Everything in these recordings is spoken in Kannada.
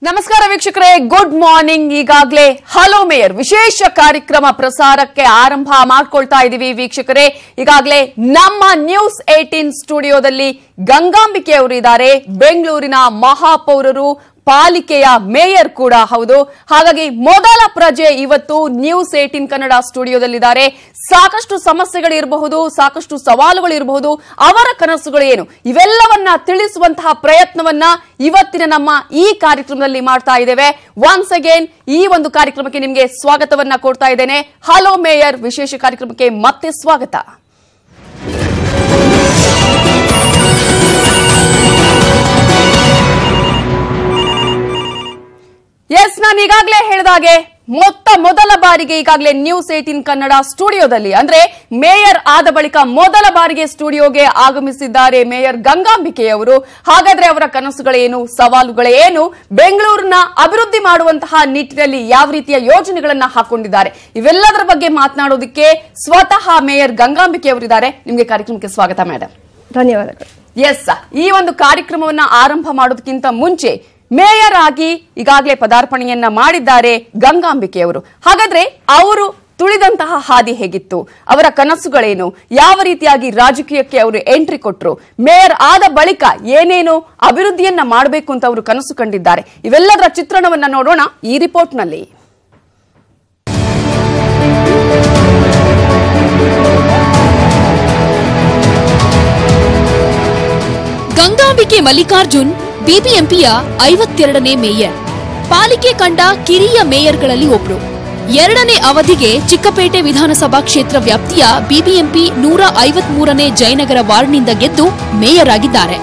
ನಮಸ್ಕಾರ ವೀಕ್ಷಕರೇ ಗುಡ್ ಮಾರ್ನಿಂಗ್ ಈಗಾಗಲೇ ಹಲೋ ಮೇಯರ್ ವಿಶೇಷ ಕಾರ್ಯಕ್ರಮ ಪ್ರಸಾರಕ್ಕೆ ಆರಂಭ ಮಾಡ್ಕೊಳ್ತಾ ಇದೀವಿ ವೀಕ್ಷಕರೇ ಈಗಾಗಲೇ ನಮ್ಮ ನ್ಯೂಸ್ ಏಟೀನ್ ಸ್ಟುಡಿಯೋದಲ್ಲಿ ಗಂಗಾಂಬಿಕೆ ಅವರು ಇದ್ದಾರೆ ಬೆಂಗಳೂರಿನ ಮಹಾಪೌರರು ಪಾಲಿಕೆಯ ಮೇಯರ್ ಕೂಡ ಹೌದು ಹಾಗಾಗಿ ಮೊದಲ ಪ್ರಜೆ ಇವತ್ತು ನ್ಯೂಸ್ ಏಟೀನ್ ಕನ್ನಡ ಸ್ಟುಡಿಯೋದಲ್ಲಿದ್ದಾರೆ ಸಾಕಷ್ಟು ಸಮಸ್ಯೆಗಳಿರಬಹುದು ಸಾಕಷ್ಟು ಸವಾಲುಗಳಿರಬಹುದು ಅವರ ಕನಸುಗಳು ಏನು ಇವೆಲ್ಲವನ್ನ ತಿಳಿಸುವಂತಹ ಪ್ರಯತ್ನವನ್ನ ಇವತ್ತಿನ ನಮ್ಮ ಈ ಕಾರ್ಯಕ್ರಮದಲ್ಲಿ ಮಾಡ್ತಾ ಇದ್ದೇವೆ ಒನ್ಸ್ ಅಗೇನ್ ಈ ಒಂದು ಕಾರ್ಯಕ್ರಮಕ್ಕೆ ನಿಮಗೆ ಸ್ವಾಗತವನ್ನ ಕೊಡ್ತಾ ಇದ್ದೇನೆ ಹಲೋ ಮೇಯರ್ ವಿಶೇಷ ಕಾರ್ಯಕ್ರಮಕ್ಕೆ ಮತ್ತೆ ಸ್ವಾಗತ ಎಸ್ ನಾನು ಈಗಾಗಲೇ ಹೇಳಿದಾಗೆ ಮೊತ್ತ ಮೊದಲ ಬಾರಿಗೆ ಈಗಾಗಲೇ ನ್ಯೂಸ್ ಏಟೀನ್ ಕನ್ನಡ ಸ್ಟುಡಿಯೋದಲ್ಲಿ ಅಂದ್ರೆ ಮೇಯರ್ ಆದ ಬಳಿಕ ಮೊದಲ ಬಾರಿಗೆ ಸ್ಟುಡಿಯೋಗೆ ಆಗಮಿಸಿದ್ದಾರೆ ಮೇಯರ್ ಗಂಗಾಂಬಿಕೆಯವರು ಹಾಗಾದ್ರೆ ಅವರ ಕನಸುಗಳೇನು ಸವಾಲುಗಳೇನು ಬೆಂಗಳೂರಿನ ಅಭಿವೃದ್ಧಿ ಮಾಡುವಂತಹ ನಿಟ್ಟಿನಲ್ಲಿ ಯಾವ ರೀತಿಯ ಯೋಜನೆಗಳನ್ನ ಹಾಕೊಂಡಿದ್ದಾರೆ ಇವೆಲ್ಲದರ ಬಗ್ಗೆ ಮಾತನಾಡೋದಕ್ಕೆ ಸ್ವತಃ ಮೇಯರ್ ಗಂಗಾಂಬಿಕೆ ಅವರಿದ್ದಾರೆ ನಿಮಗೆ ಕಾರ್ಯಕ್ರಮಕ್ಕೆ ಸ್ವಾಗತ ಮೇಡಮ್ ಧನ್ಯವಾದಗಳು ಎಸ್ ಈ ಒಂದು ಕಾರ್ಯಕ್ರಮವನ್ನ ಆರಂಭ ಮಾಡೋದಕ್ಕಿಂತ ಮುಂಚೆ ಮೇಯರ್ ಆಗಿ ಈಗಾಗಲೇ ಪದಾರ್ಪಣೆಯನ್ನ ಮಾಡಿದ್ದಾರೆ ಗಂಗಾಂಬಿಕೆಯವರು ಹಾಗಾದ್ರೆ ಅವರು ತುಳಿದಂತಹ ಹಾದಿ ಹೇಗಿತ್ತು ಅವರ ಕನಸುಗಳೇನು ಯಾವ ರೀತಿಯಾಗಿ ರಾಜಕೀಯಕ್ಕೆ ಅವರು ಎಂಟ್ರಿ ಕೊಟ್ಟರು ಮೇಯರ್ ಆದ ಬಳಿಕ ಏನೇನು ಅಭಿವೃದ್ಧಿಯನ್ನ ಮಾಡಬೇಕು ಅಂತ ಅವರು ಕನಸು ಕಂಡಿದ್ದಾರೆ ಇವೆಲ್ಲದರ ಚಿತ್ರಣವನ್ನ ನೋಡೋಣ ಈ ರಿಪೋರ್ಟ್ನಲ್ಲಿ ಗಂಗಾಂಬಿಕೆ ಮಲ್ಲಿಕಾರ್ಜುನ್ ಬಿಬಿಎಂಪಿಯ ಐವತ್ತೆರಡನೇ ಮೇಯರ್ ಪಾಲಿಕೆ ಕಂಡ ಕಿರಿಯ ಮೇಯರ್ಗಳಲ್ಲಿ ಒಬ್ರು ಎರಡನೇ ಅವಧಿಗೆ ಚಿಕ್ಕಪೇಟೆ ವಿಧಾನಸಭಾ ಕ್ಷೇತ್ರ ವ್ಯಾಪ್ತಿಯ ಬಿಬಿಎಂಪಿ ನೂರ ಐವತ್ಮೂರನೇ ಜಯನಗರ ವಾರ್ಡ್ನಿಂದ ಗೆದ್ದು ಮೇಯರ್ ಆಗಿದ್ದಾರೆ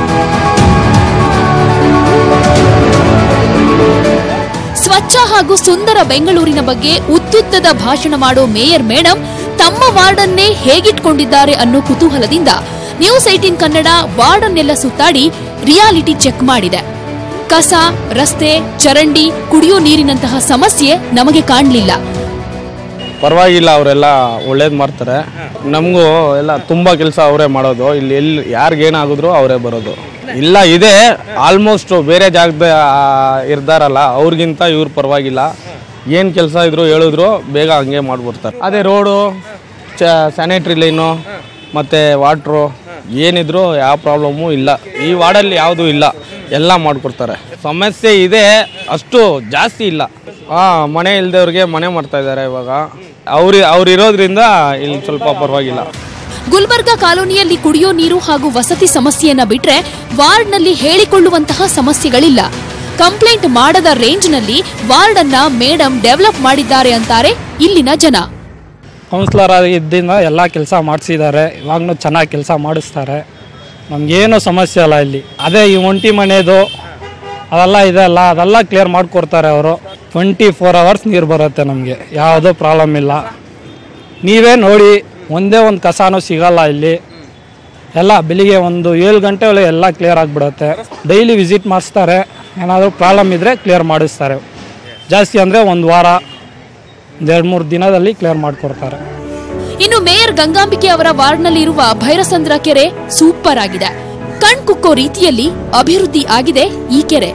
ಸ್ವಚ್ಛ ಹಾಗೂ ಸುಂದರ ಬೆಂಗಳೂರಿನ ಬಗ್ಗೆ ಉದ್ಯುಕ್ತದ ಭಾಷಣ ಮಾಡೋ ಮೇಯರ್ ಮೇಡಮ್ ತಮ್ಮ ವಾರ್ಡನ್ನೇ ಹೇಗಿಟ್ಕೊಂಡಿದ್ದಾರೆ ಅನ್ನೋ ಕುತೂಹಲದಿಂದ ನ್ಯೂಸ್ ಏಟೀನ್ ಕನ್ನಡ ವಾರ್ಡನ್ನೆಲ್ಲ ಸುತ್ತಾಡಿ ರಿಯಾಲಿಟಿ ಚೆಕ್ ಮಾಡಿದೆ ಕಸ ರಸ್ತೆ ಚರಂಡಿ ಕುಡಿಯೋ ನೀರಿನಂತಹ ಸಮಸ್ಯೆ ನಮಗೆ ಕಾಣಲಿಲ್ಲ ಪರವಾಗಿಲ್ಲ ಅವರೆಲ್ಲ ಒಳ್ಳೇದು ಮಾಡ್ತಾರೆ ನಮಗೂ ಎಲ್ಲ ತುಂಬ ಕೆಲಸ ಅವರೇ ಮಾಡೋದು ಇಲ್ಲಿ ಎಲ್ಲಿ ಯಾರಿಗೇನಾಗಿದ್ರು ಅವರೇ ಬರೋದು ಇಲ್ಲ ಇದೆ ಆಲ್ಮೋಸ್ಟ್ ಬೇರೆ ಜಾಗದ ಇರ್ತಾರಲ್ಲ ಅವ್ರಿಗಿಂತ ಇವ್ರು ಪರವಾಗಿಲ್ಲ ಏನು ಕೆಲಸ ಇದ್ರು ಹೇಳಿದ್ರು ಬೇಗ ಹಂಗೆ ಮಾಡ್ಬಿಡ್ತಾರೆ ಅದೇ ರೋಡು ಚ ಸ್ಯಾನಿಟ್ರಿ ಲೈನು ಮತ್ತು ವಾಟ್ರು ಏನಿದ್ರು ಯಾವ ಪ್ರಾಬ್ಲಮ್ಮು ಇಲ್ಲ ಈ ವಾರ್ಡಲ್ಲಿ ಯಾವುದೂ ಇಲ್ಲ ಎಲ್ಲ ಮಾಡಿಕೊಡ್ತಾರೆ ಸಮಸ್ಯೆ ಇದೆ ಅಷ್ಟು ಜಾಸ್ತಿ ಇಲ್ಲ ಹಾಂ ಮನೆ ಇಲ್ದವ್ರಿಗೆ ಮನೆ ಮಾಡ್ತಾ ಇದ್ದಾರೆ ಇವಾಗ ಅವ್ರು ಅವ್ರು ಇರೋದ್ರಿಂದ ಇಲ್ಲಿ ಸ್ವಲ್ಪ ಪರವಾಗಿಲ್ಲ ಗುಲ್ಬರ್ಗಾ ಕಾಲೋನಿಯಲ್ಲಿ ಕುಡಿಯೋ ನೀರು ಹಾಗೂ ವಸತಿ ಸಮಸ್ಯೆಯನ್ನ ಬಿಟ್ರೆ ವಾರ್ಡ್ನಲ್ಲಿ ಹೇಳಿಕೊಳ್ಳುವಂತಹ ಸಮಸ್ಯೆಗಳಿಲ್ಲ ಕಂಪ್ಲೇಂಟ್ ಮಾಡದ ರೇಂಜ್ನಲ್ಲಿ ವಾರ್ಡ್ ಅನ್ನ ಮೇಡಮ್ ಡೆವಲಪ್ ಮಾಡಿದ್ದಾರೆ ಅಂತಾರೆ ಇಲ್ಲಿನ ಜನ ಕೌನ್ಸ್ಲರ್ ಇದ್ದಿಂದ ಎಲ್ಲ ಕೆಲಸ ಮಾಡಿಸಿದ್ದಾರೆ ಇವಾಗಲೂ ಚೆನ್ನಾಗಿ ಕೆಲಸ ಮಾಡಿಸ್ತಾರೆ ನಮಗೇನು ಸಮಸ್ಯೆ ಇಲ್ಲ ಇಲ್ಲಿ ಅದೇ ಈ ಒಂಟಿ ಮನೆದು ಅದೆಲ್ಲ ಇದೆ ಅಲ್ಲ ಅದೆಲ್ಲ ಕ್ಲಿಯರ್ ಮಾಡಿಕೊಡ್ತಾರೆ ಅವರು ಟ್ವೆಂಟಿ ಫೋರ್ ಅವರ್ಸ್ ನೀರು ಬರುತ್ತೆ ನಮಗೆ ಯಾವುದೂ ಪ್ರಾಬ್ಲಮ್ ಇಲ್ಲ ನೀವೇ ನೋಡಿ ಒಂದೇ ಒಂದು ಕಸನೂ ಸಿಗಲ್ಲ ಇಲ್ಲಿ ಎಲ್ಲ ಬೆಳಿಗ್ಗೆ ಒಂದು ಏಳು ಗಂಟೆ ಒಳಗೆ ಎಲ್ಲ ಕ್ಲಿಯರ್ ಆಗಿಬಿಡುತ್ತೆ ಡೈಲಿ ವಿಸಿಟ್ ಮಾಡಿಸ್ತಾರೆ ಏನಾದರೂ ಪ್ರಾಬ್ಲಮ್ ಇದ್ದರೆ ಕ್ಲಿಯರ್ ಮಾಡಿಸ್ತಾರೆ ಜಾಸ್ತಿ ಅಂದರೆ ಒಂದು ವಾರ ಒಂದು ಎರಡು ಮೂರು ದಿನದಲ್ಲಿ ಕ್ಲಿಯರ್ ಮಾಡಿಕೊಡ್ತಾರೆ ಇನ್ನು ಮೇಯರ್ ಗಂಗಾಂಬಿಕೆ ಅವರ ವಾರ್ಡ್ನಲ್ಲಿ ಇರುವ ಭೈರಸಂದ್ರ ಕೆರೆ ಸೂಪರ್ ಆಗಿದೆ ಕಣ್ ಕುಕ್ಕೋ ರೀತಿಯಲ್ಲಿ ಅಭಿವೃದ್ಧಿ ಆಗಿದೆ ಈ ಕೆರೆ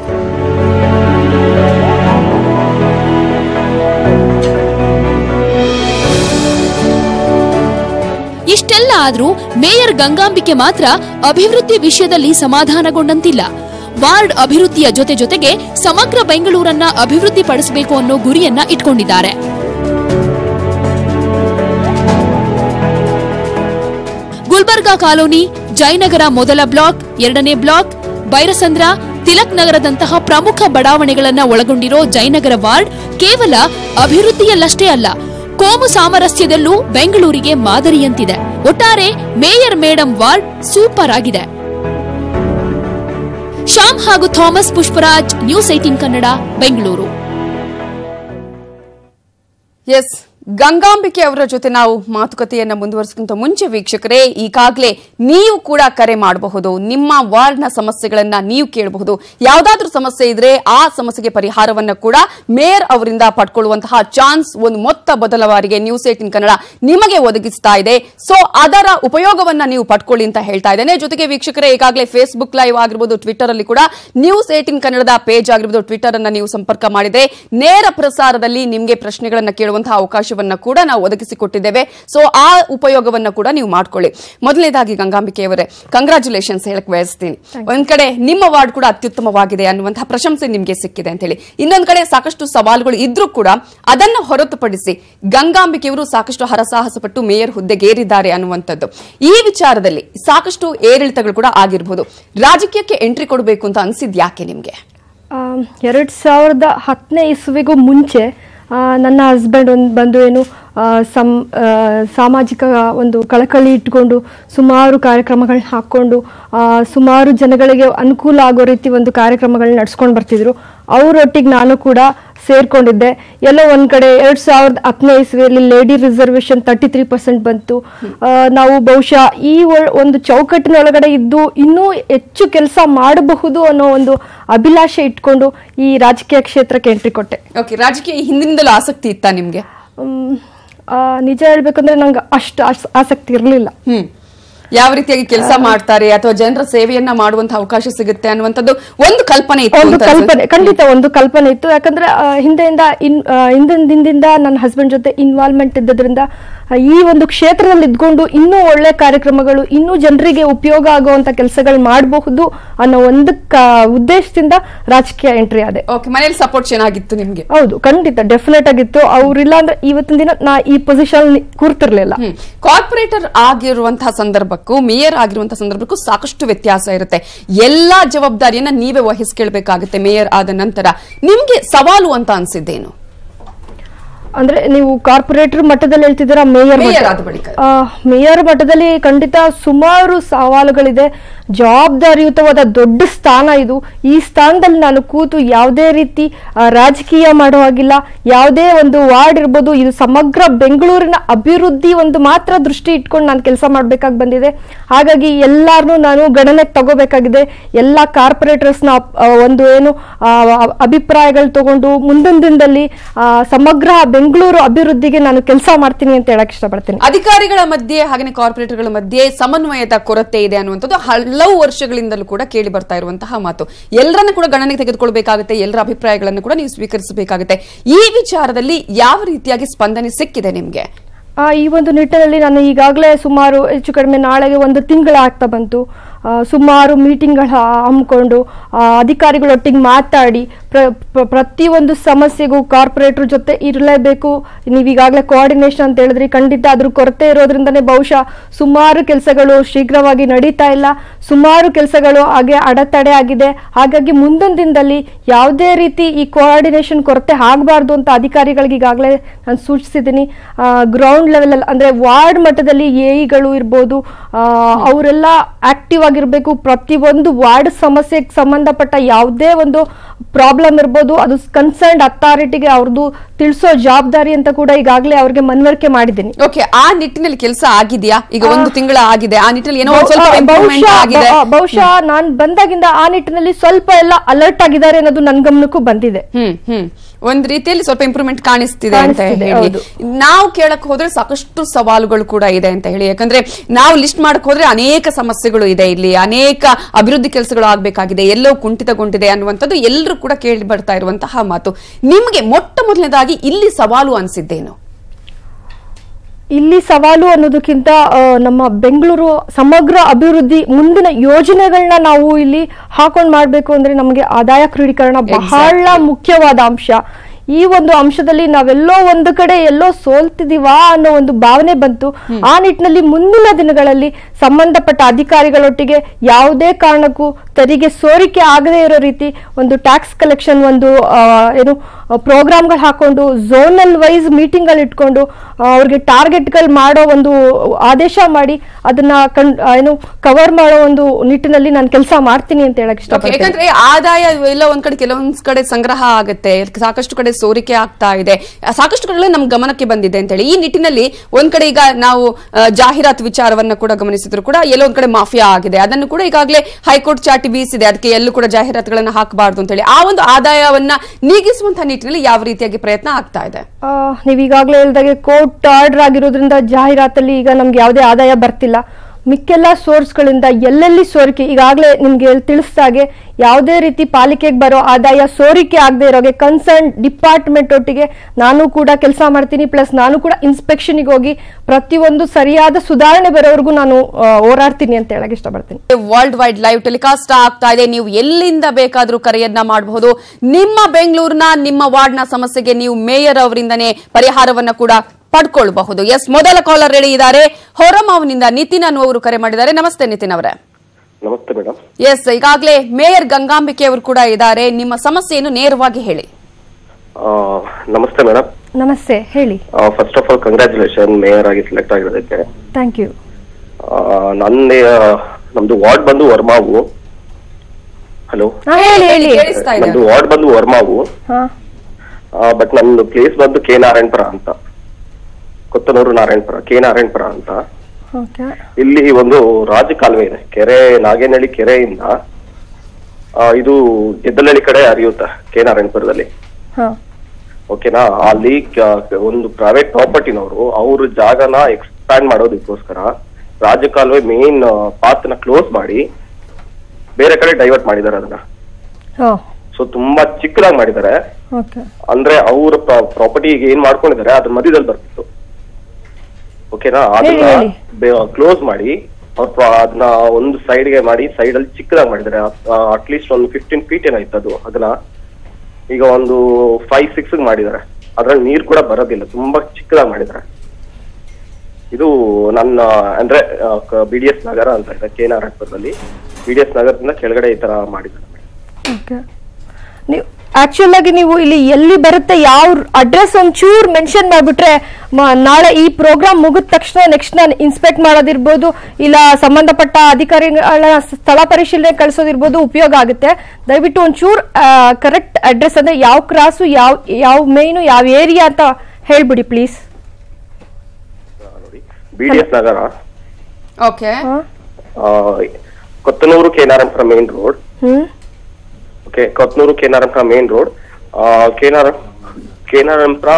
ಇಷ್ಟೆಲ್ಲ ಆದ್ರೂ ಮೇಯರ್ ಗಂಗಾಂಬಿಕೆ ಮಾತ್ರ ಅಭಿವೃದ್ಧಿ ವಿಷಯದಲ್ಲಿ ಸಮಾಧಾನಗೊಂಡಂತಿಲ್ಲ ವಾರ್ಡ್ ಅಭಿವೃದ್ಧಿಯ ಜೊತೆ ಜೊತೆಗೆ ಸಮಗ್ರ ಬೆಂಗಳೂರನ್ನ ಅಭಿವೃದ್ಧಿಪಡಿಸಬೇಕು ಅನ್ನೋ ಗುರಿಯನ್ನ ಇಟ್ಕೊಂಡಿದ್ದಾರೆ ಗುಲ್ಬರ್ಗಾ ಕಾಲೋನಿ ಜಯನಗರ ಮೊದಲ ಬ್ಲಾಕ್ ಎರಡನೇ ಬ್ಲಾಕ್ ಬೈರಸಂದ್ರ ತಿಲಕ್ ನಗರದಂತಹ ಪ್ರಮುಖ ಬಡಾವಣೆಗಳನ್ನ ಒಳಗೊಂಡಿರೋ ಜಯನಗರ ವಾರ್ಡ್ ಕೇವಲ ಅಭಿವೃದ್ಧಿಯಲ್ಲಷ್ಟೇ ಅಲ್ಲ ಕೋಮು ಸಾಮರಸ್ಯದಲ್ಲೂ ಬೆಂಗಳೂರಿಗೆ ಮಾದರಿಯಂತಿದೆ ಒಟ್ಟಾರೆ ಮೇಯರ್ ಮೇಡಂ ವಾರ್ಡ್ ಸೂಪರ್ ಆಗಿದೆ ಶ್ಯಾಮ್ ಹಾಗೂ Thomas Pushparaj news eighteen Kannada Bengaluru S Gangambike ಅವರ ಜೊತೆ ನಾವು ಮಾತುಕತೆಯನ್ನ ಮುಂದುವರಿಸಕ್ಕಿಂತ ಮುಂಚೆ ವೀಕ್ಷಕರೇ ಈಗಾಗಲೇ ನೀವು ಕೂಡ ಕರೆ ಮಾಡಬಹುದು ನಿಮ್ಮ ವಾರ್ಡ್ನ ಸಮಸ್ಯೆಗಳನ್ನ ನೀವು ಕೇಳಬಹುದು ಯಾವ್ದಾದ್ರೂ ಸಮಸ್ಯೆ ಇದ್ರೆ ಆ ಸಮಸ್ಯೆಗೆ ಪರಿಹಾರವನ್ನ ಕೂಡ ಮೇಯರ್ ಅವರಿಂದ ಪಡ್ಕೊಳ್ಳುವಂತಹ ಚಾನ್ಸ್ ಒಂದು ಮೊತ್ತ ಬದಲವಾರಿಗೆ ನ್ಯೂಸ್ ಏಟಿನ್ ಕನ್ನಡ ನಿಮಗೆ ಒದಗಿಸ್ತಾ ಇದೆ ಸೊ ಅದರ ಉಪಯೋಗವನ್ನ ನೀವು ಪಡ್ಕೊಳ್ಳಿ ಅಂತ ಹೇಳ್ತಾ ಇದ್ದೇನೆ ಜೊತೆಗೆ ವೀಕ್ಷಕರೇ ಈಗಾಗಲೇ ಫೇಸ್ಬುಕ್ ಲೈವ್ ಆಗಿರ್ಬೋದು ಟ್ವಿಟರ್ ಅಲ್ಲಿ ಕೂಡ ನ್ಯೂಸ್ ಏಟಿನ್ ಕನ್ನಡದ ಪೇಜ್ ಆಗಿರ್ಬೋದು ಟ್ವಿಟರ್ ಅನ್ನ ನೀವು ಸಂಪರ್ಕ ಮಾಡಿದ್ರೆ ನೇರ ಪ್ರಸಾರದಲ್ಲಿ ನಿಮಗೆ ಪ್ರಶ್ನೆಗಳನ್ನ ಕೇಳುವಂತಹ ಅವಕಾಶವನ್ನ ಕೂಡ ನಾವು ಒದಗಿಸಿಕೊಟ್ಟಿದ್ದೇವೆ ಸೊ ಆ ಉಪಯೋಗವನ್ನ ಕೂಡ ನೀವು ಮಾಡ್ಕೊಳ್ಳಿ ಮೊದಲನೇದಾಗಿ ಗಂಗಾಂಬಿಕೆಯವರೇ ಕಂಗ್ರಾಚುಲೇಷನ್ಸ್ ಹೇಳಕ್ ಬಯಸ್ತೀನಿ ಒಂದ್ ಕಡೆ ನಿಮ್ಮ ವಾರ್ಡ್ ಕೂಡ ಅತ್ಯುತ್ತಮವಾಗಿದೆ ಅನ್ನುವಂತಹ ಪ್ರಶಂಸೆ ನಿಮಗೆ ಸಿಕ್ಕಿದೆ ಅಂತ ಹೇಳಿ ಇನ್ನೊಂದ್ ಕಡೆ ಸಾಕಷ್ಟು ಸವಾಲುಗಳು ಇದ್ರೂ ಕೂಡ ಅದನ್ನ ಹೊರತುಪಡಿಸಿ ಗಂಗಾಂಬಿಕೆಯವರು ಸಾಕಷ್ಟು ಹರಸಾಹಸ ಪಟ್ಟು ಮೇಯರ್ ಹುದ್ದೆಗೇರಿದ್ದಾರೆ ಅನ್ನುವಂಥದ್ದು ಈ ವಿಚಾರದಲ್ಲಿ ಸಾಕಷ್ಟು ಏರಿಳಿತಗಳು ಕೂಡ ಆಗಿರಬಹುದು ರಾಜಕೀಯಕ್ಕೆ ಎಂಟ್ರಿ ಕೊಡಬೇಕು ಅಂತ ಅನ್ಸಿದ್ ಯಾಕೆ ನಿಮ್ಗೆ ಎರಡು ಸಾವಿರದ ಹತ್ತನೇ ಇಸ್ವಿಗೂ ಮುಂಚೆ ಆ, ನನ್ನ ಹಸ್ಬೆಂಡ್ ಒಂದು ಬಂದು ಏನು ಆ, ಸಂ ಆ, ಸಾಮಾಜಿಕ ಒಂದು ಕಳಕಳಿ ಇಟ್ಕೊಂಡು ಸುಮಾರು ಕಾರ್ಯಕ್ರಮಗಳನ್ನ ಹಾಕ್ಕೊಂಡು ಆ, ಸುಮಾರು ಜನಗಳಿಗೆ ಅನುಕೂಲ ಆಗೋ ರೀತಿ ಒಂದು ಕಾರ್ಯಕ್ರಮಗಳನ್ನ ನಡ್ಸ್ಕೊಂಡು ಬರ್ತಿದ್ರು ಅವರೊಟ್ಟಿಗೆ ನಾನು ಕೂಡ ಸೇರ್ಕೊಂಡಿದ್ದೆ ಎಲ್ಲೋ ಒಂದ್ ಕಡೆ ಎರಡ್ ಸಾವಿರದ ಹತ್ತನೇ ಇಸ್ವಿಯಲ್ಲಿ lady reservation thirty three percent ಬಂತು ಆ, ನಾವು ಬಹುಶಃ ಈ ಒ- ಒಂದು ಚೌಕಟ್ಟಿನೊಳಗಡೆ ಇದ್ದು ಇನ್ನೂ ಹೆಚ್ಚು ಕೆಲಸ ಮಾಡಬಹುದು ಅನ್ನೋ ಒಂದು ಅಭಿಲಾಷೆ ಇಟ್ಕೊಂಡು ಈ ರಾಜಕೀಯ ಕ್ಷೇತ್ರಕ್ಕೆ ಎಂಟ್ರಿ ಕೊಟ್ಟೆ ಓಕೆ ರಾಜಕೀಯ ಹಿಂದಿನಿಂದಲೂ ಆಸಕ್ತಿ ಇತ್ತಾ ನಿಮ್ಗೆ ಮ್, ಆ, ನಿಜ ಹೇಳ್ಬೇಕಂದ್ರೆ ನಂಗೆ ಅಷ್ಟು ಆಸ್- ಆಸಕ್ತಿ ಇರಲಿಲ್ಲ ಹ್ಮ್ ಯಾವ ರೀತಿಯಾಗಿ ಕೆಲಸ ಮಾಡ್ತಾರೆ ಅಥವಾ ಜನರ ಸೇವೆಯನ್ನ ಮಾಡುವಂತ ಅವಕಾಶ ಸಿಗುತ್ತೆ ಅನ್ನುವಂಥದ್ದು ಒಂದು ಕಲ್ಪನೆ ಇತ್ತು ಒಂದು ಅಂತ ಅನ್ಸುತ್ತೆ. ಕಲ್ಪನೆ ಖಂಡಿತ ಒಂದು ಕಲ್ಪನೆ ಇತ್ತು ಯಾಕಂದ್ರೆ ಆ, ಹಿಂದೆಯಿಂದ ಇನ್ ಆ, ಹಿಂದಿನ ದಿನದಿಂದ ನನ್ನ ಹಸ್ಬೆಂಡ್ ಜೊತೆ ಇನ್ವಾಲ್ವ್ಮೆಂಟ್ ಇದ್ದದ್ರಿಂದ ಆ, ಈ ಒಂದು ಕ್ಷೇತ್ರದಲ್ಲಿ ಇದ್ಕೊಂಡು ಇನ್ನೂ ಒಳ್ಳೆ ಕಾರ್ಯಕ್ರಮಗಳು ಇನ್ನೂ ಜನರಿಗೆ ಉಪಯೋಗ ಆಗುವಂತ ಕೆಲಸಗಳು ಮಾಡಬಹುದು ಅನ್ನೋ ಒಂದು ಕ- ಉದ್ದೇಶದಿಂದ ರಾಜಕೀಯ ಎಂಟ್ರಿ ಆದೆ ಓಕೆ ಮನೇಲಿ ಸಪೋರ್ಟ್ ಚೆನ್ನಾಗಿತ್ತು ನಿಮ್ಗೆ ಹೌದು ಖಂಡಿತ ಡೆಫಿನೆಟ್ ಆಗಿತ್ತು ಅವ್ರಿಲ್ಲ ಅಂದ್ರೆ ಇವತ್ತಿನ ದಿನ ನಾ ಈ ಪೊಸಿಷನ್ ಕೂರ್ತಿರ್ಲಿಲ್ಲ ಹ್ಮ್ ಕಾರ್ಪೊರೇಟರ್ ಆಗಿರುವಂತಹ ಸಂದರ್ಭಕ್ಕೂ ಮೇಯರ್ ಆಗಿರುವಂತಹ ಸಂದರ್ಭಕ್ಕೂ ಸಾಕಷ್ಟು ವ್ಯತ್ಯಾಸ ಇರುತ್ತೆ ಎಲ್ಲಾ ಜವಾಬ್ದಾರಿಯನ್ನ ನೀವೇ ವಹಿಸ್ಕೊಳ್ಬೇಕಾಗುತ್ತೆ ಮೇಯರ್ ಆದ ನಂತರ ನಿಮ್ಗೆ ಸವಾಲು ಅಂತ ಅನ್ಸಿದ್ದೇನು ಅಂದ್ರೆ ನೀವು ಕಾರ್ಪೊರೇಟರ್ ಮಟ್ಟದಲ್ಲಿ ಹೇಳ್ತಿದ್ದೀರಾ ಮೇಯರ್ ಮೇಯರ್ ಆದ ಬಳಿಕ ಮೇಯರ್ ಮಟ್ಟದಲ್ಲಿ ಖಂಡಿತ ಸುಮಾರು ಸವಾಲುಗಳಿದೆ ಜವಾಬ್ದಾರಿಯುತವಾದ ದೊಡ್ಡ ಸ್ಥಾನ ಇದು ಈ ಸ್ಥಾನದಲ್ಲಿ ನಾನು ಕೂತು ಯಾವುದೇ ರೀತಿ ಆ, ರಾಜಕೀಯ ಮಾಡೋ ಹಾಗಿಲ್ಲ ಯಾವುದೇ ಒಂದು ವಾರ್ಡ್ ಇರ್ಬೋದು ಇದು ಸಮಗ್ರ ಬೆಂಗಳೂರಿನ ಅಭಿವೃದ್ಧಿ ಒಂದು ಮಾತ್ರ ದೃಷ್ಟಿ ಇಟ್ಕೊಂಡು ನಾನು ಕೆಲಸ ಮಾಡ್ಬೇಕಾಗಿ ಬಂದಿದೆ ಹಾಗಾಗಿ ಎಲ್ಲಾರನ್ನೂ ನಾನು ಗಣನೆಗೆ ತಗೋಬೇಕಾಗಿದೆ ಎಲ್ಲ ಕಾರ್ಪೊರೇಟರ್ಸ್ನ ಒಂದು ಏನು ಆ, ಅಭಿಪ್ರಾಯಗಳು ತಗೊಂಡು ಮುಂದಿನ ದಿನದಲ್ಲಿ ಆ, ಸಮಗ್ರ ಬೆಂಗಳೂರು ಅಭಿವೃದ್ಧಿಗೆ ನಾನು ಕೆಲಸ ಮಾಡ್ತೀನಿ ಅಂತ ಹೇಳಕ್ ಇಷ್ಟಪಡ್ತೀನಿ ಅಧಿಕಾರಿಗಳ ಮಧ್ಯೆ ಹಾಗೆ ಕಾರ್ಪೊರೇಟರ್ಗಳ ಮಧ್ಯೆ ಸಮನ್ವಯದ ಕೊರತೆ ಇದೆ ಅನ್ನುವಂಥದ್ದು ಹಲವು ವರ್ಷಗಳಿಂದಲೂ ಕೂಡ ಕೇಳಿ ಬರ್ತಾ ಇರುವಂತಹ ಮಾತು ಎಲ್ಲರನ್ನ ಕೂಡ ಗಣನೆಗೆ ತೆಗೆದುಕೊಳ್ಬೇಕಾಗುತ್ತೆ ಎಲ್ಲರ ಅಭಿಪ್ರಾಯಗಳನ್ನು ಕೂಡ ನೀವು ಸ್ವೀಕರಿಸಬೇಕಾಗುತ್ತೆ ಈ ವಿಚಾರದಲ್ಲಿ ಯಾವ ರೀತಿಯಾಗಿ ಸ್ಪಂದನೆ ಸಿಕ್ಕಿದೆ ನಿಮ್ಗೆ ಆ, ಈ ಒಂದು ನಿಟ್ಟಿನಲ್ಲಿ ನಾನು ಈಗಾಗಲೇ ಸುಮಾರು ಹೆಚ್ಚು ಕಡಿಮೆ ನಾಳೆಗೆ ಒಂದು ತಿಂಗಳ ಆಗ್ತಾ ಬಂತು ಆ, ಸುಮಾರು ಮೀಟಿಂಗ್ಗಳ ಹಮ್ಮಿಕೊಂಡು ಆ, ಅಧಿಕಾರಿಗಳೊಟ್ಟಿಗೆ ಮಾತಾಡಿ ಪ್ರ ಪ್ರ- ಪ್ರತಿಯೊಂದು ಸಮಸ್ಯೆಗೂ ಕಾರ್ಪೊರೇಟರ್ ಜೊತೆ ಇರಲೇಬೇಕು ನೀವು ಈಗಾಗಲೇ ಕೋಆರ್ಡಿನೇಷನ್ ಅಂತ ಹೇಳಿದ್ರಿ ಖಂಡಿತ ಅದ್ರ ಕೊರತೆ ಇರೋದ್ರಿಂದನೇ ಬಹುಶಃ ಸುಮಾರು ಕೆಲಸಗಳು ಶೀಘ್ರವಾಗಿ ನಡೀತಾ ಇಲ್ಲ ಸುಮಾರು ಕೆಲಸಗಳು ಹಾಗೆ ಅಡೆತಡೆ ಆಗಿದೆ ಹಾಗಾಗಿ ಮುಂದಿನ ದಿನದಲ್ಲಿ ಯಾವುದೇ ರೀತಿ ಈ ಕೋಆರ್ಡಿನೇಷನ್ ಕೊರತೆ ಆಗಬಾರ್ದು ಅಂತ ಅಧಿಕಾರಿಗಳಿಗೆ ಈಗಾಗಲೇ ನಾನು ಸೂಚಿಸಿದ್ದೀನಿ ಗ್ರೌಂಡ್ ಲೆವೆಲ್ ಅಲ್ಲಿ ಅಂದ್ರೆ ವಾರ್ಡ್ ಮಟ್ಟದಲ್ಲಿ ಎಇಗಳು ಇರ್ಬೋದು ಆ, ಅವರೆಲ್ಲ ಆಕ್ಟಿವ್ ಆಗಿರ್ಬೇಕು ಪ್ರತಿಯೊಂದು ವಾರ್ಡ್ ಸಮಸ್ಯೆಗೆ ಸಂಬಂಧಪಟ್ಟ ಯಾವುದೇ ಒಂದು ಪ್ರಾಬ್ಲಮ್ ಇರ್ಬೋದು ಅದು ಕನ್ಸರ್ನ್ಡ್ ಅಥಾರಿಟಿಗೆ ಅವ್ರದ್ದು ತಿಳಿಸೋ ಜವಾಬ್ದಾರಿ ಅಂತ ಕೂಡ ಈಗಾಗಲೇ ಅವ್ರಿಗೆ ಮನವರಿಕೆ ಮಾಡಿದ್ದೀನಿ ಓಕೆ ಆ ನಿಟ್ಟಿನಲ್ಲಿ ಕೆಲಸ ಆಗಿದೆಯಾ ಈಗ ಒಂದು ತಿಂಗಳ ಆಗಿದೆ ಆ ನಿಟ್ಟಿನಲ್ಲಿ ಏನೋ ಒಂದ್ ಸ್ವಲ್ಪ ಬಹು- ಇಂಪ್ರೂವ್ಮೆಂಟ್ ಬಹುಶಃ ಆಗಿದೆ ಬ- ಬಹುಶಃ ನಾನ್ ಬಂದಾಗಿಂದ ಆ ನಿಟ್ಟಿನಲ್ಲಿ ಸ್ವಲ್ಪ ಎಲ್ಲ ಅಲರ್ಟ್ ಆಗಿದ್ದಾರೆ ಅನ್ನೋದು ನನ್ ಗಮನಕ್ಕೂ ಬಂದಿದೆ ಹ್ಮ್ ಹ್ಮ್ ಒಂದ್ ರೀತಿಯಲ್ಲಿ ಸ್ವಲ್ಪ ಇಂಪ್ರೂವ್ಮೆಂಟ್ ಕಾಣಿಸ್ತಿದೆ ಅಂತ ಕಾಣಿಸ್ತಿದೆ, ಹೇಳಿ ಹೌದು. ನಾವು ಕೇಳಕ್ ಹೋದ್ರೆ ಸಾಕಷ್ಟು ಸವಾಲುಗಳು ಕೂಡ ಇದೆ ಅಂತ ಹೇಳಿ ಯಾಕಂದ್ರೆ ನಾವು ಲಿಸ್ಟ್ ಮಾಡಕ್ ಹೋದ್ರೆ ಅನೇಕ ಸಮಸ್ಯೆಗಳು ಇದೆ ಇಲ್ಲಿ ಅನೇಕ ಅಭಿವೃದ್ಧಿ ಕೆಲಸಗಳು ಆಗ್ಬೇಕಾಗಿದೆ ಎಲ್ಲೋ ಕುಂಠಿತಗೊಂಡಿದೆ ಅನ್ನುವಂಥದ್ದು ಎಲ್ಲರೂ ಕೂಡ ಕೇಳಿ ಬರ್ತಾ ಇರುವಂತಹ ಮಾತು ನಿಮ್ಗೆ ಮೊಟ್ಟ ಮೊದಲನೇದಾಗಿ ಇಲ್ಲಿ ಸವಾಲು ಅನ್ಸಿದ್ದೇನು ಇಲ್ಲಿ ಸವಾಲು ಅನ್ನೋದಕ್ಕಿಂತ ಆ, ನಮ್ಮ ಬೆಂಗಳೂರು ಸಮಗ್ರ ಅಭಿವೃದ್ಧಿ ಮುಂದಿನ ಯೋಜನೆಗಳನ್ನ ನಾವು ಇಲ್ಲಿ ಹಾಕೊಂಡ್ ಮಾಡ್ಬೇಕು ಅಂದ್ರೆ ನಮಗೆ ಆದಾಯ ಕ್ರೋಢೀಕರಣ ಬಹಳ ಮುಖ್ಯವಾದ ಅಂಶ ಈ ಒಂದು ಅಂಶದಲ್ಲಿ ನಾವೆಲ್ಲೋ ಒಂದು ಕಡೆ ಎಲ್ಲೋ ಸೋಲ್ತಿದೀವಾ ಅನ್ನೋ ಒಂದು ಭಾವನೆ ಬಂತು ಆ ನಿಟ್ಟಿನಲ್ಲಿ ಮುಂದಿನ ದಿನಗಳಲ್ಲಿ ಸಂಬಂಧಪಟ್ಟ ಅಧಿಕಾರಿಗಳೊಟ್ಟಿಗೆ ಯಾವುದೇ ಕಾರಣಕ್ಕೂ ತೆರಿಗೆ ಸೋರಿಕೆ ಆಗದೇ ಇರೋ ರೀತಿ ಒಂದು ಟ್ಯಾಕ್ಸ್ ಕಲೆಕ್ಷನ್ ಒಂದು ಆ, ಏನು ಪ್ರೋಗ್ರಾಮ್ಗಳು ಹಾಕೊಂಡು ಝೋನಲ್ ವೈಸ್ ಮೀಟಿಂಗ್ಗಳು ಇಟ್ಕೊಂಡು ಆ, ಅವ್ರಿಗೆ ಟಾರ್ಗೆಟ್ಗಳು ಮಾಡೋ ಒಂದು ಆದೇಶ ಮಾಡಿ ಅದನ್ನ ಕಣ್ ಆ, ಏನು ಕವರ್ ಮಾಡೋ ಒಂದು ನಿಟ್ಟಿನಲ್ಲಿ ನಾನು ಕೆಲಸ ಮಾಡ್ತೀನಿ ಅಂತ ಹೇಳಕ್ Okay, ಇಷ್ಟಪಡ್ತೀನಿ ಯಾಕಂದ್ರೆ ಆದಾಯ ಎಲ್ಲ ಒಂದ್ ಕಡೆ ಕೆಲವೊಂದ್ ಕಡೆ ಸಂಗ್ರಹ ಆಗುತ್ತೆ ಸಾಕಷ್ಟು ಕಡೆ ಸೋರಿಕೆ ಆಗ್ತಾ ಇದೆ ಸಾಕಷ್ಟು ಕಡೆ ನಮ್ ಗಮನಕ್ಕೆ ಬಂದಿದೆ ಅಂತ ಹೇಳಿ ಈ ನಿಟ್ಟಿನಲ್ಲಿ ಒಂದ್ ಕಡೆ ಈಗ ನಾವು ಆ, ಜಾಹೀರಾತು ವಿಚಾರವನ್ನ ಕೂಡ ಗಮನಿಸಿದ್ರು ಕೂಡ ಎಲ್ಲೋ ಒಂದ್ ಕಡೆ ಮಾಫಿಯಾ ಆಗಿದೆ ಅದನ್ನು ಕೂಡ ಈಗಾಗಲೇ ಹೈಕೋರ್ಟ್ ಚಾಟಿ ಬೀಸಿದೆ ಅದಕ್ಕೆ ಎಲ್ಲೂ ಕೂಡ ಜಾಹೀರಾತುಗಳನ್ನ ಹಾಕಬಾರ್ದು ಅಂತ ಹೇಳಿ ಆ ಒಂದು ಆದಾಯವನ್ನ ನೀಗಿಸುವಂತಹ ನಿಟ್ಟಿನಲ್ಲಿ ಯಾವ ರೀತಿಯಾಗಿ ಪ್ರಯತ್ನ ಆಗ್ತಾ ಇದೆ ಆ, ನೀವ್ ಈಗಾಗಲೇ ಹೇಳ್ದಾಗೆ ಕೋರ್ಟ್ ಆರ್ಡರ್ ಆಗಿರೋದ್ರಿಂದ ಜಾಹೀರಾತಲ್ಲಿ ಈಗ ನಮ್ಗೆ ಯಾವುದೇ ಆದಾಯ ಬರ್ತಿಲ್ಲ ಮಿಕ್ಕೆಲ್ಲ ಸೋರ್ಸ್ಗಳಿಂದ ಎಲ್ಲೆಲ್ಲಿ ಸೋರಿಕೆ ಈಗಾಗಲೇ ನಿಮ್ಗೆ ತಿಳಿಸ್ದಾಗೆ ಯಾವುದೇ ರೀತಿ ಪಾಲಿಕೆಗೆ ಬರೋ ಆದಾಯ ಸೋರಿಕೆ ಆಗದೆ ಇರೋಗೆ ಕನ್ಸರ್ನ್ ಡಿಪಾರ್ಟ್ಮೆಂಟ್ ಒಟ್ಟಿಗೆ ನಾನು ಕೂಡ ಕೆಲಸ ಮಾಡ್ತೀನಿ ಪ್ಲಸ್ ನಾನು ಕೂಡ ಇನ್ಸ್ಪೆಕ್ಷನ್ಗೆ ಹೋಗಿ ಪ್ರತಿಯೊಂದು ಸರಿಯಾದ ಸುಧಾರಣೆ ಬರೋವರೆಗೂ ನಾನು ಆ, ಹೋರಾಡ್ತೀನಿ ಅಂತ ಹೇಳಕ್ ಇಷ್ಟಪಡ್ತೀನಿ ವರ್ಲ್ಡ್ ವೈಡ್ ಲೈವ್ ಟೆಲಿಕಾಸ್ಟ್ ಆಗ್ತಾ ಇದೆ ನೀವು ಎಲ್ಲಿಂದ ಬೇಕಾದ್ರೂ ಕರೆಯನ್ನ ಮಾಡಬಹುದು ನಿಮ್ಮ ಬೆಂಗಳೂರಿನ ನಿಮ್ಮ ವಾರ್ಡ್ನ ಸಮಸ್ಯೆಗೆ ನೀವು ಮೇಯರ್ ಅವರಿಂದನೇ ಪರಿಹಾರವನ್ನ ಕೂಡ ಪಡ್ಕೊಳ್ಬಹುದು ಎಸ್ ಮೊದಲ ಕಾಲರ್ ರೆಡಿ ಇದ್ದಾರೆ ಹೊರಮಾವಿನಿಂದ ನಿತಿನ್ ಅನ್ನುವರು ಕರೆ ಮಾಡಿದ್ದಾರೆ ನಮಸ್ತೆ ನಿತಿನ್ ಅವರೇ ನಮಸ್ತೆ ಮೇಡಮ್ ಎಸ್ ಈಗಾಗಲೇ ಮೇಯರ್ ಗಂಗಾಂಬಿಕೆ ಅವರು ಕೂಡ ಇದ್ದಾರೆ ನಿಮ್ಮ ಸಮಸ್ಯೆಯನ್ನು ನೇರವಾಗಿ ಹೇಳಿ ನಮಸ್ತೆ ಮೇಡಮ್ ನಮಸ್ತೆ ಹೇಳಿ first of all congratulation mayor ಆಗಿ ಸೆಲೆಕ್ಟ್ ಆಗಿರೋದಕ್ಕೆ ಥ್ಯಾಂಕ್ ಯು ನನ್ನ ನಮ್ದು ವಾರ್ಡ್ ಬಂದು ವರ್ಮಾವು ಹಲೋ ಹೇಳಿ ಹೇಳಿ ಕೇಳಿಸ್ತಾ ಇದೆ ನಮ್ದು ವಾರ್ಡ್ ಬಂದು ವರ್ಮಾವು ಹಾ ಬಟ್ ನಮ್ದು ಪ್ಲೇಸ್ ಬಂದು ಕೆ ನಾರಾಯಣಪುರ ಅಂತ ಕೊತ್ತನೂರು ನಾರಾಯಣಪುರ ಕೆ ನಾರಾಯಣಪುರ ಅಂತ ಓಕೆ ಇಲ್ಲಿ ಒಂದು ರಾಜ ಕಾಲುವೆ ಇದೆ ಕೆರೆ ನಾಗೇನಹಳ್ಳಿ ಕೆರೆಯಿಂದ ಆ, ಇದು ಗೆದ್ದಲಹಳ್ಳಿ ಕಡೆ ಹರಿಯುತ್ತೆ ಕೆ ನಾರಾಯಣಪುರದಲ್ಲಿ ಹಾ ಓಕೆನಾ ಅಲ್ಲಿ ಕ- ಒಂದು ಪ್ರೈವೇಟ್ ಪ್ರಾಪರ್ಟಿನವರು ಅವ್ರ ಜಾಗನ ಎಕ್ಸ್ಪ್ಯಾಂಡ್ ಮಾಡೋದಕ್ಕೋಸ್ಕರ ರಾಜಕಾಲುವೆ ಮೇನ್ ಪಾತ್ ನ ಕ್ಲೋಸ್ ಮಾಡಿ ಬೇರೆ ಕಡೆ ಡೈವರ್ಟ್ ಮಾಡಿದ್ದಾರೆ ಅದನ್ನ ಹಾ ಸೊ ತುಂಬಾ ಚಿಕ್ಕದಾಗಿ ಮಾಡಿದ್ದಾರೆ ಓಕೆ ಅಂದ್ರೆ ಅವ್ರ ಪ್ರಾಪರ್ಟಿ ಏನ್ ಮಾಡ್ಕೊಂಡಿದ್ದಾರೆ ಅದ್ರ ಮಧ್ಯದಲ್ಲಿ ಬರ್ತಿತ್ತು ಓಕೆನಾ ಹೇಳಿ, ಅದನ್ನ ಹೇಳಿ. ಕ್ಲೋಸ್ ಮಾಡಿ ಅವ್ರ ಪ್ರ- ಅದನ್ನ ಒಂದು side ಗೆ ಮಾಡಿ ಸೈಡ್ ಅಲ್ಲಿ ಚಿಕ್ಕದಾಗಿ ಮಾಡಿದ್ದಾರೆ ಅಟ್ಲೀಸ್ಟ್ ಒಂದು ಫಿಫ್ಟೀನ್ ಫೀಟ್ ಏನಾಯ್ತು ಅದು ಅದನ್ನ ಈಗ ಒಂದು ಫೈವ್ ಸಿಕ್ಸ್ ಮಾಡಿದ್ದಾರೆ ಅದ್ರಲ್ಲಿ ನೀರ್ ಕೂಡ ಬರೋದಿಲ್ಲ ತುಂಬಾ ಚಿಕ್ಕದಾಗಿ ಮಾಡಿದ್ದಾರೆ ಇದು ನನ್ನ ಅಂದ್ರೆ ಬಿ ಡಿ ಎಸ್ ನಗರ ಅಂತ ಇದೆ ಕೆ ನಾರಾಯಣಪುರದಲ್ಲಿ ಬಿ ಡಿ ಎಸ್ ನಗರದಿಂದ ಕೆಳಗಡೆ ಈ ತರ ಮಾಡಿದ್ದಾರೆ ಓಕೆ ನೀವು ಆಕ್ಚುಲ್ ಆಗಿ ನೀವು ಇಲ್ಲಿ ಎಲ್ಲಿ ಬರುತ್ತೆ ಯಾವ ಅಡ್ರೆಸ್ ಒಂಚೂರು ಮೆನ್ಷನ್ ಮಾಡಿಬಿಟ್ರೆ ನಾಳೆ ಈ ಪ್ರೋಗ್ರಾಮ್ ಮುಗಿದ ತಕ್ಷಣ ನೆಕ್ಸ್ಟ್ ನಾನು ಇನ್ಸ್ಪೆಕ್ಟ್ ಮಾಡೋದಿರ್ಬೋದು ಇಲ್ಲ ಸಂಬಂಧಪಟ್ಟ ಅಧಿಕಾರಿಗಳ ಸ್ಥಳ ಪರಿಶೀಲನೆ ಕಳಿಸೋದಿರ್ಬೋದು ಉಪಯೋಗ ಆಗುತ್ತೆ ದಯವಿಟ್ಟು ಒಂಚೂರು ಕರೆಕ್ಟ್ ಅಡ್ರೆಸ್ ಅಂದ್ರೆ ಯಾವ ಕ್ರಾಸು ಯಾವ ಯಾವ ಮೇಯ್ನು ಯಾವ ಏರಿಯಾ ಅಂತ ಹೇಳ್ಬಿಡಿ ಪ್ಲೀಸ್ ನೋಡಿ B D S Nagar okay ಆ, Kothanur K Narayanapura main road hmm okay Kothnur K Narayanapura main road K ನಾರ ಕೆ ನಾರಾಯಣಪುರ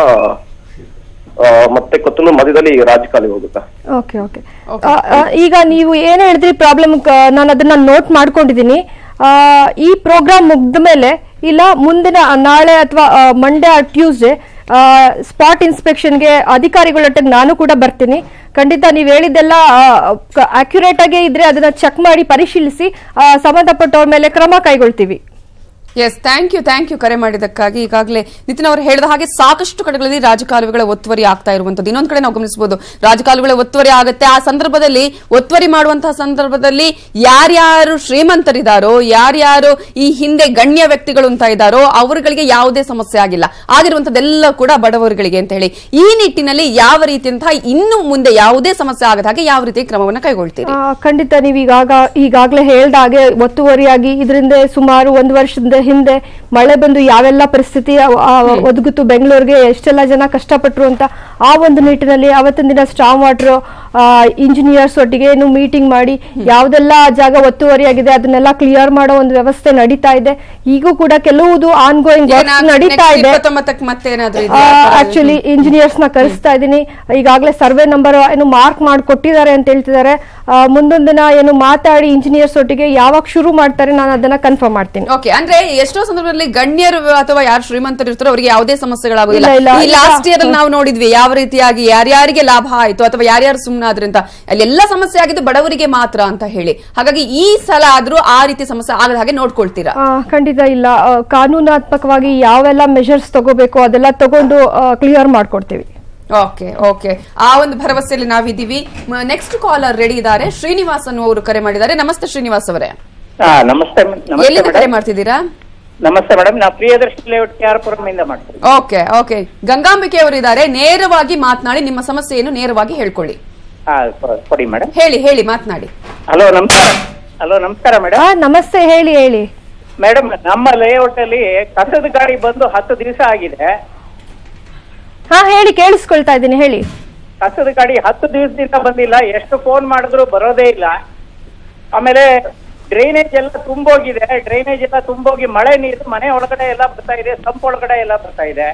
ಆ, ಮತ್ತೆ ಕೊತ್ತನೂರು ಮಧ್ಯದಲ್ಲಿ ರಾಜಕಾಲಿ ಹೋಗುತ್ತಾ ಓಕೆ ಓಕೆ ಈಗ ನೀವು ಏನ್ ಹೇಳಿದ್ರಿ ಪ್ರಾಬ್ಲಮ್ ನಾನು ಅದನ್ನ ನೋಟ್ ಮಾಡ್ಕೊಂಡಿದ್ದೀನಿ ಆ, ಈ ಪ್ರೋಗ್ರಾಮ್ ಮುಗ್ದ ಮೇಲೆ ಇಲ್ಲ ಮುಂದಿನ ನಾಳೆ ಅಥವಾ ಮಂಡೇ ಟ್ಯೂಸ್ಡೇ ಸ್ಪಾಟ್ ಇನ್ಸ್ಪೆಕ್ಷನ್ಗೆ ಅಧಿಕಾರಿಗಳೊಟ್ಟಿಗೆ ನಾನು ಕೂಡ ಬರ್ತೀನಿ ಖಂಡಿತ ನೀವು ಹೇಳಿದ್ದೆಲ್ಲ ಅಕ್ಯುರೇಟ್ ಆಗೇ ಇದ್ರೆ ಅದನ್ನ ಚೆಕ್ ಮಾಡಿ ಪರಿಶೀಲಿಸಿ ಆ, ಸಂಬಂಧಪಟ್ಟವ್ರ ಮೇಲೆ ಕ್ರಮ ಕೈಗೊಳ್ತೀವಿ yes thank you thank you ಕರೆ ಮಾಡಿದ್ದಕ್ಕಾಗಿ ಈಗಾಗಲೇ ನಿತಿನ್ ಅವರು ಹೇಳಿದ ಹಾಗೆ ಸಾಕಷ್ಟು ಕಡೆಗಳಲ್ಲಿ ರಾಜಕಾಲುವೆಗಳ ಒತ್ತುವರಿ ಆಗ್ತಾ ಇರುವಂತದ್ದು ಇನ್ನೊಂದು ಕಡೆ ನಾವು ಗಮನಿಸಬಹುದು ರಾಜಕಾಲುವೆಗಳ ಒತ್ತುವರಿ ಆಗುತ್ತೆ ಆ ಸಂದರ್ಭದಲ್ಲಿ ಒತ್ತುವರಿ ಮಾಡುವಂತಹ ಸಂದರ್ಭದಲ್ಲಿ ಯಾರ್ಯಾರು ಶ್ರೀಮಂತರಿದ್ದಾರೋ ಯಾರ್ಯಾರು ಈ ಹಿಂದೆ ಗಣ್ಯ ವ್ಯಕ್ತಿಗಳು ಅಂತ ಇದ್ದಾರೋ ಅವರುಗಳಿಗೆ ಯಾವುದೇ ಸಮಸ್ಯೆ ಆಗಿಲ್ಲ ಆಗಿರುವಂತದ್ದೆಲ್ಲ ಕೂಡ ಬಡವರುಗಳಿಗೆ ಅಂತ ಹೇಳಿ ಈ ನಿಟ್ಟಿನಲ್ಲಿ ಯಾವ ರೀತಿಯಂತಹ ಇನ್ನು ಮುಂದೆ ಯಾವುದೇ ಸಮಸ್ಯೆ ಆಗದ ಹಾಗೆ ಯಾವ ರೀತಿ ಕ್ರಮವನ್ನು ಕೈಗೊಳ್ತೀರಿ ಆ, ಖಂಡಿತ ನೀವು ಈಗಾಗ ಈಗಾಗಲೇ ಹೇಳ್ದ ಹಾಗೆ ಒತ್ತುವರಿಯಾಗಿ ಇದರಿಂದ ಸುಮಾರು ಒಂದು ವರ್ಷದ ಹಿಂದೆ ಮಳೆ ಬಂದು ಯಾವೆಲ್ಲ ಪರಿಸ್ಥಿತಿ ಆ- ಆ ಒದಗಿತು ಬೆಂಗಳೂರಿಗೆ ಎಷ್ಟೆಲ್ಲ ಜನ ಕಷ್ಟಪಟ್ರು ಅಂತ ಆ ಒಂದು ನಿಟ್ಟಿನಲ್ಲಿ ಅವತ್ತಿನ ದಿನ ಸ್ಟ್ರಾಂಗ್ ವಾಟರ್ ಇಂಜಿನಿಯರ್ಸ್ ಒಟ್ಟಿಗೆ ಏನು ಮೀಟಿಂಗ್ ಮಾಡಿ ಯಾವ್ದೆಲ್ಲ ಜಾಗ ಒತ್ತುವರಿಯಾಗಿದೆ ಅದನ್ನೆಲ್ಲ ಕ್ಲಿಯರ್ ಮಾಡೋ ಒಂದು ವ್ಯವಸ್ಥೆ ನಡೀತಾ ಇದೆ ಈಗೂ ಕೂಡ ಕೆಲವುದು ಆನ್ ಗೋಯಿಂಗ್ ನಡೀತಾ ಇದೆ ಇಪ್ಪತ್ತೊಂಬತ್ತಕ್ಕೆ ಮತ್ತೆ ಏನಾದ್ರು ಇದೆಯಾ? ಆಕ್ಚುಲಿ ಇಂಜಿನಿಯರ್ಸ್ ನ ಕರೆಸ್ತಾ ಇದ್ದೀನಿ ಈಗಾಗಲೇ ಸರ್ವೆ ನಂಬರ್ ಏನು ಮಾರ್ಕ್ ಮಾಡಿ ಕೊಟ್ಟಿದ್ದಾರೆ ಅಂತ ಹೇಳ್ತಿದ್ದಾರೆ ಆ, ಮುಂದೊಂದ್ ದಿನ ಏನು ಮಾತಾಡಿ ಇಂಜಿನಿಯರ್ಸ್ ಒಟ್ಟಿಗೆ ಯಾವಾಗ ಶುರು ಮಾಡ್ತಾರೆ ನಾನು ಅದನ್ನ ಕನ್ಫರ್ಮ್ ಮಾಡ್ತೀನಿ ಓಕೆ ಅಂದ್ರೆ ಎಷ್ಟೋ ಸಂದರ್ಭದಲ್ಲಿ ಗಣ್ಯರು ಅಥವಾ ಯಾರು ಶ್ರೀಮಂತರು ಇರ್ತಾರೋ ಅವರಿಗೆ ಯಾವುದೇ ಸಮಸ್ಯೆಗಳಾಗುದಿಲ್ಲ ಇಲ್ಲ, ಇಲ್ಲ, ಈ ಇಲ್ಲ. ಲಾಸ್ಟ್ ಇಯರ್ ನಾವು ನೋಡಿದ್ವಿ ಯಾವ ರೀತಿಯಾಗಿ ಯಾರ್ಯಾರಿಗೆ ಲಾಭ ಆಯ್ತು ಅಥವಾ ಯಾರ್ಯಾರು ಸುಮ್ಮನಾದ್ರಿಂದ ಅಲ್ಲೆಲ್ಲ ಸಮಸ್ಯೆ ಆಗಿದ್ದು ಬಡವರಿಗೆ ಮಾತ್ರ ಅಂತ ಹೇಳಿ ಹಾಗಾಗಿ ಈ ಸಲ ಆದ್ರೂ ಆ ರೀತಿ ಸಮಸ್ಯೆ ಆಗದ ಹಾಗೆ ನೋಡ್ಕೊಳ್ತೀರಾ ಆ, ಖಂಡಿತ ಇಲ್ಲ ಆ, ಕಾನೂನಾತ್ಮಕವಾಗಿ ಯಾವೆಲ್ಲ ಮೆಷರ್ಸ್ ತಗೋಬೇಕು ಅದೆಲ್ಲ ತಗೊಂಡು ಕ್ಲಿಯರ್ ಮಾಡ್ಕೊಡ್ತೀವಿ ಓಕೆ ಓಕೆ ಆ ಒಂದು ಭರವಸೆಯಲ್ಲಿ ನಾವಿದ್ದೀವಿ ನೆಕ್ಸ್ಟ್ ಕಾಲರ್ ರೆಡಿ ಇದ್ದಾರೆ ಶ್ರೀನಿವಾಸ್ ಅನ್ನುವರು ಕರೆ ಮಾಡಿದ್ದಾರೆ ನಮಸ್ತೆ ಶ್ರೀನಿವಾಸ್ ಅವರೇ ಹಾ ನಮಸ್ತೆ ಮ- ನಮಸ್ತೆ ಎಲ್ಲಿಂದ ಕರೆ ಮೇಡಮ್ ಮಾಡ್ತಿದ್ದೀರಾ ನಮಸ್ತೆ ಮೇಡಮ್ ನಾವು Priyadarshi layout K R Puram ಇಂದ ಮಾಡ್ತೀವಿ ಓಕೆ ಓಕೆ ಗಂಗಾಂಬಿಕೆ ಅವರು ಇದ್ದಾರೆ ನೇರವಾಗಿ ಮಾತನಾಡಿ ನಿಮ್ಮ ಸಮಸ್ಯೆಯನ್ನು ನೇರವಾಗಿ ಹೇಳ್ಕೊಳ್ಳಿ ಹಾ ಕೊ- ಕೊಡಿ ಮೇಡಮ್ ಹೇಳಿ ಹೇಳಿ ಮಾತನಾಡಿ ಹಲೋ ನಮಸ್ಕಾರ ಹಲೋ ನಮಸ್ಕಾರ ಮೇಡಮ್ ಆ, ನಮಸ್ತೆ ಹೇಳಿ ಹೇಳಿ ಮೇಡಮ್ ನಮ್ಮ ಲೇಔಟ್ ಅಲ್ಲಿ ಕಸದ ಗಾಡಿ ಬಂದು ಹತ್ತು ದಿವಸ ಆಗಿದೆ ಹಾ ಹೇಳಿ ಕೇಳಿಸ್ಕೊಳ್ತಾ ಇದ್ದೀನಿ ಹೇಳಿ ಕಸದ ಗಾಡಿ ಹತ್ತು ದಿವಸದಿಂದ ಬಂದಿಲ್ಲ ಎಷ್ಟು ಫೋನ್ ಮಾಡಿದ್ರು ಬರೋದೇ ಇಲ್ಲ ಆಮೇಲೆ ಡ್ರೈನೇಜ್ ಎಲ್ಲ ತುಂಬೋಗಿದೆ ಡ್ರೈನೇಜ್ ಎಲ್ಲ ತುಂಬೋಗಿ ಮಳೆ ನೀರು ಮನೆ ಒಳಗಡೆ ಎಲ್ಲ ಬರ್ತಾ ಇದೆ ಸಂಪ್ ಒಳಗಡೆ ಎಲ್ಲ ಬರ್ತಾ ಇದೆ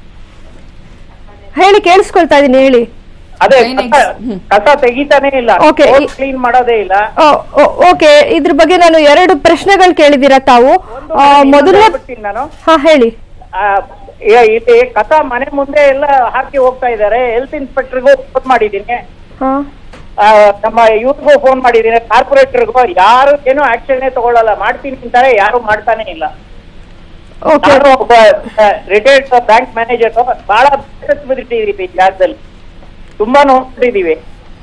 ಹೇಳಿ ಕೇಳಿಸ್ಕೊಳ್ತಾ ಇದ್ದೀನಿ ಹೇಳಿ ಅದೇ Drainage, ಕಸ ಹ್ಮ್. ಕಸ ತೆಗಿತಾನೆ ಇಲ್ಲ Okay, ಈ- ಕ್ಲೀನ್ ಮಾಡೋದೇ ಇಲ್ಲ ಓ, ಓ, ಓಕೆ ಇದ್ರ ಬಗ್ಗೆ ನಾನು ಎರಡು ಪ್ರಶ್ನೆಗಳು ಕೇಳಿದ್ದೀರಾ ತಾವು ಆ, ಮೊದಲನೇ ಬಿಡ್ತೀನಿ ನಾನು ಹಾ ಹೇಳಿ ಆ, ಈ- ಇಲ್ಲಿ ಕಸ ಮನೆ ಮುಂದೆ ಎಲ್ಲ ಹಾಕಿ ಹೋಗ್ತಾ ಇದ್ದಾರೆ ಹೆಲ್ತ್ ಇನ್ಸ್ಪೆಕ್ಟರ್ಗೂ ಫೋನ್ ಮಾಡಿದ್ದೀನಿ ಹಾ ಆ, ನಮ್ಮ ಇವ್ರಿಗೂ ಫೋನ್ ಮಾಡಿದ್ದೀನಿ ಕಾರ್ಪೊರೇಟರ್ಗೂ ಯಾರು ಏನು ಆಕ್ಷನ್ ತಗೊಳ್ಳಲ್ಲ ಮಾಡ್ತೀನಿ ಅಂತಾರೆ ಯಾರು ಮಾಡ್ತಾನೆ ಇಲ್ಲ ಓಕೆ ನಾನು ಒಬ್ಬ ರಿಟೈರ್ಡ್ ಬ್ಯಾಂಕ್ ಮ್ಯಾನೇಜರ್ ಬಹಳ ಬಿಟ್ಟಿದ್ದೀವಿ ಈ ಜಾಗದಲ್ಲಿ ತುಂಬಾ ನೋಡ್ತಿದೀವಿ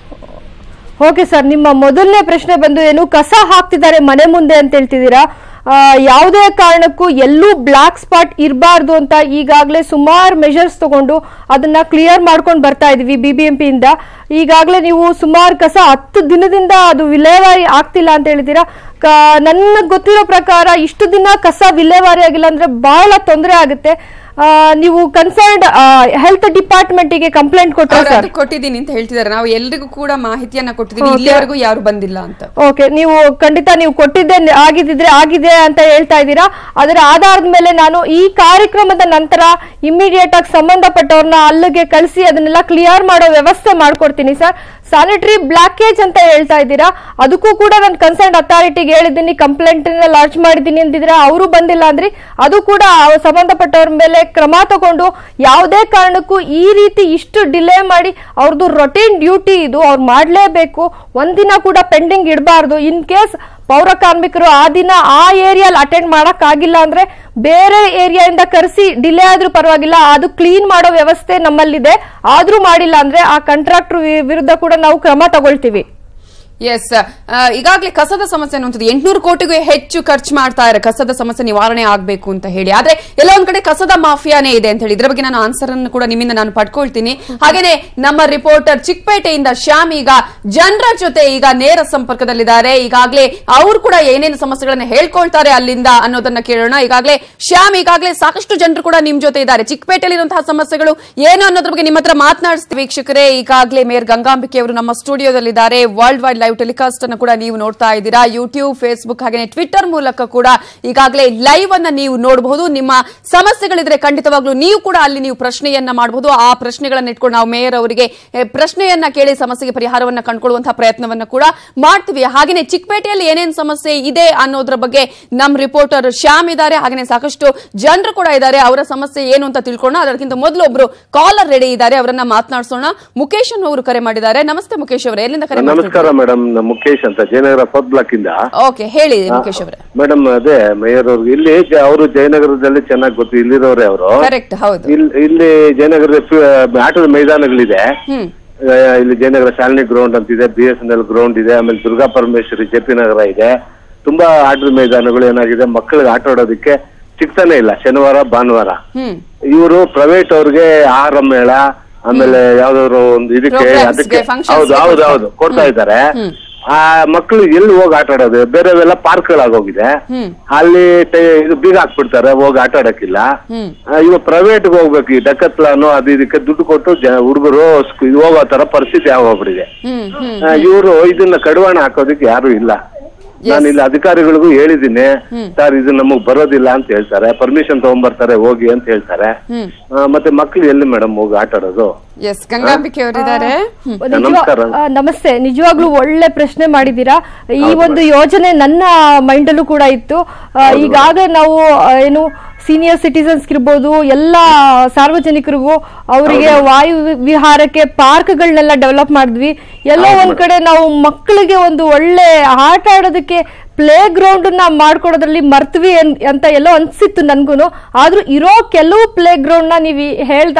ಓಕೆ ಸರ್ ನಿಮ್ಮ ಮೊದಲನೇ ಪ್ರಶ್ನೆ ಬಂದು ಏನು ಕಸ ಹಾಕ್ತಿದ್ದಾರೆ ಮನೆ ಮುಂದೆ ಅಂತ ಹೇಳ್ತಿದ್ದೀರಾ ಆ, ಯಾವುದೇ ಕಾರಣಕ್ಕೂ ಎಲ್ಲೂ ಬ್ಲಾಕ್ ಸ್ಪಾಟ್ ಇರಬಾರ್ದು ಅಂತ ಈಗಾಗಲೇ ಸುಮಾರು ಮೆಷರ್ಸ್ ತಗೊಂಡು ಅದನ್ನ ಕ್ಲಿಯರ್ ಮಾಡ್ಕೊಂಡು ಬರ್ತಾ ಇದೀವಿ ಬಿ ಬಿ ಎಂ ಪಿಯಿಂದ ಈಗಾಗಲೇ ನೀವು ಸುಮಾರು ಕಸ ಹತ್ತು ದಿನದಿಂದ ಅದು ವಿಲೇವಾರಿ ಆಗ್ತಿಲ್ಲ ಅಂತ ಹೇಳಿದ್ದೀರಾ ಕ- ನನ್ನ ಗೊತ್ತಿರೋ ಪ್ರಕಾರ ಇಷ್ಟು ದಿನ ಕಸ ವಿಲೇವಾರಿ ಆಗಿಲ್ಲ ಅಂದ್ರೆ ಬಹಳ ತೊಂದರೆ ಆಗುತ್ತೆ ಆ, ನೀವು ಕನ್ಸರ್ನ್ಡ್ ಹೆಲ್ತ್ ಡಿಪಾರ್ಟ್ಮೆಂಟಿಗೆ ಕಂಪ್ಲೇಂಟ್ ಕೊಟ್ಟರೆ ಅವ್ರು ಸರ್ ಅದಕ್ಕೆ ಕೊಟ್ಟಿದ್ದೀನಿ ಅಂತ ಹೇಳ್ತಿದ್ದಾರೆ ನಾವು ಎಲ್ರಿಗೂ ಕೂಡ ಮಾಹಿತಿಯನ್ನ ಕೊಟ್ಟಿದ್ದೀವಿ Okay. ಇಲ್ಲಿವರೆಗೂ ಯಾರು ಬಂದಿಲ್ಲ ಅಂತ ಓಕೆ ನೀವು ಖಂಡಿತ ನೀವು ಕೊಟ್ಟಿದ್ದೆ ಆಗಿದ್ದಿದ್ರೆ ಆಗಿದೆ ಅಂತ ಹೇಳ್ತಾ ಇದ್ದೀರಾ ಅದರ ಆಧಾರದ ಮೇಲೆ ನಾನು ಈ ಕಾರ್ಯಕ್ರಮದ ನಂತರ ಇಮಿಡಿಯೇಟ್ ಆಗಿ ಸಂಬಂಧಪಟ್ಟವ್ರನ್ನ ಅಲ್ಲಿಗೆ ಕಳಿಸಿ ಅದನ್ನೆಲ್ಲ ಕ್ಲಿಯರ್ ಮಾಡೋ ವ್ಯವಸ್ಥೆ ಮಾಡ್ಕೊಡ್ತೀನಿ ಸರ್ ಸ್ಯಾನಿಟರಿ ಬ್ಲಾಕೇಜ್ ಅಂತ ಹೇಳ್ತಾ ಇದ್ದೀರಾ ಅದಕ್ಕೂ ಕೂಡ ನಾನು ಕನ್ಸರ್ನ್ ಅಥಾರಿಟಿಗೆ ಹೇಳಿದ್ದೀನಿ ಕಂಪ್ಲೇಂಟ್ ಲಾಂಚ್ ಮಾಡಿದ್ದೀನಿ ಅಂದಿದ್ದೀರಾ ಅವರು ಬಂದಿಲ್ಲ ಅಂದ್ರಿ ಅದು ಕೂಡ ಆ ಸಂಬಂಧಪಟ್ಟವ್ರ ಮೇಲೆ ಕ್ರಮ ತಗೊಂಡು ಯಾವುದೇ ಕಾರಣಕ್ಕೂ ಈ ರೀತಿ ಇಷ್ಟು ಡಿಲೇ ಮಾಡಿ ಅವ್ರದ್ದು ರೊಟೀನ್ ಡ್ಯೂಟಿ ಇದು ಅವ್ರು ಮಾಡಲೇಬೇಕು ಒಂದಿನ ಕೂಡ ಪೆಂಡಿಂಗ್ ಇಡಬಾರ್ದು ಇನ್ ಕೇಸ್ ಪೌರ ಕಾರ್ಮಿಕರು ಆ ದಿನ ಆ ಏರಿಯಲ್ಲಿ ಅಟೆಂಡ್ ಮಾಡಕ್ ಆಗಿಲ್ಲ ಅಂದ್ರೆ ಬೇರೆ ಏರಿಯಾದಿಂದ ಕರೆಸಿ ಡಿಲೇ ಆದ್ರೂ ಪರವಾಗಿಲ್ಲ ಅದು ಕ್ಲೀನ್ ಮಾಡೋ ವ್ಯವಸ್ಥೆ ನಮ್ಮಲ್ಲಿದೆ ಆದ್ರೂ ಮಾಡಿಲ್ಲ ಅಂದ್ರೆ ಆ ಕಾಂಟ್ರಾಕ್ಟರ್ ವಿರುದ್ಧ ಕೂಡ ನಾವು ಕ್ರಮ ತಗೊಳ್ತೀವಿ ಎಸ್ ಈಗಾಗಲೇ ಕಸದ ಸಮಸ್ಯೆ ಅನ್ನುವಂಥದ್ದು ಎಂಟ್ನೂರು ಕೋಟಿಗೂ ಹೆಚ್ಚು ಖರ್ಚು ಮಾಡ್ತಾ ಇದ್ದಾರೆ ಕಸದ ಸಮಸ್ಯೆ ನಿವಾರಣೆ ಆಗಬೇಕು ಅಂತ ಹೇಳಿ ಆದ್ರೆ ಎಲ್ಲ ಒಂದ್ ಕಡೆ ಕಸದ ಮಾಫಿಯಾನೇ ಇದೆ ಅಂತ ಹೇಳಿ ಇದ್ರ ಬಗ್ಗೆ ನಾನು ಆನ್ಸರ್ ಅನ್ನು ಕೂಡ ನಿಮ್ಮಿಂದ ನಾನು ಪಡ್ಕೊಳ್ತೀನಿ ಹಾಗೇನೆ ನಮ್ಮ ರಿಪೋರ್ಟರ್ ಚಿಕ್ಕಪೇಟೆಯಿಂದ ಶ್ಯಾಮ್ ಈಗ ಜನರ ಜೊತೆ ಈಗ ನೇರ ಸಂಪರ್ಕದಲ್ಲಿದ್ದಾರೆ ಈಗಾಗಲೇ ಅವರು ಕೂಡ ಏನೇನು ಸಮಸ್ಯೆಗಳನ್ನ ಹೇಳ್ಕೊಳ್ತಾರೆ ಅಲ್ಲಿಂದ ಅನ್ನೋದನ್ನ ಕೇಳೋಣ ಈಗಾಗಲೇ ಶ್ಯಾಮ್ ಈಗಾಗಲೇ ಸಾಕಷ್ಟು ಜನರು ಕೂಡ ನಿಮ್ ಜೊತೆ ಇದ್ದಾರೆ ಚಿಕ್ಕಪೇಟೆಯಲ್ಲಿರುವಂತಹ ಸಮಸ್ಯೆಗಳು ಏನು ಅನ್ನೋದ್ರ ಬಗ್ಗೆ ನಿಮ್ಮ ಹತ್ರ ಮಾತನಾಡಿಸ್ತೀವಿ ವೀಕ್ಷಕರೇ ಈಗಾಗಲೇ ಮೇಯರ್ ಗಂಗಾಂಬಿಕೆ ಅವರು ನಮ್ಮ ಸ್ಟುಡಿಯೋದಲ್ಲಿದ್ದಾರೆ ವರ್ಲ್ಡ್ ವೈಡ್ ಲೈವ್ ಟೆಲಿಕಾಸ್ಟ್ ಅನ್ನು ಕೂಡ ನೀವು ನೋಡ್ತಾ ಇದ್ದೀರಾ ಯೂಟ್ಯೂಬ್ ಫೇಸ್ಬುಕ್ ಹಾಗೆ ಟ್ವಿಟರ್ ಮೂಲಕ ಕೂಡ ಈಗಾಗಲೇ ಲೈವ್ ಅನ್ನ ನೀವು ನೋಡಬಹುದು ನಿಮ್ಮ ಸಮಸ್ಯೆಗಳಿದ್ರೆ ಖಂಡಿತವಾಗ್ಲೂ ನೀವು ಕೂಡ ಅಲ್ಲಿ ನೀವು ಪ್ರಶ್ನೆಯನ್ನ ಮಾಡಬಹುದು ಆ ಪ್ರಶ್ನೆಗಳನ್ನ ಇಟ್ಕೊಂಡು ನಾವು ಮೇಯರ್ ಅವರಿಗೆ ಎ, ಪ್ರಶ್ನೆಯನ್ನ ಕೇಳಿ ಸಮಸ್ಯೆಗೆ ಪರಿಹಾರವನ್ನ ಕಂಡುಕೊಳ್ಳುವಂತಹ ಪ್ರಯತ್ನವನ್ನ ಕೂಡ ಮಾಡ್ತೀವಿ ಹಾಗೇನೆ ಚಿಕ್ಕಪೇಟೆಯಲ್ಲಿ ಏನೇನು ಸಮಸ್ಯೆ ಇದೆ ಅನ್ನೋದ್ರ ಬಗ್ಗೆ ನಮ್ ರಿಪೋರ್ಟರ್ ಶ್ಯಾಮ್ ಇದ್ದಾರೆ ಹಾಗೇನೆ ಸಾಕಷ್ಟು ಜನರು ಕೂಡ ಇದ್ದಾರೆ ಅವರ ಸಮಸ್ಯೆ ಏನು ಅಂತ ತಿಳ್ಕೊಳ್ಳೋಣ ಅದಕ್ಕಿಂತ ಮೊದಲು ಒಬ್ರು ಕಾಲರ್ ರೆಡಿ ಇದ್ದಾರೆ ಅವರನ್ನ ಮಾತನಾಡಿಸೋಣ ಮುಖೇಶ್ ಅವರು ಕರೆ ಮಾಡಿದ್ದಾರೆ ನಮಸ್ತೆ ಮುಖೇಶ್ ಅವರೇ ಎಲ್ಲಿಂದ ಕರೆ ನಮಸ್ಕಾರ ಮೇಡಮ್ ನಮ್ಮ ಮುಖೇಶ್ ಅಂತ ಜಯನಗರ ಫಸ್ಟ್ ಬ್ಲಾಕ್ ಇಂದ ಓಕೆ ಹೇಳಿ ಮುಖೇಶ್ ಅವರೇ ಮೇಡಮ್ ಅದೇ ಮೇಯರ್ ಅವ್ರಿಗೆ ಇಲ್ಲಿ ಜ- ಅವರು ಜಯನಗರದಲ್ಲಿ ಚೆನ್ನಾಗಿ ಗೊತ್ತು ಇಲ್ಲಿರೋರೆ ಅವರು ಕರೆಕ್ಟ್ ಹೌದು ಇಲ್ಲಿ ಜಯನಗರದ ಫಿ- ಆಟದ ಮೈದಾನಗಳಿದೆ ಹ್ಮ್ ಆ, ಇಲ್ಲಿ ಜಯನಗರ ಶಾಲಿನಿ ಗ್ರೌಂಡ್ ಅಂತಿದೆ B S N L ground ಇದೆ ಆಮೇಲೆ ದುರ್ಗಾ ಪರಮೇಶ್ವರಿ ಜೆ ಪಿ ನಗರ ಇದೆ ತುಂಬಾ ಆಟದ ಮೈದಾನಗಳು ಏನಾಗಿದೆ ಮಕ್ಕಳಿಗೆ ಆಟ ಆಡೋದಕ್ಕೆ ಸಿಗ್ತಾನೆ ಇಲ್ಲ ಶನಿವಾರ ಭಾನುವಾರ ಹ್ಮ್ ಇವರು ಪ್ರೈವೇಟ್ ಅವ್ರಿಗೆ ಆಹಾರ ಮೇಳ ಆಮೇಲೆ ಯಾವ್ದಾದ್ರು ಒಂದು ಇದಕ್ಕೆ Programs ಗೆ, ಅದಕ್ಕೆ functions ಹೌದು ಗೆ ಹೌದು ಕೊಡ್ತಾರೆ. ಹೌದು ಕೊಡ್ತಾ ಹ್ಮ್. ಇದ್ದಾರೆ ಹ್ಮ್. ಆ ಮಕ್ಕಳು ಎಲ್ಲಿ ಹೋಗಿ ಆಟ ಆಡೋದು ಬೇರೆವೆಲ್ಲ ಪಾರ್ಕ್ಗಳಾಗೋಗಿದೆ ಹ್ಮ್ ಅಲ್ಲಿ ಟೆ- ಇದು ಬೀಗ ಹಾಕ್ಬಿಡ್ತಾರೆ ಹೋಗಿ ಆಟ ಆಡಕ್ಕಿಲ್ಲ ಹ್ಮ್ ಆ, ಇವಾಗ ಪ್ರೈವೇಟ್ಗೆ ಹೋಗ್ಬೇಕು ಈ ಡಕತ್ಲಾನು ಅದು ಇದಕ್ಕೆ ದುಡ್ಡು ಕೊಟ್ಟು ಹುಡುಗರು ಹೋಗೋ ತರ ಪರಿಸ್ಥಿತಿ ಆಗೋಗ್ಬಿಟ್ಟಿದೆ ಹ್ಮ್ ಹ್ಮ್ ಇವರು ಇದನ್ನ ಕಡಿವಾಣ ಹಾಕೋದಕ್ಕೆ ಯಾರು ಇಲ್ಲ ನಾನು ಇಲ್ಲಿ ಅಧಿಕಾರಿಗಳಿಗೂ ಹೇಳಿದ್ದೀನಿ ಸರ್ ಇದು ನಮಗ್ ಬರೋದಿಲ್ಲ ಅಂತ ಹೇಳ್ತಾರೆ ಪರ್ಮಿಷನ್ ತಗೊಂಡ್ಬರ್ತಾರೆ ಹೋಗಿ ಅಂತ ಹೇಳ್ತಾರೆ ಹ್ಮ್ ಆ, ಮತ್ತೆ ಮಕ್ಳು ಎಲ್ಲಿ ಮೇಡಮ್ ಹೋಗಿ ಆಟ ಆಡೋದು ಎಸ್ ಗಂಗಾಂಬಿಕೆ ಅವರಿದ್ದಾರೆ ಹ್ಮ್ ನಿಜವಾ- ನಮಸ್ಕಾರ. ಆ, ನಮಸ್ತೆ ನಿಜವಾಗ್ಲೂ ಒಳ್ಳೆ ಪ್ರಶ್ನೆ ಮಾಡಿದ್ದೀರಾ ಈ ಒಂದು ಯೋಜನೆ ನನ್ನ ಮೈಂಡಲ್ಲೂ ಕೂಡ ಇತ್ತು ಆ, ಈಗಾಗಲೇ ನಾವು ಆ, ಏನು ಸೀನಿಯರ್ ಸಿಟಿಸನ್ಸ್ ಇರ್ಬೋದು ಎಲ್ಲ ಸಾರ್ವಜನಿಕರಿಗೂ ಅವರಿಗೆ ವಾಯು ವಿ- ವಿಹಾರಕ್ಕೆ ಪಾರ್ಕ್ಗಳನ್ನೆಲ್ಲ ಡೆವಲಪ್ ಮಾಡಿದ್ವಿ ಎಲ್ಲೋ ಒಂದ್ ಕಡೆ ನಾವು ಮಕ್ಕಳಿಗೆ ಒಂದು ಒಳ್ಳೆ ಆಟ ಆಡೋದಕ್ಕೆ ಪ್ಲೇ ಗ್ರೌಂಡ್ ನ ಮಾಡ್ಕೊಡೋದ್ರಲ್ಲಿ ಮರ್ತ್ವಿ ಅನ್- ಅಂತ ಎಲ್ಲೋ ಅನ್ಸಿತ್ತು ನನ್ಗೂನು ಆದ್ರೂ ಇರೋ ಕೆಲವು ಪ್ಲೇ ಗ್ರೌಂಡ್ ನ ನೀವು ಹೇಳ್ದಾಗೆ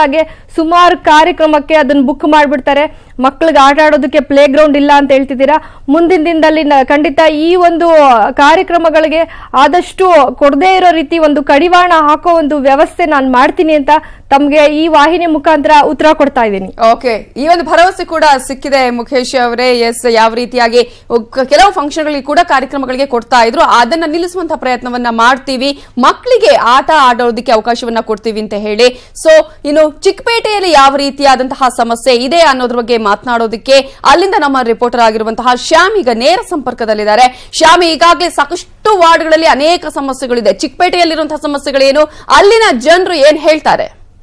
ಸುಮಾರು ಕಾರ್ಯಕ್ರಮಕ್ಕೆ ಅದನ್ನ ಬುಕ್ ಮಾಡಿಬಿಡ್ತಾರೆ ಮಕ್ಕಳಿಗೆ ಆಟ ಆಡೋದಕ್ಕೆ ಪ್ಲೇ ಗ್ರೌಂಡ್ ಇಲ್ಲ ಅಂತ ಹೇಳ್ತಿದ್ದೀರಾ ಮುಂದಿನ ದಿನದಲ್ಲಿ ನ- ಖಂಡಿತ ಈ ಒಂದು ಕಾರ್ಯಕ್ರಮಗಳಿಗೆ ಆದಷ್ಟು ಕೊಡದೇ ಇರೋ ರೀತಿ ಒಂದು ಕಡಿವಾಣ ಹಾಕೋ ಒಂದು ವ್ಯವಸ್ಥೆ ನಾನು ಮಾಡ್ತೀನಿ ಅಂತ ತಮಗೆ ಈ ವಾಹಿನಿ ಮುಖಾಂತರ ಉತ್ತರ ಕೊಡ್ತಾ ಇದ್ದೀನಿ ಓಕೆ ಈ ಒಂದು ಭರವಸೆ ಕೂಡ ಸಿಕ್ಕಿದೆ ಮುಖೇಶ್ ಅವರೇ ಎಸ್ ಯಾವ ರೀತಿಯಾಗಿ ಕ- ಕೆಲವು ಫಂಕ್ಷನ್ಗಳಿಗೆ ಕೂಡ ಕಾರ್ಯಕ್ರಮಗಳಿಗೆ ಕೊಡ್ತಾ ಇದ್ರು ಅದನ್ನ ನಿಲ್ಲಿಸುವಂತಹ ಪ್ರಯತ್ನವನ್ನ ಮಾಡ್ತೀವಿ ಮಕ್ಕಳಿಗೆ ಆಟ ಆಡೋದಕ್ಕೆ ಅವಕಾಶವನ್ನ ಕೊಡ್ತೀವಿ ಅಂತ ಹೇಳಿ ಸೊ ಇನ್ನು ಚಿಕ್ಕಪೇಟೆಯಲ್ಲಿ ಯಾವ ರೀತಿಯಾದಂತಹ ಸಮಸ್ಯೆ ಇದೆ ಅನ್ನೋದ್ರ ಬಗ್ಗೆ ಮಾತನಾಡೋದಕ್ಕೆ ಅಲ್ಲಿಂದ ನಮ್ಮ ರಿಪೋರ್ಟರ್ ಆಗಿರುವಂತಹ ಶ್ಯಾಮ್ ಈಗ ನೇರ ಸಂಪರ್ಕದಲ್ಲಿದ್ದಾರೆ ಶ್ಯಾಮ್ ಈಗಾಗಲೇ ಸಾಕಷ್ಟು ವಾರ್ಡ್ಗಳಲ್ಲಿ ಅನೇಕ ಸಮಸ್ಯೆಗಳಿದೆ ಚಿಕ್ಕಪೇಟೆಯಲ್ಲಿರುವಂತಹ ಸಮಸ್ಯೆಗಳೇನು ಅಲ್ಲಿನ ಜನರು ಏನ್ ಹೇಳ್ತಾರೆ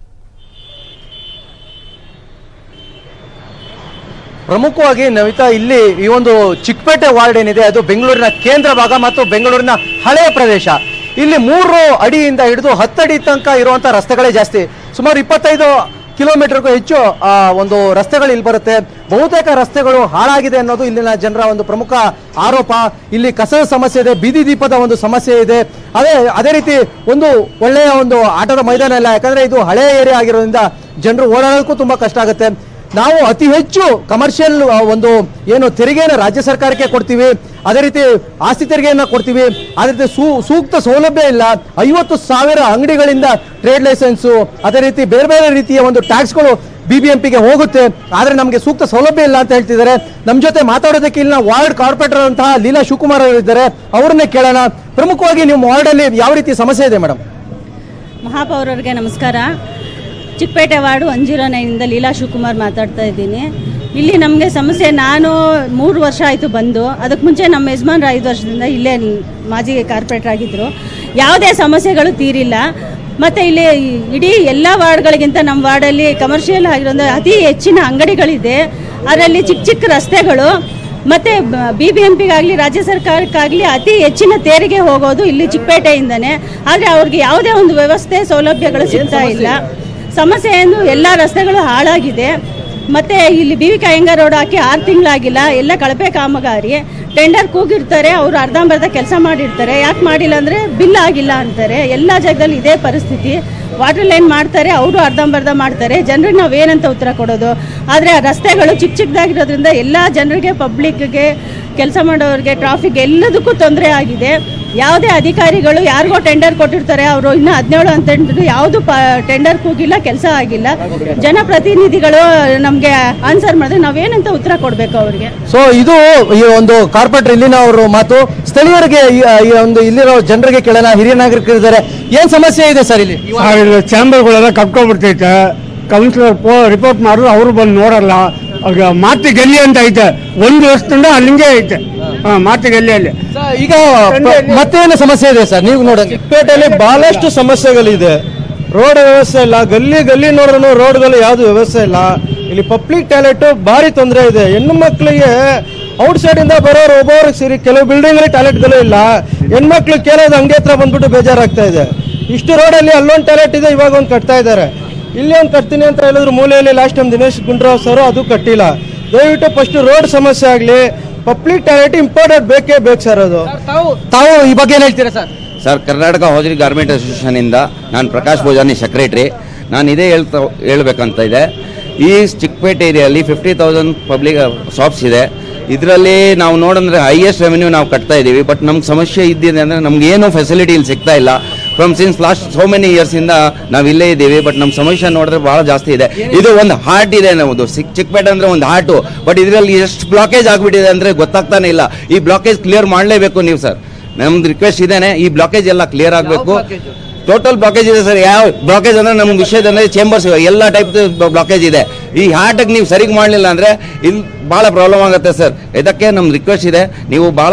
ಪ್ರಮುಖವಾಗಿ ನವಿತಾ ಇಲ್ಲಿ ಈ ಒಂದು ಚಿಕ್ಕಪೇಟೆ ವಾರ್ಡ್ ಏನಿದೆ ಅದು ಬೆಂಗಳೂರಿನ ಕೇಂದ್ರ ಭಾಗ ಮತ್ತು ಬೆಂಗಳೂರಿನ ಹಳೆಯ ಪ್ರದೇಶ ಇಲ್ಲಿ ಮೂರು ಅಡಿಯಿಂದ ಹಿಡಿದು ಹತ್ತಡಿ ತನಕ ಇರುವಂತ ರಸ್ತೆಗಳೇ ಜಾಸ್ತಿ ಸುಮಾರು ಇಪ್ಪತ್ತೈದು ಕಿಲೋಮೀಟರ್ಗೂ ಹೆಚ್ಚು ಆ, ಒಂದು ರಸ್ತೆಗಳು ಇಲ್ಲಿ ಬರುತ್ತೆ ಬಹುತೇಕ ರಸ್ತೆಗಳು ಹಾಳಾಗಿದೆ ಅನ್ನೋದು ಇಲ್ಲಿನ ಜನರ ಒಂದು ಪ್ರಮುಖ ಆರೋಪ ಇಲ್ಲಿ ಕಸದ ಸಮಸ್ಯೆ ಇದೆ ಬೀದಿ ದೀಪದ ಒಂದು ಸಮಸ್ಯೆ ಇದೆ ಅದೇ ಅದೇ ರೀತಿ ಒಂದು ಒಳ್ಳೆಯ ಒಂದು ಆಟದ ಮೈದಾನ ಇಲ್ಲ ಯಾಕಂದ್ರೆ ಇದು ಹಳೆಯ ಏರಿಯಾ ಆಗಿರೋದ್ರಿಂದ ಜನರು ಓಡಾಡೋದಕ್ಕೂ ತುಂಬಾ ಕಷ್ಟ ಆಗುತ್ತೆ ನಾವು ಅತಿ ಹೆಚ್ಚು ಕಮರ್ಷಿಯಲ್ ಒಂದು ಏನು ತೆರಿಗೆಯನ್ನು ರಾಜ್ಯ ಸರ್ಕಾರಕ್ಕೆ ಕೊಡ್ತೀವಿ ಅದೇ ರೀತಿ ಆಸ್ತಿ ತೆರಿಗೆಯನ್ನ ಕೊಡ್ತೀವಿ ಅದೇ ರೀತಿ ಸೂ ಸೂಕ್ತ ಸೌಲಭ್ಯ ಇಲ್ಲ ಐವತ್ತು ಸಾವಿರ ಅಂಗಡಿಗಳಿಂದ ಟ್ರೇಡ್ ಲೈಸೆನ್ಸು ಅದೇ ರೀತಿ ಬೇರೆ ಬೇರೆ ರೀತಿಯ ಒಂದು ಟ್ಯಾಕ್ಸ್ಗಳು ಬಿ ಬಿ ಎಂ ಪಿಗೆ ಹೋಗುತ್ತೆ ಆದ್ರೆ ನಮಗೆ ಸೂಕ್ತ ಸೌಲಭ್ಯ ಇಲ್ಲ ಅಂತ ಹೇಳ್ತಿದ್ದಾರೆ ನಮ್ಮ ಜೊತೆ ಮಾತಾಡೋದಕ್ಕೆ ಇಲ್ಲಿನ ವಾರ್ಡ್ ಕಾರ್ಪೊರೇಟರ್ ಅಂತಹ ಲೀಲಾ ಶಿವಕುಮಾರ್ ಅವರು ಇದ್ದಾರೆ ಅವರನ್ನೇ ಕೇಳೋಣ ಪ್ರಮುಖವಾಗಿ ನಿಮ್ಮ ವಾರ್ಡಲ್ಲಿ ಯಾವ ರೀತಿ ಸಮಸ್ಯೆ ಇದೆ ಮೇಡಮ್ ಮಹಾಪೌರರಿಗೆ ನಮಸ್ಕಾರ ಚಿಕ್ಕಪೇಟೆ ವಾರ್ಡು ಒನ್ ಜೀರೋ ನೈನಿಂದ ಲೀಲಾ ಶಿವಕುಮಾರ್ ಮಾತಾಡ್ತಾ ಇದ್ದೀನಿ ಇಲ್ಲಿ ನಮಗೆ ಸಮಸ್ಯೆ ನಾನು ಮೂರು ವರ್ಷ ಆಯಿತು ಬಂದು ಅದಕ್ಕೆ ಮುಂಚೆ ನಮ್ಮ ಯಜಮಾನ್ರು ಐದು ವರ್ಷದಿಂದ ಇಲ್ಲೇ ಮಾಜಿ ಕಾರ್ಪೊರೇಟರ್ ಆಗಿದ್ದರು ಯಾವುದೇ ಸಮಸ್ಯೆಗಳು ತೀರಿಲ್ಲ ಮತ್ತು ಇಲ್ಲಿ ಇಡೀ ಎಲ್ಲ ವಾರ್ಡ್ಗಳಿಗಿಂತ ನಮ್ಮ ವಾರ್ಡಲ್ಲಿ ಕಮರ್ಷಿಯಲ್ ಆಗಿರೋ ಅತಿ ಹೆಚ್ಚಿನ ಅಂಗಡಿಗಳಿದೆ ಅದರಲ್ಲಿ ಚಿಕ್ಕ ಚಿಕ್ಕ ರಸ್ತೆಗಳು ಮತ್ತೆ ಬಿ ಬಿ ಎಂ ಪಿಗಾಗಲಿ ರಾಜ್ಯ ಸರ್ಕಾರಕ್ಕಾಗಲಿ ಅತಿ ಹೆಚ್ಚಿನ ತೆರಿಗೆ ಹೋಗೋದು ಇಲ್ಲಿ ಚಿಕ್ಕಪೇಟೆಯಿಂದನೇ ಆದರೆ ಅವ್ರಿಗೆ ಯಾವುದೇ ಒಂದು ವ್ಯವಸ್ಥೆ ಸೌಲಭ್ಯಗಳು ಸಿಗ್ತಾ ಇಲ್ಲ ಸಮಸ್ಯೆ ಏನು ಎಲ್ಲ ರಸ್ತೆಗಳು ಹಾಳಾಗಿದೆ ಮತ್ತೆ ಇಲ್ಲಿ ಬಿ ವಿ ಕಾಯಂಗ ರೋಡ್ ಹಾಕಿ ಆರು ತಿಂಗಳಾಗಿಲ್ಲ ಎಲ್ಲ ಕಳಪೆ ಕಾಮಗಾರಿ ಟೆಂಡರ್ ಕೂಗಿರ್ತಾರೆ ಅವರು ಅರ್ಧಂಬರ್ಧ ಕೆಲಸ ಮಾಡಿರ್ತಾರೆ ಯಾಕೆ ಮಾಡಿಲ್ಲ ಅಂದರೆ ಬಿಲ್ ಆಗಿಲ್ಲ ಅಂತಾರೆ ಎಲ್ಲ ಜಾಗದಲ್ಲಿ ಇದೇ ಪರಿಸ್ಥಿತಿ ವಾಟರ್ ಲೈನ್ ಮಾಡ್ತಾರೆ ಅವರು ಅರ್ಧಂಬರ್ಧ ಮಾಡ್ತಾರೆ ಜನರಿಗೆ ನಾವು ಏನಂತ ಉತ್ತರ ಕೊಡೋದು ಆದರೆ ಆ ರಸ್ತೆಗಳು ಚಿಕ್ಕ ಚಿಕ್ಕದಾಗಿರೋದ್ರಿಂದ ಎಲ್ಲ ಜನರಿಗೆ ಪಬ್ಲಿಕ್ಗೆ ಕೆಲಸ ಮಾಡೋರಿಗೆ ಟ್ರಾಫಿಕ್ ಎಲ್ಲದಕ್ಕೂ ತೊಂದರೆ ಆಗಿದೆ ಯಾವುದೇ ಅಧಿಕಾರಿಗಳು ಯಾರಿಗೋ ಟೆಂಡರ್ ಕೊಟ್ಟಿರ್ತಾರೆ ಅವರು ಇನ್ನೂ ಹದಿನೇಳು ಅಂತ ಹೇಳಿದ್ರು ಯಾವುದು ಪ ಟೆಂಡರ್ ಕೂಗಿಲ್ಲ ಕೆಲಸ ಆಗಿಲ್ಲ ಜನಪ್ರತಿನಿಧಿಗಳು ನಮಗೆ ಆನ್ಸರ್ ಮಾಡಿದ್ರೆ ನಾವೇನಂತ ಉತ್ತರ ಕೊಡಬೇಕು ಅವ್ರಿಗೆ ಸೊ ಇದು ಈ ಒಂದು ಕಾರ್ಪೊರೇಟರ್ ಇಲ್ಲಿನ ಅವರು ಮಾತು ಸ್ಥಳೀಯರಿಗೆ ಈ ಈ ಒಂದು ಇಲ್ಲಿರೋ ಜನರಿಗೆ ಕೇಳೋಣ ಹಿರಿಯ ನಾಗರಿಕರು ಇದ್ದಾರೆ ಏನ್ ಸಮಸ್ಯೆ ಇದೆ ಸರ್ ಇಲ್ಲಿ ಚಾಂಬರ್ಗಳೆಲ್ಲ ಕಪ್ಕೊಂಡ್ಬಿಡ್ತೈತೆ ಕೌನ್ಸಿಲರ್ ಪೋ ರಿಪೋರ್ಟ್ ಮಾಡಿದ್ರು ಅವರು ಬಂದು ನೋಡಲ್ಲ ಆಗ ಮಾತಿ ಗಲ್ಲಿ ಅಂತ ಐತೆ ಒಂದು ವರ್ಷದಿಂದ ಅಲ್ಲಿಂಗೆ ಐತೆ ಹಾ, ಮಾತಿ ಗಲ್ಲಿಯಲ್ಲಿ ಈಗ ಪ- ಮತ್ತೇನು ಸಮಸ್ಯೆ ಇದೆ ಸರ್ ನೀವು ನೋಡಂಗೆ ಚಿಕ್ಕಪೇಟೆಯಲ್ಲಿ ಬಹಳಷ್ಟು ಸಮಸ್ಯೆಗಳಿದೆ ರೋಡ್ ವ್ಯವಸ್ಥೆ ಇಲ್ಲ ಗಲ್ಲಿ ಗಲ್ಲಿ ನೋಡಿದ್ರು ರೋಡ್ಗಳು ಯಾವ್ದು ವ್ಯವಸ್ಥೆ ಇಲ್ಲ ಇಲ್ಲಿ ಪಬ್ಲಿಕ್ ಟಾಯ್ಲೆಟ್ ಭಾರಿ ತೊಂದರೆ ಇದೆ ಹೆಣ್ಣು ಮಕ್ಕಳಿಗೆ ಔಟ್ ಸೈಡ್ ಇಂದ ಬರೋರು ಒಬ್ಬೊಬ್ರಿಗೆ ಸೇರಿ ಕೆಲವು ಬಿಲ್ಡಿಂಗ್ ಟಾಯ್ಲೆಟ್ಗಳು ಇಲ್ಲ ಹೆಣ್ಮಕ್ಳು ಕೇಳೋದು ಹಂಗೆ ಹತ್ರ ಬಂದ್ಬಿಟ್ಟು ಬೇಜಾರಾಗ್ತಾ ಇದೆ ಇಷ್ಟು ರೋಡಲ್ಲಿ ಅಲ್ಲೊಂದು ಟಾಯ್ಲೆಟ್ ಇದೆ ಇವಾಗ ಒಂದು ಕಟ್ತಾ ಇದ್ದಾರೆ ಇಲ್ಲಿ ಒಂದು ಕಟ್ತೀನಿ ಅಂತ ಹೇಳಿದ್ರು ಮೂಲೆಯಲ್ಲಿ last time Dinesh Gundurao sir ಅದು ಕಟ್ಟಿಲ್ಲ ದಯವಿಟ್ಟು ಫಸ್ಟ್ ರೋಡ್ ಸಮಸ್ಯೆ ಆಗಲಿ ಪಬ್ಲಿಕ್ ಟಾಯ್ಲೆಟ್ ಇಂಪಾರ್ಟೆಂಟ್ ಬೇಕೇ ಬೇಕು ಸರ್ ಅದು ತಾವು ಈ ಬಗ್ಗೆ ಏನ್ ಹೇಳ್ತೀರಾ sir sir Karnataka hosiery garment association ಇಂದ ನಾನು ಪ್ರಕಾಶ್ ಭೋಜಾನಿ ಸೆಕ್ರೆಟರಿ ನಾನು ಇದೇ ಹೇಳ್ತಾ ಹೇಳ್ಬೇಕಂತ ಇದೆ ಈ ಚಿಕ್ಕಪೇಟೆ ಏರಿಯಲ್ಲಿ ಫಿಫ್ಟಿ ತೌಸಂಡ್ ಪಬ್ಲಿಕ್ ಶಾಪ್ಸ್ ಇದೆ ಇದರಲ್ಲಿ ನಾವು ನೋಡಂದ್ರೆ ಹೈಯೆಸ್ಟ್ ರೆವೆನ್ಯೂ ನಾವು ಕಟ್ತಾ ಇದ್ದೀವಿ ಬಟ್ ನಮ್ಗೆ ಸಮಸ್ಯೆ ಇದ್ದಿದೆ ಅಂದರೆ ನಮ್ಗೆ ಏನು ಫೆಸಿಲಿಟಿ ಇಲ್ಲಿ ಸಿಗ್ತಾ ಇಲ್ಲ from since last so many years ಇಂದ ನಾವು ಇಲ್ಲೇ ಇದ್ದೀವಿ ಬಟ್ ನಮ್ಮ ಸಮಸ್ಯೆ ನೋಡಿದ್ರೆ ಬಹಳ ಜಾಸ್ತಿ ಇದೆ ಇದು ಒಂದು ಹಾರ್ಟ್ ಇದೆ ನಮ್ಮದು ಚಿಕ್ ಚಿಕ್ಕಪೇಟೆ ಅಂದ್ರೆ ಒಂದು ಹಾರ್ಟು ಬಟ್ ಇದರಲ್ಲಿ ಎಷ್ಟು ಬ್ಲಾಕೇಜ್ ಆಗ್ಬಿಟ್ಟಿದೆ ಅಂದ್ರೆ ಗೊತ್ತಾಗ್ತಾನೆ ಇಲ್ಲ ಈ ಬ್ಲಾಕೇಜ್ ಕ್ಲಿಯರ್ ಮಾಡಲೇಬೇಕು ನೀವು ಸರ್ ನಮ್ದು ರಿಕ್ವೆಸ್ಟ್ ಇದೇನೆ ಈ ಬ್ಲಾಕೇಜ್ ಎಲ್ಲ ಕ್ಲಿಯರ್ ಆಗಬೇಕು ಟೋಟಲ್ ಬ್ಲಾಕೇಜ್ ಇದೆ ಸರ್ ಯಾವ ಬ್ಲಾಕೇಜ್ ಅಂದ್ರೆ ನಮ್ಮ ವಿಷಯದ ಅಂದ್ರೆ ಚೇಂಬರ್ಸ್ ಎಲ್ಲ ಟೈಪ್ ಬ್ಲಾಕೇಜ್ ಇದೆ ಈ ಹಾರ್ಟಿಗೆ ನೀವು ಸರಿಗೆ ಮಾಡಲಿಲ್ಲ ಅಂದ್ರೆ ಇಲ್ಲಿ ಭಾಳ ಪ್ರಾಬ್ಲಮ್ ಆಗುತ್ತೆ ಸರ್ ಇದಕ್ಕೆ ನಮ್ಮ ರಿಕ್ವೆಸ್ಟ್ ಇದೆ ನೀವು ಭಾಳ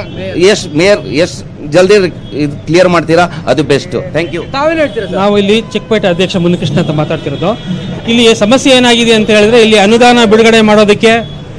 ಎಷ್ಟು ಮೇಯರ್ ಎಷ್ಟು ಜಲ್ದಿ ಇದು ಕ್ಲಿಯರ್ ಮಾಡ್ತೀರಾ ಅದು ಬೆಸ್ಟ್ ಥ್ಯಾಂಕ್ ಯು ನಾವು ಇಲ್ಲಿ ಚಿಕ್ಕಪೇಟೆ ಅಧ್ಯಕ್ಷ ಮುನಿಕೃಷ್ಣ ಅಂತ ಮಾತಾಡ್ತಿರೋದು ಇಲ್ಲಿ ಸಮಸ್ಯೆ ಏನಾಗಿದೆ ಅಂತ ಹೇಳಿದ್ರೆ ಇಲ್ಲಿ ಅನುದಾನ ಬಿಡುಗಡೆ ಮಾಡೋದಕ್ಕೆ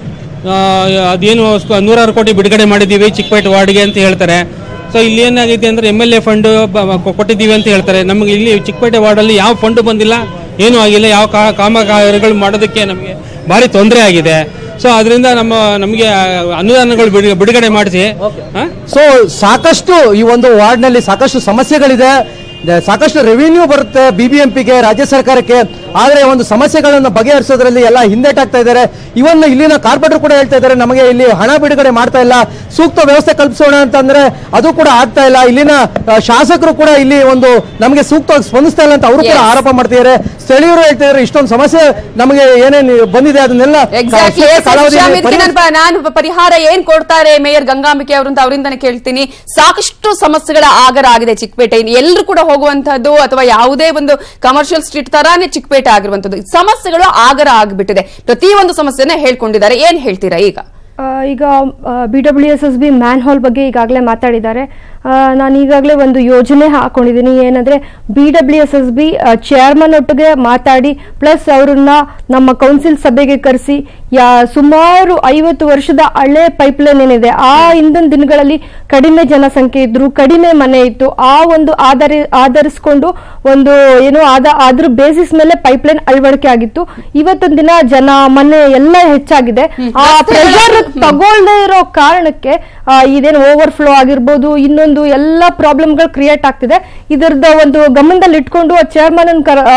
ಆ, ಅದೇನು ಸ್ಕ- ನೂರಾರು ಕೋಟಿ ಬಿಡುಗಡೆ ಮಾಡಿದ್ದೀವಿ ಚಿಕ್ಕಪೇಟೆ ವಾರ್ಡ್ಗೆ ಅಂತ ಹೇಳ್ತಾರೆ ಸೊ ಇಲ್ಲಿ ಏನಾಗಿದೆ ಅಂದ್ರೆ ಎಮ್ ಎಲ್ ಎ ಫಂಡ್ ಕೊಟ್ಟಿದ್ದೀವಿ ಅಂತ ಹೇಳ್ತಾರೆ ನಮಗೆ ಇಲ್ಲಿ ಚಿಕ್ಕಪೇಟೆ ವಾರ್ಡಲ್ಲಿ ಯಾವ ಫಂಡ್ ಬಂದಿಲ್ಲ ಏನೂ ಆಗಿಲ್ಲ ಯಾವ ಕಾ- ಕಾಮಗಾರಿಗಳು ಮಾಡೋದಕ್ಕೆ ನಮಗೆ ಭಾರಿ ತೊಂದರೆ ಆಗಿದೆ ಸೊ ಅದರಿಂದ ನಮ್ಮ ನಮಗೆ ಅನುದಾನಗಳು ಬಿಡು- ಬಿಡುಗಡೆ ಮಾಡಿಸಿ ಸೊ ಸಾಕಷ್ಟು ಈ ಒಂದು ವಾರ್ಡ್ ನಲ್ಲಿ ಸಾಕಷ್ಟು ಸಮಸ್ಯೆಗಳಿದೆ ದ- ಸಾಕಷ್ಟು ರೆವಿನ್ಯೂ ಬರುತ್ತೆ ಬಿ ಬಿ ಎಂ ಪಿಗೆ ರಾಜ್ಯ ಸರ್ಕಾರಕ್ಕೆ ಆದರೆ ಒಂದು ಸಮಸ್ಯೆಗಳನ್ನು ಬಗೆಹರಿಸೋದ್ರಲ್ಲಿ ಎಲ್ಲ ಹಿಂದೇಟಾಗ್ತಾ ಇದ್ದಾರೆ ಇವನ್ ಇಲ್ಲಿನ ಕಾರ್ಪೊರೇಟರ್ ಕೂಡ ಹೇಳ್ತಾ ಇದ್ದಾರೆ ನಮಗೆ ಇಲ್ಲಿ ಹಣ ಬಿಡುಗಡೆ ಮಾಡ್ತಾ ಇಲ್ಲ ಸೂಕ್ತ ವ್ಯವಸ್ಥೆ ಕಲ್ಪಿಸೋಣ ಅಂತಂದ್ರೆ ಅದು ಕೂಡ ಆಗ್ತಾ ಇಲ್ಲ ಇಲ್ಲಿನ ಆ, ಶಾಸಕರು ಕೂಡ ಇಲ್ಲಿ ಒಂದು ನಮಗೆ ಸೂಕ್ತವಾಗಿ ಸ್ಪಂದಿಸ್ತಾ ಇಲ್ಲ ಅಂತ ಅವರು ಕೂಡ Yes. ಆರೋಪ ಮಾಡ್ತಿದ್ದಾರೆ ಸ್ಥಳೀಯರು ಹೇಳ್ತಾ ಇದ್ದಾರೆ ಇಷ್ಟೊಂದು ಸಮಸ್ಯೆ ನಮಗೆ ಏನೇನು ಬಂದಿದೆ ಅದನ್ನೆಲ್ಲ ಎಕ್ಸಾಕ್ಟ್ಲಿ ಸೂಕ್ತ ಕಾಲಾವಧಿಯಲ್ಲಿ ಪರಿಹರಿಸ- ನಾನು ಪರಿಹಾರ ಏನ್ ಕೊಡ್ತಾರೆ ಮೇಯರ್ ಗಂಗಾಂಬಿಕೆ ಅವರು ಅಂತ ಅವರಿಂದನೇ ಕೇಳ್ತೀನಿ ಸಾಕಷ್ಟು ಸಮಸ್ಯೆಗಳ ಆಗರ ಆಗಿದೆ ಚಿಕ್ಕಪೇಟೆ ಇನ್ನು ಎಲ್ಲರೂ ಕೂಡ ಹೋಗುವಂತಹದ್ದು ಅಥವಾ ಯಾವುದೇ ಒಂದು ಕಮರ್ಷಿಯಲ್ ಸ್ಟ್ರೀಟ್ ತರಾನೇ ಚಿಕ್ಕಪೇಟೆ ಆಗಿರುವಂತದ್ದು ಸಮಸ್ಯೆಗಳು ಆಗರ ಆಗಿಬಿಟ್ಟಿದೆ ಪ್ರತಿಯೊಂದು ಸಮಸ್ಯೆನ ಹೇಳ್ಕೊಂಡಿದ್ದಾರೆ ಏನ್ ಹೇಳ್ತೀರಾ ಈಗ ಆ, ಈಗ B W S S B manhole ಬಗ್ಗೆ ಈಗಾಗಲೇ ಮಾತಾಡಿದ್ದಾರೆ ಆ, ನಾನು ಈಗಾಗಲೇ ಒಂದು ಯೋಜನೆ ಹಾಕೊಂಡಿದ್ದೀನಿ ಏನಂದ್ರೆ B W S S B chairman ಒಟ್ಟಿಗೆ ಮಾತಾಡಿ ಪ್ಲಸ್ ಅವ್ರನ್ನ ನಮ್ಮ ಕೌನ್ಸಿಲ್ ಸಭೆಗೆ ಕರೆಸಿ ಯಾ ಸುಮಾರು ಐವತ್ತು ವರ್ಷದ ಹಳೆ ಪೈಪ್ಲೈನ್ ಏನಿದೆ ಆ ಹಿಂದಿನ ದಿನಗಳಲ್ಲಿ ಕಡಿಮೆ ಜನಸಂಖ್ಯೆ ಇದ್ರು ಕಡಿಮೆ ಮನೆ ಇತ್ತು ಆ ಒಂದು ಆಧಾರಿ ಆಧರಿಸ್ಕೊಂಡು ಒಂದು ಏನು ಆದ ಅದ್ರ ಬೇಸಿಸ್ ಮೇಲೆ ಪೈಪ್ಲೈನ್ ಅಳವಡಿಕೆ ಆಗಿತ್ತು ಇವತ್ತಿನ ದಿನ ಜನ ಮನೆ ಎಲ್ಲ ಹೆಚ್ಚಾಗಿದೆ ಆ ಪ್ರೆಷರ್ ತಗೊಳ್ದೇ ಇರೋ ಕಾರಣಕ್ಕೆ ಆ, ಇದೇನು ಓವರ್ ಫ್ಲೋ ಆಗಿರ್ಬೋದು ಇನ್ನೊಂದು ಎಲ್ಲ ಪ್ರಾಬ್ಲಮ್ಗಳು ಕ್ರಿಯೇಟ್ ಆಗ್ತಿದೆ ಇದರದ ಒಂದು ಗಮನದಲ್ಲಿ ಇಟ್ಕೊಂಡು ಚೇರ್ಮನ್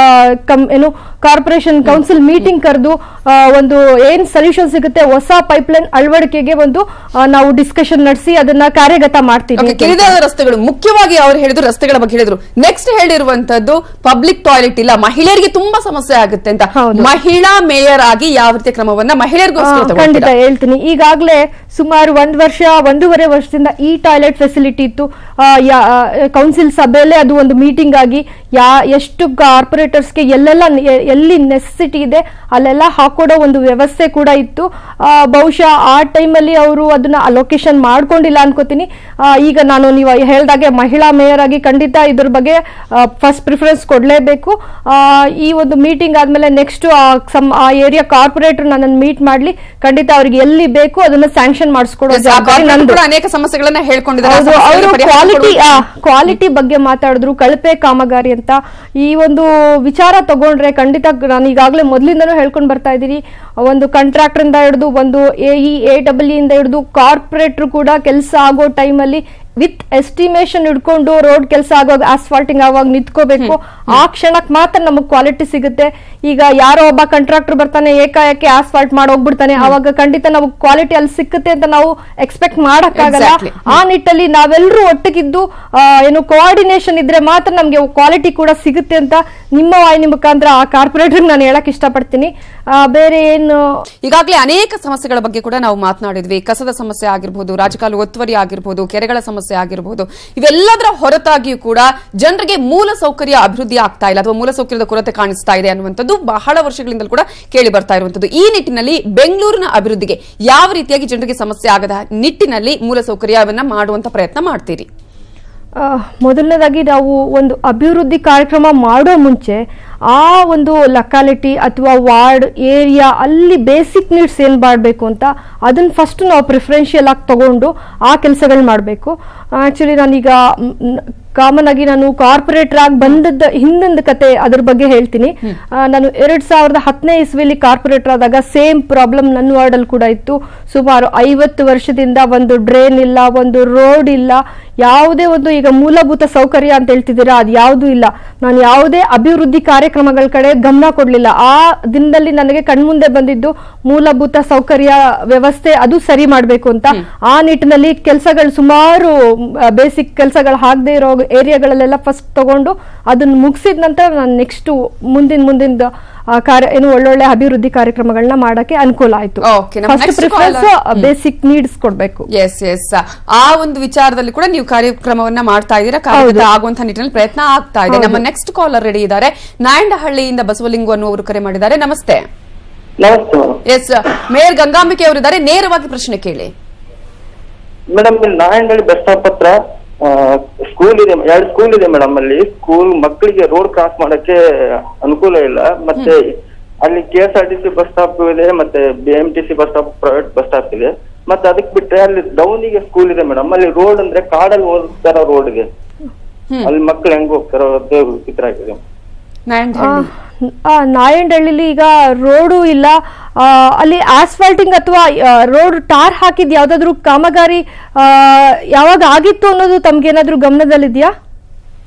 ಏನು ಕಾರ್ಪೊರೇಷನ್ ಕೌನ್ಸಿಲ್ ಮೀಟಿಂಗ್ ಕರೆದು ಒಂದು ಏನ್ ಸೊಲ್ಯೂಷನ್ ಸಿಗುತ್ತೆ ಹೊಸ ಪೈಪ್ಲೈನ್ ಅಳವಡಿಕೆಗೆ ಒಂದು ಆ, ನಾವು ಡಿಸ್ಕಷನ್ ನಡೆಸಿ ಅದನ್ನ ಕಾರ್ಯಗತ ಮಾಡ್ತೀವಿ Okay, ಕಿರಿದಾದ ರಸ್ತೆಗಳು ಮುಖ್ಯವಾಗಿ ಅವ್ರು ಹೇಳಿದ್ರು ರಸ್ತೆಗಳ ಬಗ್ಗೆ ಹೇಳಿದ್ರು ನೆಕ್ಸ್ಟ್ ಹೇಳಿರುವಂತದ್ದು ಪಬ್ಲಿಕ್ ಟಾಯ್ಲೆಟ್ ಇಲ್ಲ ಮಹಿಳೆಯರಿಗೆ ತುಂಬಾ ಸಮಸ್ಯೆ ಆಗುತ್ತೆ ಅಂತ ಮಹಿಳಾ ಮೇಯರ್ ಆಗಿ ಯಾವ ರೀತಿಯ ಕ್ರಮವನ್ನ ಮಹಿಳೆಯರಿಗೋಸ್ಕರ ಆ, ಖಂಡಿತ ತಗೊಳ್ತೀರಾ? ಹೇಳ್ತೀನಿ ಈಗಾಗಲೇ ಸುಮಾರು ಒಂದ್ ವರ್ಷ ಒಂದೂವರೆ ವರ್ಷದಿಂದ ಈ ಟಾಯ್ಲೆಟ್ ಫೆಸಿಲಿಟಿ ಇತ್ತು ಕೌನ್ಸಿಲ್ ಸಭೆಯಲ್ಲೇ ಅದು ಒಂದು ಮೀಟಿಂಗ್ ಆಗಿ ಯಾ ಎಷ್ಟು ಕಾರ್ಪೊರೇಟರ್ಸ್ಗೆ ಎಲ್ಲೆಲ್ಲ ನೆ- ಎಲ್ಲಿ ನೆಸೆಸಿಟಿ ಇದೆ ಅಲ್ಲೆಲ್ಲ ಹಾಕೊಡೋ ಒಂದು ವ್ಯವಸ್ಥೆ ಕೂಡ ಇತ್ತು ಆ, ಬಹುಶಃ ಆ ಟೈಮಲ್ಲಿ ಅವರು ಅದನ್ನ ಅಲೋಕೇಶನ್ ಮಾಡ್ಕೊಂಡಿಲ್ಲ ಅನ್ಕೋತೀನಿ ಆ, ಈಗ ನಾನು ನೀವು ಹೇಳ್ದಾಗೆ ಮಹಿಳಾ ಮೇಯರ್ ಆಗಿ ಖಂಡಿತ ಇದ್ರ ಬಗ್ಗೆ ಫಸ್ಟ್ ಪ್ರಿಫರೆನ್ಸ್ ಕೊಡಲೇಬೇಕು ಈ ಒಂದು ಮೀಟಿಂಗ್ ಆದ್ಮೇಲೆ ನೆಕ್ಸ್ಟ್ ಆ ಏರಿಯಾ ಕಾರ್ಪೊರೇಟರ್ ನನ್ನನ್ನು ಮೀಟ್ ಮಾಡ್ಲಿ ಖಂಡಿತ ಅವ್ರಿಗೆ ಎಲ್ಲಿ ಬೇಕು ಅದನ್ನ ಸ್ಯಾಂಕ್ಷನ್ ಮಾಡಿಸ್ಕೊಡೋ Yes, ಆ ಜವಾಬ್ದಾರಿ corporate ನಂದು ಕೂಡ ಅನೇಕ ಸಮಸ್ಯೆಗಳನ್ನ ಹೇಳ್ಕೊಂಡಿದ್ದಾರೆ ಆ ಹೌದು ಸಮಸ್ಯೆಗಳಿಗೆ ಅವರು ಪರಿಹಾರ ಕ್ವಾಲಿಟಿ ಕೊಡುವುದು- ಕ್ವಾಲಿಟಿ ಬಗ್ಗೆ ಮಾತಾಡಿದ್ರು ಕಳಪೆ ಕಾಮಗಾರಿ ಅಂತ ಈ ಒಂದು ವಿಚಾರ ತಗೊಂಡ್ರೆ ಖಂಡಿತ ನಾನು ಈಗಾಗಲೇ ಮೊದಲಿಂದನೂ ಹೇಳ್ಕೊಂಡು ಬರ್ತಾ ಇದ್ದೀನಿ ಒಂದು ಕಾಂಟ್ರಾಕ್ಟರ್ ಇಂದ ಹಿಡಿದು ಒಂದು ಎ ಇ ಎ ಡಬ್ಲ್ಯೂ ಇಂದ ಹಿಡಿದು ಕಾರ್ಪೊರೇಟರ್ ಕೂಡ ಕೆಲಸ ಆಗೋ ಟೈಮಲ್ಲಿ ವಿತ್ ಎಸ್ಟಿಮೇಷನ್ ಹಿಡ್ಕೊಂಡು ರೋಡ್ ಕೆಲಸ ಆಗುವಾಗ ಆಸ್ಫಾಲ್ಟಿಂಗ್ ಆಗುವಾಗ ನಿಂತ್ಕೋಬೇಕು ಆ ಕ್ಷಣಕ್ಕೆ ಮಾತ್ರ ನಮಗೆ ಕ್ವಾಲಿಟಿ ಸಿಗುತ್ತೆ ಈಗ ಯಾರೋ ಒಬ್ಬ ಕಾಂಟ್ರಾಕ್ಟರ್ ಬರ್ತಾನೆ ಏಕಾಏಕಿ ಆಸ್ಫಾಲ್ಟ್ ಮಾಡಿ ಹೋಗ್ಬಿಡ್ತಾನೆ ಅವಾಗ ಖಂಡಿತ ನಾವು ಕ್ವಾಲಿಟಿ ಅಲ್ಲಿ ಸಿಕ್ಕುತ್ತೆ ಅಂತ ನಾವು ಎಕ್ಸ್ಪೆಕ್ಟ್ ಮಾಡಕ್ಕಾಗಲ್ಲ Exactly. ಆ ನಿಟ್ಟಲ್ಲಿ ನಾವೆಲ್ಲರೂ ಒಟ್ಟಿಗಿದ್ದು ಆ, ಏನು ಕೋಆರ್ಡಿನೇಷನ್ ಇದ್ರೆ ಮಾತ್ರ ನಮ್ಗೆ ಕ್ವಾಲಿಟಿ ಕೂಡ ಸಿಗುತ್ತೆ ಅಂತ ನಿಮ್ಮ ವಾಹಿನಿ ಮುಖಾಂತರ ಆ ಕಾರ್ಪೊರೇಟರ್ ನಾನು ಹೇಳಕ್ ಇಷ್ಟಪಡ್ತೀನಿ ಆ, ಬೇರೆ ಏನು ಈಗಾಗಲೇ ಅನೇಕ ಸಮಸ್ಯೆಗಳ ಬಗ್ಗೆ ಕೂಡ ನಾವು ಮಾತನಾಡಿದ್ವಿ ಕಸದ ಸಮಸ್ಯೆ ಆಗಿರ್ಬೋದು ರಾಜಕಾಲ ಒತ್ತುವರಿ ಆಗಿರ್ಬೋದು ಕೆರೆಗಳ ಸಮಸ್ಯೆ ಆಗಿರ್ಬೋದು ಇವೆಲ್ಲದರ ಹೊರತಾಗಿಯೂ ಕೂಡ ಜನರಿಗೆ ಮೂಲ ಸೌಕರ್ಯ ಅಭಿವೃದ್ಧಿ ಆಗ್ತಾ ಇಲ್ಲ ಅಥವಾ ಮೂಲ ಸೌಕರ್ಯದ ಕೊರತೆ ಕಾಣಿಸ್ತಾ ಇದೆ ಅನ್ನುವಂಥದ್ದು ಬಹಳ ವರ್ಷಗಳಿಂದಲೂ ಕೂಡ ಕೇಳಿ ಬರ್ತಾ ಇರುವಂತದ್ದು ಈ ನಿಟ್ಟಿನಲ್ಲಿ ಬೆಂಗಳೂರಿನ ಅಭಿವೃದ್ಧಿಗೆ ಯಾವ ರೀತಿಯಾಗಿ ಜನರಿಗೆ ಸಮಸ್ಯೆ ಆಗದ ನಿಟ್ಟಿನಲ್ಲಿ ಮೂಲ ಸೌಕರ್ಯವನ್ನ ಮಾಡುವಂತ ಪ್ರಯತ್ನ ಮಾಡ್ತೀರಿ ಆ, ಮೊದಲನೇದಾಗಿ ನಾವು ಒಂದು ಅಭಿವೃದ್ಧಿ ಕಾರ್ಯಕ್ರಮ ಮಾಡೋ ಮುಂಚೆ ಆ ಒಂದು ಲೊಕ್ಯಾಲಿಟಿ ಅಥವಾ ವಾರ್ಡ್ ಏರಿಯಾ ಅಲ್ಲಿ ಬೇಸಿಕ್ ನೀಡ್ಸ್ ಏನು ಮಾಡಬೇಕು ಅಂತ ಅದನ್ನ ಫಸ್ಟ್ ನಾವು ಪ್ರಿಫರೆನ್ಷಿಯಲ್ ಆಗಿ ತಗೊಂಡು ಆ ಕೆಲಸಗಳು ಮಾಡಬೇಕು ಆಕ್ಚುಲಿ ನಾನೀಗ ಕಾಮನ್ ಆಗಿ ನಾನು ಕಾರ್ಪೊರೇಟರ್ ಆಗಿ ಬಂದದ್ದ ಹಿಂದಿನ ಕತೆ ಅದ್ರ ಬಗ್ಗೆ ಹೇಳ್ತೀನಿ ಆ, ನಾನು ಎರಡ್ ಸಾವಿರದ ಹತ್ತನೇ ಇಸ್ವಿಲಿ ಕಾರ್ಪೊರೇಟರ್ ಆದಾಗ ಸೇಮ್ ಪ್ರಾಬ್ಲಮ್ ನನ್ನ ವಾರ್ಡ್ ಅಲ್ಲಿ ಕೂಡ ಇತ್ತು ಸುಮಾರು ಐವತ್ತು ವರ್ಷದಿಂದ ಒಂದು ಡ್ರೈನ್ ಇಲ್ಲ ಒಂದು ರೋಡ್ ಇಲ್ಲ ಯಾವುದೇ ಒಂದು ಈಗ ಮೂಲಭೂತ ಸೌಕರ್ಯ ಅಂತ ಹೇಳ್ತಿದ್ದೀರಾ ಅದು ಯಾವುದೂ ಇಲ್ಲ ನಾನು ಯಾವುದೇ ಅಭಿವೃದ್ಧಿ ಕಾರ್ಯಕ್ರಮಗಳ ಕಡೆ ಗಮನ ಕೊಡ್ಲಿಲ್ಲ ಆ ದಿನದಲ್ಲಿ ನನಗೆ ಕಣ್ಮುಂದೆ ಬಂದಿದ್ದು ಮೂಲಭೂತ ಸೌಕರ್ಯ ವ್ಯವಸ್ಥೆ ಅದು ಸರಿ ಮಾಡಬೇಕು ಅಂತ ಆ ನಿಟ್ಟಿನಲ್ಲಿ ಕೆಲಸಗಳು ಸುಮಾರು ಬೇಸಿಕ್ ಕೆಲಸಗಳು ಆಗದೆ ಇರೋ ಏರಿಯಾಗಳಲ್ಲೆಲ್ಲ ಫಸ್ಟ್ ತಗೊಂಡು ಅದನ್ನ ಮುಗಿಸಿದ ನಂತರ ನಾನು ನೆಕ್ಸ್ಟ್ ಮುಂದಿನ ಮುಂದಿನ ಆ, ಕಾರ್ಯ ಏನು ಒಳ್ಳೊಳ್ಳೆ ಅಭಿವೃದ್ಧಿ ಕಾರ್ಯಕ್ರಮಗಳನ್ನ ಮಾಡಕ್ಕೆ ಅನುಕೂಲ ಆಯ್ತು Okay, ನಮ್ಮ ಫಸ್ಟ್ next ಪ್ರಿಫರೆನ್ಸ್ caller- ಹ್ಮ್. ಬೇಸಿಕ್ ನೀಡ್ಸ್ ಕೊಡ್ಬೇಕು ಎಸ್ ಎಸ್ ಆ ಒಂದು ವಿಚಾರದಲ್ಲಿ ಕೂಡ ನೀವು ಕಾರ್ಯಕ್ರಮವನ್ನ ಮಾಡ್ತಾ ಇದ್ದೀರಾ ಕಾರ್ಯಗತ ಹೌದು. ಆಗುವಂತ ನಿಟ್ಟಿನಲ್ಲಿ ಪ್ರಯತ್ನ ಆಗ್ತಾ ಇದೆ ಹೌದು. ನಮ್ಮ ನೆಕ್ಸ್ಟ್ ಕಾಲರ್ ರೆಡಿ ಇದ್ದಾರೆ ನಾಯಂಡಹಳ್ಳಿಯಿಂದ ಬಸವಲಿಂಗು ಅನ್ನುವರು ಕರೆ ಮಾಡಿದ್ದಾರೆ ನಮಸ್ತೆ ನಮಸ್ತೆ ಎಸ್ ಮೇಯರ್ ಗಂಗಾಂಬಿಕೆ ಅವರಿದ್ದಾರೆ ನೇರವಾಗಿ ಪ್ರಶ್ನೆ ಕೇಳಿ ಮೇಡಮ್ ಇಲ್ಲಿ ನಾಯಂಡಳ್ಳಿ ಬಸ್ ಸ್ಟಾಪ್ ಹತ್ರ ಸ್ಕೂಲ್ ಇದೆ ಎರಡು ಸ್ಕೂಲ್ ಇದೆ ಮೇಡಮ್ ಅಲ್ಲಿ ಸ್ಕೂಲ್ ಮಕ್ಕಳಿಗೆ ರೋಡ್ ಕ್ರಾಸ್ ಮಾಡಕ್ಕೆ ಅನುಕೂಲ ಇಲ್ಲ ಮತ್ತೆ ಅಲ್ಲಿ K S R T C bus stop ಇದೆ ಮತ್ತೆ B M T C bus stop private bus stop ಇದೆ ಮತ್ತೆ ಅದಕ್ ಬಿಟ್ರೆ ಅಲ್ಲಿ ಡೌನಿಗೆ ಸ್ಕೂಲ್ ಇದೆ ಮೇಡಮ್ ಅಲ್ಲಿ ರೋಡ್ ಅಂದ್ರೆ ಕಾಡಲ್ಲಿ ಹೋಗ್ತಾರ ರೋಡ್ ಇದೆ ಅಲ್ಲಿ ಮಕ್ಳು ಹೆಂಗ್ ಹೋಗ್ತಾರೋ ಅದೇ ವಿಚಿತ್ರ ಆಗಿದೆ ನಾಯಂಡಹಳ್ಳಿ ಆ, ನಾಯಂಡಹಳ್ಳಿಲಿ ಈಗ ರೋಡು ಇಲ್ಲ ಆ, ಅಲ್ಲಿ ಆಸ್ಫಾಲ್ಟಿಂಗ್ ಅಥವಾ ರೋಡ್ ಟಾರ್ ಹಾಕಿದ್ ಯಾವ್ದಾದ್ರು ಕಾಮಗಾರಿ ಆ, ಯಾವಾಗ ಆಗಿತ್ತು ಅನ್ನೋದು ತಮ್ಗೇನಾದ್ರೂ ಗಮನದಲ್ಲಿದ್ಯಾ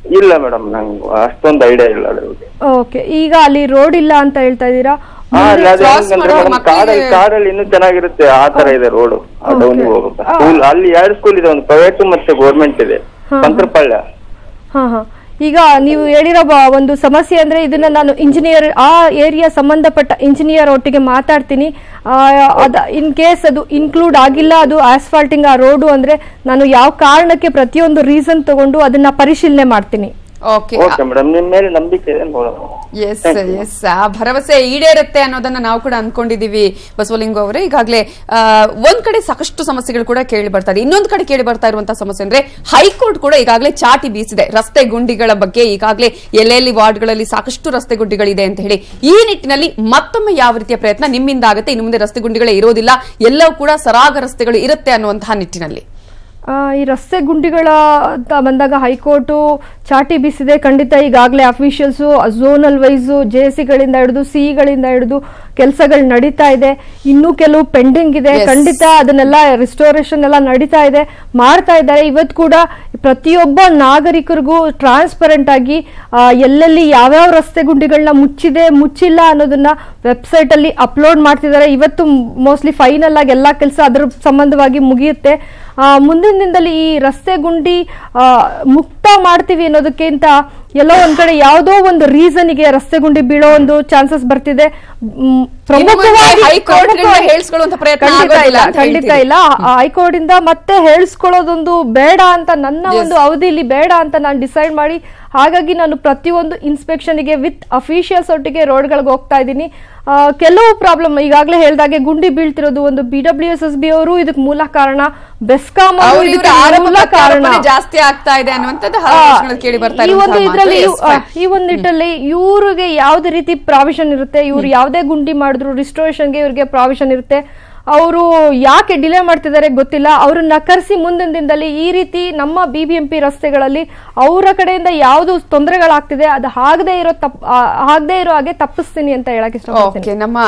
ಇಲ್ಲ ಮೇಡಮ್ ನಂಗೆ ಅಷ್ಟೊಂದು ಐಡಿಯಾ ಇಲ್ಲ ಅದ್ರ ಬಗ್ಗೆ ಓಕೆ ಈಗ ಅಲ್ಲಿ ರೋಡ್ ಇಲ್ಲ ಅಂತ ಹೇಳ್ತಾ ಇದ್ದೀರಾ ಹಾ, ಅಲ್ಲ, ಅದು ಹೆಂಗಂದ್ರೆ madam, ಕಾಡಲ್ಲಿ ಕಾಡಲ್ಲಿ ಇನ್ನೂ ಚೆನ್ನಾಗಿರುತ್ತೆ ಆ ತರ ಇದೆ ರೋಡ್ ಡೌನಿಗೆ ಹೋಗುತ್ತೆ ಸ್ಕೂಲ್ ಅಲ್ಲಿ ಎರಡು ಸ್ಕೂಲ್ ಇದೆ ಒಂದು ಪ್ರೈವೇಟ್ ಮತ್ತೆ ಗೌರ್ಮೆಂಟ್ ಇದೆ ಸಂತ್ರಪಾಳ್ಯ ಹಾ ಹಾ ಈಗ ನೀವು ಹೇಳಿರೋ ಬ- ಒಂದು ಸಮಸ್ಯೆ ಅಂದ್ರೆ ಇದನ್ನ ನಾನು ಇಂಜಿನಿಯರ್ ಆ ಏರಿಯಾ ಸಂಬಂಧಪಟ್ಟ ಇಂಜಿನಿಯರ್ ಒಟ್ಟಿಗೆ ಮಾತಾಡ್ತೀನಿ ಆ, ಅದ ಇನ್ ಕೇಸ್ ಅದು ಇನ್ಕ್ಲೂಡ್ ಆಗಿಲ್ಲ ಅದು ಆಸ್ಫಾಲ್ಟಿಂಗ್ ಆ ರೋಡು ಅಂದ್ರೆ ನಾನು ಯಾವ ಕಾರಣಕ್ಕೆ ಪ್ರತಿಯೊಂದು ರೀಸನ್ ತಗೊಂಡು ಅದನ್ನ ಪರಿಶೀಲನೆ ಮಾಡ್ತೀನಿ ಓಕೆ ಓಕೆ ಮೇಡಮ್ ನಿಮ್ ಮೇಲೆ ನಂಬಿಕೆ ಇದೆ ನೋಡೋಣ ಎಸ್ ಎಸ್ ಆ ಭರವಸೆ ಈಡೇರುತ್ತೆ ಅನ್ನೋದನ್ನ ನಾವು ಕೂಡ ಅನ್ಕೊಂಡಿದೀವಿ ಬಸವಲಿಂಗ ಅವರೇ ಈಗಾಗಲೇ ಆ, ಒಂದ್ ಕಡೆ ಸಾಕಷ್ಟು ಸಮಸ್ಯೆಗಳು ಕೂಡ ಕೇಳಿ ಬರ್ತಾ ಇದೆ ಇನ್ನೊಂದ್ ಕಡೆ ಕೇಳಿ ಬರ್ತಾ ಇರುವಂತಹ ಸಮಸ್ಯೆ ಅಂದ್ರೆ ಹೈಕೋರ್ಟ್ ಕೂಡ ಈಗಾಗಲೇ ಚಾಟಿ ಬೀಸಿದೆ ರಸ್ತೆ ಗುಂಡಿಗಳ ಬಗ್ಗೆ ಈಗಾಗಲೇ ಎಲ್ಲೆಲ್ಲಿ ವಾರ್ಡ್ಗಳಲ್ಲಿ ಸಾಕಷ್ಟು ರಸ್ತೆ ಗುಂಡಿಗಳಿದೆ ಅಂತ ಹೇಳಿ ಈ ನಿಟ್ಟಿನಲ್ಲಿ ಮತ್ತೊಮ್ಮೆ ಯಾವ ರೀತಿಯ ಪ್ರಯತ್ನ ನಿಮ್ಮಿಂದ ಆಗುತ್ತೆ ಇನ್ನು ಮುಂದೆ ರಸ್ತೆ ಗುಂಡಿಗಳೇ ಇರೋದಿಲ್ಲ ಎಲ್ಲವೂ ಕೂಡ ಸರಾಗ ರಸ್ತೆಗಳು ಇರುತ್ತೆ ಅನ್ನುವಂತಹ ನಿಟ್ಟಿನಲ್ಲಿ ಆ, ಈ ರಸ್ತೆ ಗುಂಡಿಗಳ ಅಂತ ಬಂದಾಗ ಹೈಕೋರ್ಟು ಚಾಟಿ ಬೀಸಿದೆ ಖಂಡಿತ ಈಗಾಗಲೇ ಅಫಿಷಿಯಲ್ಸು ಝೋನಲ್ ವೈಸು ಜೆ ಸಿಗಳಿಂದ ಹಿಡಿದು ಸಿಇಗಳಿಂದ ಹಿಡಿದು ಕೆಲಸಗಳು ನಡೀತಾ ಇದೆ ಇನ್ನೂ ಕೆಲವು ಪೆಂಡಿಂಗ್ ಇದೆ Yes. ಖಂಡಿತ ಅದನ್ನೆಲ್ಲ ರಿಸ್ಟೋರೇಷನ್ ಎಲ್ಲ ನಡೀತಾ ಇದೆ ಮಾಡ್ತಾ ಇದ್ದಾರೆ ಇವತ್ತು ಕೂಡ ಪ್ರತಿಯೊಬ್ಬ ನಾಗರಿಕರಿಗೂ ಟ್ರಾನ್ಸ್ಪರೆಂಟ್ ಆಗಿ ಆ, ಎಲ್ಲೆಲ್ಲಿ ಯಾವ್ಯಾವ ರಸ್ತೆ ಗುಂಡಿಗಳನ್ನ ಮುಚ್ಚಿದೆ ಮುಚ್ಚಿಲ್ಲ ಅನ್ನೋದನ್ನ ವೆಬ್ಸೈಟ್ ಅಲ್ಲಿ ಅಪ್ಲೋಡ್ ಮಾಡ್ತಿದ್ದಾರೆ ಇವತ್ತು ಮೋಸ್ಟ್ಲಿ ಫೈನಲ್ ಆಗಿ ಎಲ್ಲಾ ಕೆಲಸ ಅದ್ರ ಸಂಬಂಧವಾಗಿ ಮುಗಿಯುತ್ತೆ ಆ, ಮುಂದಿನ ದಿನದಲ್ಲಿ ಈ ರಸ್ತೆ ಗುಂಡಿ ಆ, ಮುಕ್ತ ಮಾಡ್ತೀವಿ ಅನ್ನೋದಕ್ಕಿಂತ ಎಲ್ಲೋ ಒಂದ್ ಕಡೆ ಯಾವುದೋ ಒಂದು ರೀಸನ್ಗೆ ರಸ್ತೆ ಗುಂಡಿ ಬೀಳೋ ಒಂದು ಚಾನ್ಸಸ್ ಬರ್ತಿದೆ ಮ್, ಪ್ರಮುಖವಾಗಿ ಹೈಕೋರ್ಟ್ ಪ್ರಮುಖವಾಗಿ- ಹೇಳ್ಸ್ಕೊಳ್ಳುವಂತ ಪ್ರಯತ್ನ ಖಂಡಿತ ಆಗೋದಿಲ್ಲ ಇಲ್ಲ ಅಂತ ಖಂಡಿತ ಹೇಳ್ತೀರಿ. ಇಲ್ಲ ಹೈಕೋರ್ಟ್ ಇಂದ ಮತ್ತೆ ಹೇಳ್ಸ್ಕೊಳ್ಳೋದೊಂದು ಬೇಡ ಅಂತ ನನ್ನ Yes. ಒಂದು ಅವಧಿಯಲ್ಲಿ ಬೇಡ ಅಂತ ನಾನು ಡಿಸೈಡ್ ಮಾಡಿ ಹಾಗಾಗಿ ನಾನು ಪ್ರತಿಯೊಂದು ಇನ್ಸ್ಪೆಕ್ಷನ್ ಗೆ ವಿತ್ ಅಫಿಷಿಯಲ್ಸ್ ಒಟ್ಟಿಗೆ ರೋಡ್ಗಳಿಗೆ ಹೋಗ್ತಾ ಇದ್ದೀನಿ ಆ, ಕೆಲವು ಪ್ರಾಬ್ಲಮ್ ಈಗಾಗಲೇ ಹೇಳ್ದಾಗೆ ಗುಂಡಿ ಬೀಳ್ತಿರೋದು ಒಂದು B W S S B ಅವರು ಇದಕ್ಕೆ ಮೂಲ ಕಾರಣ ಬೆಸ್ಕಾಂ ಅವರು ಅವ್ರ ಇದಕ್ಕೆ ಇವ್ರ ಆರೋಪ ಮೂಲ ಕಾರಣ ಪ್ರತ್ಯಾರೋಪಣೆ ಜಾಸ್ತಿ ಆಗ್ತಾ ಇದೆ ಅನ್ನುವಂಥದ್ದು ಆ, ಹಲವು ವರ್ಷಗಳಲ್ಲಿ ಕೇಳಿ ಬರ್ತಾ ಈ ಒಂದು ಇರುವಂತಹ ಮಾತು. ಇದ್ರಲ್ಲಿ Yes, ಇವ್- ಆ, fine. ಈ ಒಂದು ನಿಟ್ಟಲ್ಲಿ ಇವ್ರಿಗೆ ಯಾವ್ದೇ ರೀತಿ ಪ್ರಾವಿಷನ್ ಇರುತ್ತೆ ಇವ್ರು ಯಾವ್ದೇ ಗುಂಡಿ ಮಾಡಿದ್ರು ರಿಸ್ಟೋರೇಷನ್ಗೆ ಇವ್ರಿಗೆ ಪ್ರಾವಿಷನ್ ಇರುತ್ತೆ ಅವರು ಯಾಕೆ ಡಿಲೇ ಮಾಡ್ತಿದ್ದಾರೆ ಗೊತ್ತಿಲ್ಲ ಅವ್ರನ್ನ ಕರೆಸಿ ಮುಂದಿನ ದಿನದಲ್ಲಿ ಈ ರೀತಿ ನಮ್ಮ ಬಿ ಬಿ ಎಂ ಪಿ ರಸ್ತೆಗಳಲ್ಲಿ ಅವರ ಕಡೆಯಿಂದ ಯಾವ್ದು ತೊಂದರೆಗಳಾಗ್ತಿದೆ ಅದು ಆಗದೆ ಇರೋ ತಪ್ ಆಗದೆ ಇರೋ ಹಾಗೆ ತಪ್ಪಿಸ್ತೀನಿ ಅಂತ ಹೇಳಕ್ ಇಷ್ಟಪಡ್ತೀನಿ ಓಕೆ ನಮ್ಮ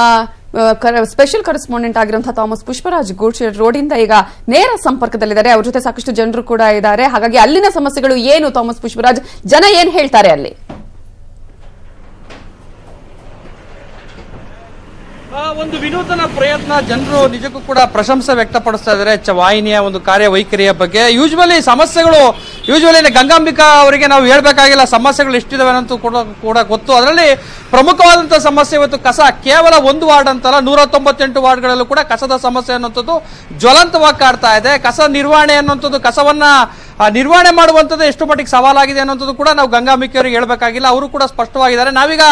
ಸ್ಪೆಷಲ್ ಕರೆಸ್ಪಾಂಡೆಂಟ್ ಆಗಿರುವಂತಹ ಥಾಮಸ್ ಪುಷ್ಪರಾಜ್ ಗೂಡ್ಶೆಡ್ ರೋಡ್ ಇಂದ ಈಗ ನೇರ ಸಂಪರ್ಕದಲ್ಲಿದ್ದಾರೆ ಅವ್ರ ಜೊತೆ ಸಾಕಷ್ಟು ಜನರು ಕೂಡ ಇದ್ದಾರೆ ಹಾಗಾಗಿ ಅಲ್ಲಿನ ಸಮಸ್ಯೆಗಳು ಏನು ಥಾಮಸ್ ಪುಷ್ಪರಾಜ್ ಜನ ಏನ್ ಹೇಳ್ತಾರೆ ಅಲ್ಲಿ ಆ, ಒಂದು ವಿನೂತನ ಪ್ರಯತ್ನ ಜನರು ನಿಜಕ್ಕೂ ಕೂಡ ಪ್ರಶಂಸೆ ವ್ಯಕ್ತಪಡಿಸ್ತಾ ಇದ್ದಾರೆ ಚ ವಾಹಿನಿಯ ಒಂದು ಕಾರ್ಯವೈಖರಿಯ ಬಗ್ಗೆ ಯೂಶ್ವಲಿ ಸಮಸ್ಯೆಗಳು ಯೂಶ್ವಲಿ ಗಂಗಾಂಬಿಕಾ ಅವರಿಗೆ ನಾವು ಹೇಳ್ಬೇಕಾಗಿಲ್ಲ ಸಮಸ್ಯೆಗಳು ಎಷ್ಟಿದಾವೆ ಅನ್ನೋದು ಕೂಡ ಕೂಡ ಗೊತ್ತು ಅದರಲ್ಲಿ ಪ್ರಮುಖವಾದಂತಹ ಸಮಸ್ಯೆ ಇವತ್ತು ಕಸ ಕೇವಲ ಒಂದು ವಾರ್ಡ್ ಅಂತಲ್ಲ ನೂರ ತೊಂಬತ್ತೆಂಟು ವಾರ್ಡ್ಗಳಲ್ಲೂ ಕೂಡ ಕಸದ ಸಮಸ್ಯೆ ಅನ್ನುವಂಥದ್ದು ಜ್ವಲಂತವಾಗಿ ಕಾಡ್ತಾ ಇದೆ ಕಸ ನಿರ್ವಹಣೆ ಅನ್ನುವಂಥದ್ದು ಕಸವನ್ನ ಆ, ನಿರ್ವಹಣೆ ಮಾಡುವಂಥದ್ದು ಎಷ್ಟು ಮಟ್ಟಿಗೆ ಸವಾಲಾಗಿದೆ ಅನ್ನೋಂಥದ್ದು ಕೂಡ ನಾವು ಗಂಗಾಂಬಿಕೆಯವರಿಗೆ ಹೇಳ್ಬೇಕಾಗಿಲ್ಲ ಅವರು ಕೂಡ ಸ್ಪಷ್ಟವಾಗಿದ್ದಾರೆ ನಾವೀಗ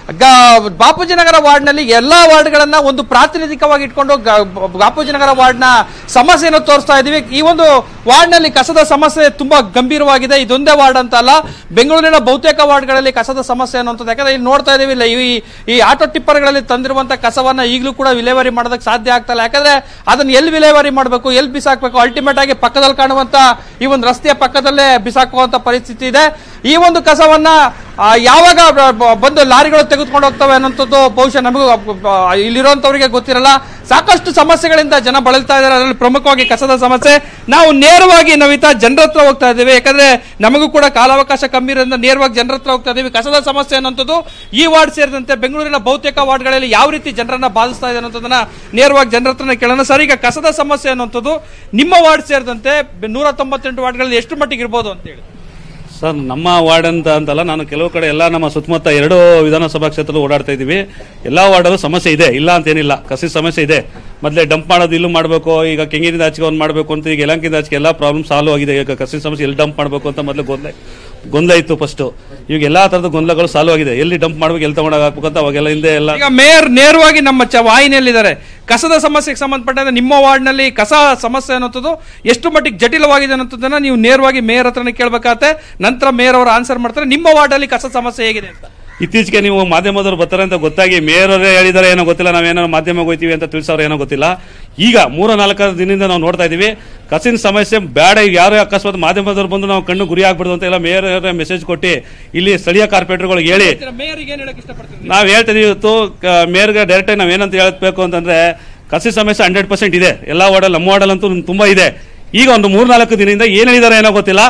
ಗ- ಬಾಪೂಜಿನಗರ ವಾರ್ಡ್ನಲ್ಲಿ ಎಲ್ಲಾ ವಾರ್ಡ್ಗಳನ್ನ ಒಂದು ಪ್ರಾತಿನಿಧಿಕವಾಗಿ ಇಟ್ಕೊಂಡು ಗ- ಬಾಪೂಜಿನಗರ ವಾರ್ಡ್ನ ಸಮಸ್ಯೆಯನ್ನು ತೋರಿಸ್ತಾ ಇದ್ದೀವಿ ಈ ಒಂದು ವಾರ್ಡ್ನಲ್ಲಿ ಕಸದ ಸಮಸ್ಯೆ ತುಂಬಾ ಗಂಭೀರವಾಗಿದೆ ಇದೊಂದೇ ವಾರ್ಡ್ ಅಂತ ಅಲ್ಲ ಬೆಂಗಳೂರಿನ ಬಹುತೇಕ ವಾರ್ಡ್ಗಳಲ್ಲಿ ಕಸದ ಸಮಸ್ಯೆ ಅನ್ನುವಂಥದ್ದು ಯಾಕಂದ್ರೆ ಇಲ್ಲಿ ನೋಡ್ತಾ ಇದೀವಿ ಇಲ್ಲ ಈ ಈ ಆಟೋ ಟಿಪ್ಪರ್ಗಳಲ್ಲಿ ತಂದಿರುವಂತ ಕಸವನ್ನ ಈಗಲೂ ಕೂಡ ವಿಲೇವಾರಿ ಮಾಡೋದಕ್ಕೆ ಸಾಧ್ಯ ಆಗ್ತಾ ಇಲ್ಲ ಯಾಕಂದ್ರೆ ಅದನ್ನ ಎಲ್ಲಿ ವಿಲೇವಾರಿ ಮಾಡಬೇಕು ಎಲ್ಲಿ ಬಿಸಾಕ್ಬೇಕು ಅಲ್ಟಿಮೇಟ್ ಆಗಿ ಪಕ್ಕದಲ್ಲಿ ಕಾಣುವಂತ ಈ ಒಂದು ರಸ್ತೆಯ ಪಕ್ಕದಲ್ಲೇ ಬಿಸಾಕುವಂತ ಪರಿಸ್ಥಿತಿ ಇದೆ ಈ ಒಂದು ಕಸವನ್ನ ಆ, ಯಾವಾಗ ಬ- ಬ- ಬಂದು ಲಾರಿಗಳು ತೆಗೆದುಕೊಂಡು ಹೋಗ್ತವೆ ಅನ್ನೋಂಥದ್ದು ಬಹುಶಃ ನಮಗೂ ಆ, ಇಲ್ಲಿರುವಂತವರಿಗೆ ಗೊತ್ತಿರಲ್ಲ ಸಾಕಷ್ಟು ಸಮಸ್ಯೆಗಳಿಂದ ಜನ ಬಳಲ್ತಾ ಇದ್ದಾರೆ ಅದರಲ್ಲಿ ಪ್ರಮುಖವಾಗಿ ಕಸದ ಸಮಸ್ಯೆ ನಾವು ನೇರವಾಗಿ ನವಿತಾ ಜನರ ಹತ್ರ ಹೋಗ್ತಾ ಇದ್ದೀವಿ ಯಾಕಂದ್ರೆ ನಮಗೂ ಕೂಡ ಕಾಲಾವಕಾಶ ಕಮ್ಮಿ ಇರೋದ್ರಿಂದ ನೇರವಾಗಿ ಜನರ ಹತ್ರ ಹೋಗ್ತಾ ಇದ್ದೀವಿ ಕಸದ ಸಮಸ್ಯೆ ಅನ್ನೋಂಥದ್ದು ಈ ವಾರ್ಡ್ ಸೇರಿದಂತೆ ಬೆಂಗಳೂರಿನ ಬಹುತೇಕ ವಾರ್ಡ್ಗಳಲ್ಲಿ ಯಾವ ರೀತಿ ಜನರನ್ನ ಬಾಧಿಸ್ತಾ ಇದೆ ಅನ್ನೋದನ್ನ ನೇರವಾಗಿ ಜನರ ಹತ್ರನೇ ಕೇಳೋಣ ಸರ್ ಈಗ ಕಸದ ಸಮಸ್ಯೆ ಅನ್ನೋಂಥದ್ದು ನಿಮ್ಮ ವಾರ್ಡ್ ಸೇರಿದಂತೆ ಬೆ- ನೂರ ತೊಂಬತ್ತೆಂಟು ವಾರ್ಡ್ಗಳಲ್ಲಿ ಎಷ್ಟು ಮಟ್ಟಿಗೆ ಇರ್ಬೋದು ಅಂತ ಹೇಳಿ ಸರ್ ನಮ್ಮ ವಾರ್ಡ್ ಅಂತ ಅಂತಲ್ಲ ನಾನು ಕೆಲವು ಕಡೆ ಎಲ್ಲ ನಮ್ಮ ಸುತ್ತಮುತ್ತ ಎರಡು ವಿಧಾನಸಭಾ ಕ್ಷೇತ್ರ ಓಡಾಡ್ತಾ ಇದ್ದೀವಿ ಎಲ್ಲ ವಾರ್ಡಲ್ಲೂ ಸಮಸ್ಯೆ ಇದೆ ಇಲ್ಲ ಅಂತೇನಿಲ್ಲ ಕಸಿ ಸಮಸ್ಯೆ ಇದೆ ಮೊದಲೇ ಡಂಪ್ ಮಾಡೋದು ಇಲ್ಲೂ ಮಾಡಬೇಕು ಈಗ ಕೆಂಗಿನಿಂದ ಆಚೆಗೆ ಒಂದು ಮಾಡಬೇಕು ಅಂತ ಈಗ ಯಲಂಕಿಂದ ಆಚೆಗೆ ಎಲ್ಲ ಪ್ರಾಬ್ಲಮ್ ಸಾಲ್ವ್ ಆಗಿದೆ ಈಗ ಕಸಿ ಸಮಸ್ಯೆ ಎಲ್ಲಿ ಡಂಪ್ ಮಾಡಬೇಕು ಅಂತ ಮೊದಲು ಗೊಂದಲ ಗೊಂದಲ ಇತ್ತು ಫಸ್ಟು ಈಗ ಎಲ್ಲ ಥರದ ಗೊಂದಲಗಳು ಸಾಲ್ವ್ ಆಗಿದೆ ಎಲ್ಲಿ ಡಂಪ್ ಮಾಡ್ಬೇಕು ಎಲ್ಲಿ ತಗೊಂಡೋಗಿ ಹಾಕ್ಬೇಕು ಅಂತ ಅವಾಗೆಲ್ಲ ಹಿಂದೆ ಎಲ್ಲ ಈಗ ಮೇಯರ್ ನೇರವಾಗಿ ನಮ್ಮ ಚ ವಾಹಿನಿಯಲ್ಲಿದ್ದಾರೆ ಕಸದ ಸಮಸ್ಯೆಗೆ ಸಂಬಂಧಪಟ್ಟಂತೆ ನಿಮ್ಮ ವಾರ್ಡ್ನಲ್ಲಿ ಕಸ ಸಮಸ್ಯೆ ಅನ್ನೋಂಥದ್ದು ಎಷ್ಟು ಮಟ್ಟಿಗೆ ಜಟಿಲವಾಗಿದೆ ಅನ್ನೋದನ್ನ ನೀವು ನೇರವಾಗಿ ಮೇಯರ್ ಹತ್ರನೇ ಕೇಳಬೇಕಾಗತ್ತೆ ನಂತರ ಮೇಯರ್ ಅವರು ಆನ್ಸರ್ ಮಾಡ್ತಾರೆ ನಿಮ್ಮ ವಾರ್ಡಲ್ಲಿ ಕಸ ಸಮಸ್ಯೆ ಹೇಗಿದೆ ಅಂತ ಇತ್ತೀಚೆಗೆ ನೀವು ಮಾಧ್ಯಮದವ್ರು ಬರ್ತಾರೆ ಅಂತ ಗೊತ್ತಾಗಿ ಮೇಯರ್ ಅವರೇ ಹೇಳಿದಾರೆ ಏನೋ ಗೊತ್ತಿಲ್ಲ ನಾವೇನೋ ಮಾಧ್ಯಮಕ್ಕೆ ಹೋಗ್ತೀವಿ ಅಂತ ತಿಳಿಸೋರು ಏನೋ ಗೊತ್ತಿಲ್ಲ ಈಗ ಮೂರ ನಾಲ್ಕು ದಿನದಿಂದ ನಾವು ನೋಡ್ತಾ ಇದೀವಿ ಕಸಿನ ಸಮಸ್ಯೆ ಬೇಡ ಈಗ ಯಾರು ಅಕಸ್ಮಾತ್ ಮಾಧ್ಯಮದವ್ರು ಬಂದು ನಾವು ಕಣ್ಣು ಗುರಿ ಆಗ್ಬಿಡ್ದು ಅಂತ ಎಲ್ಲ ಮೇಯರ್ ಮೆಸೇಜ್ ಕೊಟ್ಟು ಇಲ್ಲಿ ಸ್ಥಳೀಯ ಕಾರ್ಪೊರೇಟರ್ಗಳಿಗೆ ಹೇಳಿ ಮೇಯರ್ಗೆ ಏನ್ ಹೇಳಕ್ ಇಷ್ಟಪಡ್ತೀವಿ ನಾವು ಹೇಳ್ತಿದೀವಿ ಇವತ್ತು ಕ- ಮೇಯರ್ಗೆ ಡೈರೆಕ್ಟಾಗಿ ನಾವು ಏನಂತ ಹೇಳಬೇಕು ಅಂತಂದ್ರೆ ಕಸಿ ಸಮಸ್ಯೆ ಹಂಡ್ರೆಡ್ ಪರ್ಸೆಂಟ್ ಇದೆ ಎಲ್ಲ ವಾರ್ಡಲ್ಲಿ ನಮ್ಮ ವಾರ್ಡಲ್ ಅಂತೂ ತುಂಬಾ ಇದೆ ಈಗ ಒಂದು ಮೂರ್ನಾಲ್ಕು ದಿನದಿಂದ ಏನ್ ಹೇಳಿದಾರೆ ಏನೋ ಗೊತ್ತಿಲ್ಲ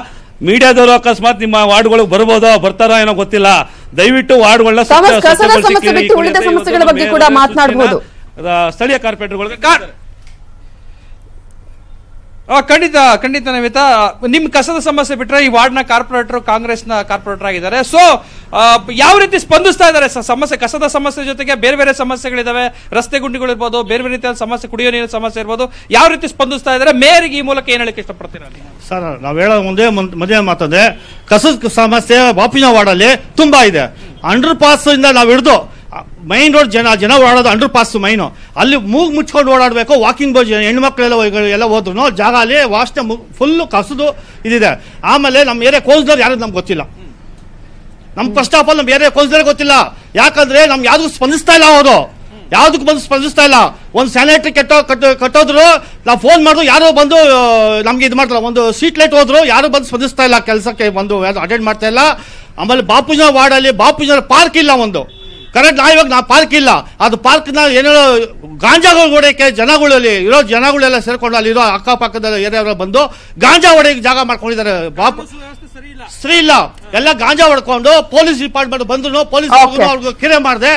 ಮೀಡಿಯಾದವರು ಅಕಸ್ಮಾತ್ ನಿಮ್ಮ ವಾರ್ಡ್ಗಳಿಗೆ ಬರ್ಬೋದೋ ಬರ್ತಾರೋ ಏನೋ ಗೊತ್ತಿಲ್ಲ ದಯವಿಟ್ಟು ವಾರ್ಡ್ಗಳನ್ನ ತಾವು ಕಸದ ಸಮಸ್ಯೆ ಬಿಟ್ಟು ಉಳಿದ ಸಮಸ್ಯೆಗಳ ಬಗ್ಗೆ ಕೂಡ ಮಾತನಾಡಬಹುದು ಸ್ಥಳೀಯ ಕಾರ್ಪೊರೇಟರ್ಗಳಿಗೆ ಆ, ಖಂಡಿತ ಖಂಡಿತ ನಮಿತಾ ನಿಮ್ ಕಸದ ಸಮಸ್ಯೆ ಬಿಟ್ರೆ ಈ ವಾರ್ಡ್ನ ಕಾರ್ಪೊರೇಟರ್ ಕಾಂಗ್ರೆಸ್ನ ಕಾರ್ಪೊರೇಟರ್ ಆಗಿದ್ದಾರೆ ಸೊ ಯಾವ ರೀತಿ ಸ್ಪಂದಿಸ್ತಾ ಇದ್ದಾರೆ ಸ- ಸಮಸ್ಯೆ ಕಸದ ಸಮಸ್ಯೆ ಜೊತೆಗೆ ಬೇರೆ ಬೇರೆ ಸಮಸ್ಯೆಗಳಿದಾವೆ ರಸ್ತೆ ಗುಂಡಿಗಳು ಇರ್ಬೋದು ಬೇರೆ ಬೇರೆ ರೀತಿಯ ಸಮಸ್ಯೆ ಕುಡಿಯೋ ನೀರಿನ ಸಮಸ್ಯೆ ಇರ್ಬೋದು ಯಾವ ರೀತಿ ಸ್ಪಂದಿಸ್ತಾ ಇದ್ದಾರೆ ಮೇಯರ್ಗೆ ಈ ಮೂಲಕ ಏನ್ ಹೇಳಕ್ಕೆ ಇಷ್ಟಪಡ್ತೀರಾ ನೀವು? ಸರ್ ನಾವು ಹೇಳೋ ಒಂದೇ ಮನ್- ಮದುವೆ ಮಾತಂದ್ರೆ ಕಸದ ಸಮಸ್ಯೆ ಬಾಪಿನ ವಾರ್ಡಲ್ಲಿ ತುಂಬಾ ಇದೆ ಅಂಡರ್ ಪಾಸ್ ಇಂದ ನಾವು ಹಿಡಿದು ಮೈನ್ ರೋಡ್ ಜನ ಜನ ಓಡಾಡೋದು ಅಂಡರ್ ಪಾಸ್ ಮೈನು ಅಲ್ಲಿ ಮೂಗ್ ಮುಚ್ಕೊಂಡು ಓಡಾಡಬೇಕು ವಾಕಿಂಗ್ ಬೋಜ್ ಹೆಣ್ಮಕ್ಳೆಲ್ಲ ಹೋಗ್- ಎಲ್ಲ ಹೋದ್ರು ಜಾಗ ಅಲ್ಲಿ ವಾಸನೆ ಫುಲ್ಲು ಕಸದು ಇದಿದೆ ಆಮೇಲೆ ನಮ್ಮ ಏರಿಯಾ ಕೋಲ್ಸ್ದವ್ರು ಯಾರು ನಮ್ಗೆ ಗೊತ್ತಿಲ್ಲ ನಮ್ ಫಸ್ಟ್ ಆಫ್ ಆಲ್ ನಮ್ಮ ಏರಿಯಾ ಕೋಲ್ಸ್ದವ್ರೆ ಗೊತ್ತಿಲ್ಲ ಯಾಕಂದ್ರೆ ನಮ್ಗೆ ಯಾವ್ದು ಸ್ಪಂದಿಸ್ತಾ ಇಲ್ಲ ಅವರು ಯಾವ್ದಕ್ಕೂ ಬಂದು ಸ್ಪಂದಿಸ್ತಾ ಇಲ್ಲ ಒಂದು ಸ್ಯಾನಿಟರಿ ಕೆಟ್ಟೋ ಕಟ್ಟೋ ಕಟ್ಟೋದ್ರು ನಾವು ಫೋನ್ ಮಾಡಿದ್ರು ಯಾರೋ ಬಂದು ಆ, ನಮ್ಗೆ ಇದು ಮಾಡ್ತಾರ ಒಂದು ಸೀಟ್ ಲೈಟ್ ಹೋದ್ರು ಯಾರು ಬಂದು ಸ್ಪಂದಿಸ್ತಾ ಇಲ್ಲ ಕೆಲಸಕ್ಕೆ ಬಂದು ಅಟೆಂಡ್ ಮಾಡ್ತಾ ಇಲ್ಲ ಆಮೇಲೆ ಬಾಪುಜನ ವಾರ್ಡಲ್ಲಿ ಬಾಪುಜನ ಪಾರ್ಕ್ ಇಲ್ಲ ಒಂದು ಕರೆಕ್ಟ್ ನಾ ಇವಾಗ ನಾ ಪಾರ್ಕ್ ಇಲ್ಲ ಅದು ಪಾರ್ಕ್ನ ಏನೋ ಗಾಂಜಾಗಳು ಹೊಡೆಯಕ್ಕೆ ಜನಗಳಲ್ಲಿ ಇರೋ ಜನಗಳೆಲ್ಲ ಸೇರ್ಕೊಂಡು ಅಲ್ಲಿ ಇರೋ ಅಕ್ಕಪಕ್ಕದ ಏರಿಯಾವ್ರ ಬಂದು ಗಾಂಜಾ ಹೊಡೆಯಕ್ಕೆ ಜಾಗ ಮಾಡ್ಕೊಂಡಿದ್ದಾರೆ ಬಾಪು ಸರಿ ಇಲ್ಲ ಎಲ್ಲ ಗಾಂಜಾ ಹೊಡ್ಕೊಂಡು ಪೊಲೀಸ್ ಡಿಪಾರ್ಟ್ಮೆಂಟ್ ಬಂದ್ರು ಪೊಲೀಸ್ Okay. ಅವ್ರಿಗೆ ಕಿರೆ ಮಾಡಿದೆ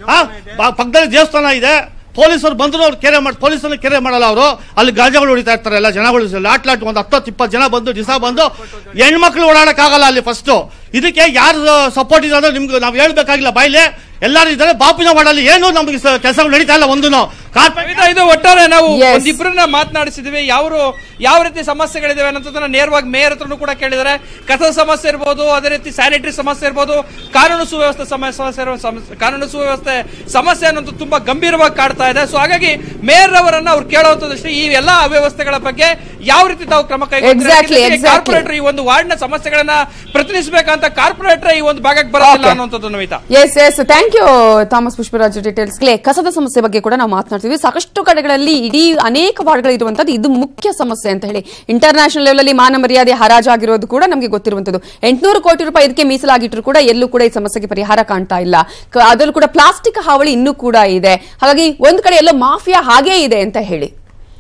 ಪಕ್ಕದಲ್ಲಿ ದೇವಸ್ಥಾನ ಇದೆ ಪೊಲೀಸರು ಬಂದ್ರು ಅವ್ರು ಕೆರೆ ಮಾಡಿ ಪೊಲೀಸರು ಕೆರೆ ಮಾಡಲ್ಲ ಅವರು ಅಲ್ಲಿ ಗಾಂಜಾಗಳು ಹೊಡಿತಾ ಇರ್ತಾರೆ ಎಲ್ಲ ಜನಗಳು ಲಾಟ್ ಲಾಟ್ ಒಂದು ಹತ್ತತ್ತು ಇಪ್ಪತ್ತು ಜನ ಬಂದು ದಿವಸ ಬಂದು ಹೆಣ್ಮಕ್ಳು ಓಡಾಡಕ್ಕಾಗಲ್ಲ ಅಲ್ಲಿ ಫಸ್ಟ್ ಇದಕ್ಕೆ ಯಾರು ಸಪೋರ್ಟ್ ಇದೆ ಅಂದ್ರೆ ನಿಮ್ಗೆ ನಾವು ಹೇಳ್ಬೇಕಾಗಿಲ್ಲ ಬಾಯ್ಲೆ ಎಲ್ಲರೂ ಇದ್ದಾರೆ ಬಾಪಿನ ವಾರ್ಡಲ್ಲಿ ಏನು ನಮಗೆ ಕೆಲಸಗಳು ನಡೀತಾ ಇಲ್ಲ ಒಂದು ಕವಿತಾ, ಇದು ಒಟ್ಟಾರೆ ನಾವು ಒಂದಿಬ್ಬರನ್ನ ಮಾತನಾಡಿಸಿದ್ವಿ ಯಾವ ಯಾವ ರೀತಿ ಸಮಸ್ಯೆಗಳಿದಾವೆ ಅನ್ನೋದನ್ನ ನೇರವಾಗಿ ಮೇಯರ್ ಹತ್ರನೂ ಕೂಡ ಕೇಳಿದ್ದಾರೆ ಕಸದ ಸಮಸ್ಯೆ ಇರ್ಬೋದು ಅದೇ ರೀತಿ ಸ್ಯಾನಿಟರಿ ಸಮಸ್ಯೆ ಇರ್ಬೋದು ಕಾನೂನು ಸುವ್ಯವಸ್ಥೆ ಸಮ- ಸಮಸ್ಯೆ ಇರುವ ಸಮಸ್ಯೆ- ಕಾನೂನು ಸುವ್ಯವಸ್ಥೆ ಸಮಸ್ಯೆ ಅನ್ನೋದು ತುಂಬಾ ಗಂಭೀರವಾಗಿ ಕಾಡ್ತಾ ಇದೆ ಸೊ ಹಾಗಾಗಿ ಮೇಯರ್ ಅವರನ್ನ ಅವ್ರು ಕೇಳುವಂತದಷ್ಟೇ ಈ ಎಲ್ಲಾ ಅವ್ಯವಸ್ಥೆಗಳ ಬಗ್ಗೆ ಯಾವ ರೀತಿ ತಾವು ಕ್ರಮ Exactly, exactly. ಕಾರ್ಪೊರೇಟರ್ ಈ ಒಂದು ವಾರ್ಡ್ ನ ಸಮಸ್ಯೆಗಳನ್ನ ಪ್ರತಿನಿಧಿಸಬೇಕಂತ ಕಾರ್ಪೊರೇಟರ್ ಈ ಒಂದು ಭಾಗಕ್ಕೆ ಬರೋದಿಲ್ಲ Okay. ಅನ್ನುವಂಥದ್ದು Namita yes yes thank you Thomas Pushparaj ಡೀಟೇಲ್ಸ್ಗೆ ಕಸದ ಸಮಸ್ಯೆ ಬಗ್ಗೆ ಕೂಡ ನಾವು ಮಾತನಾಡ್ತೀವಿ ಸಾಕಷ್ಟು ಕಡೆಗಳಲ್ಲಿ ಇಡೀ ಅನೇಕ ವಾರ್ಡ್ಗಳು ಇರುವಂತದ್ದು ಇದು ಮುಖ್ಯ ಸಮಸ್ಯೆ ಅಂತ ಹೇಳಿ ಇಂಟರ್ನ್ಯಾಷನಲ್ ಲೆವೆಲ್ ಅಲ್ಲಿ ಮಾನ ಮರ್ಯಾದೆ ಹರಾಜಾಗಿರೋದು ಕೂಡ ನಮಗೆ ಗೊತ್ತಿರುವಂತದ್ದು ಎಂಟುನೂರು ಕೋಟಿ ರೂಪಾಯಿ ಇದಕ್ಕೆ ಮೀಸಲಾಗಿಟ್ಟರು ಕೂಡ ಎಲ್ಲೂ ಕೂಡ ಈ ಸಮಸ್ಯೆಗೆ ಪರಿಹಾರ ಕಾಣ್ತಾ ಇಲ್ಲ ಕ- ಅದರಲ್ಲೂ ಕೂಡ ಪ್ಲಾಸ್ಟಿಕ್ ಹಾವಳಿ ಇನ್ನೂ ಕೂಡ ಇದೆ ಹಾಗಾಗಿ ಒಂದ್ ಕಡೆ ಎಲ್ಲೋ ಮಾಫಿಯಾ ಹಾಗೇ ಇದೆ ಅಂತ ಹೇಳಿ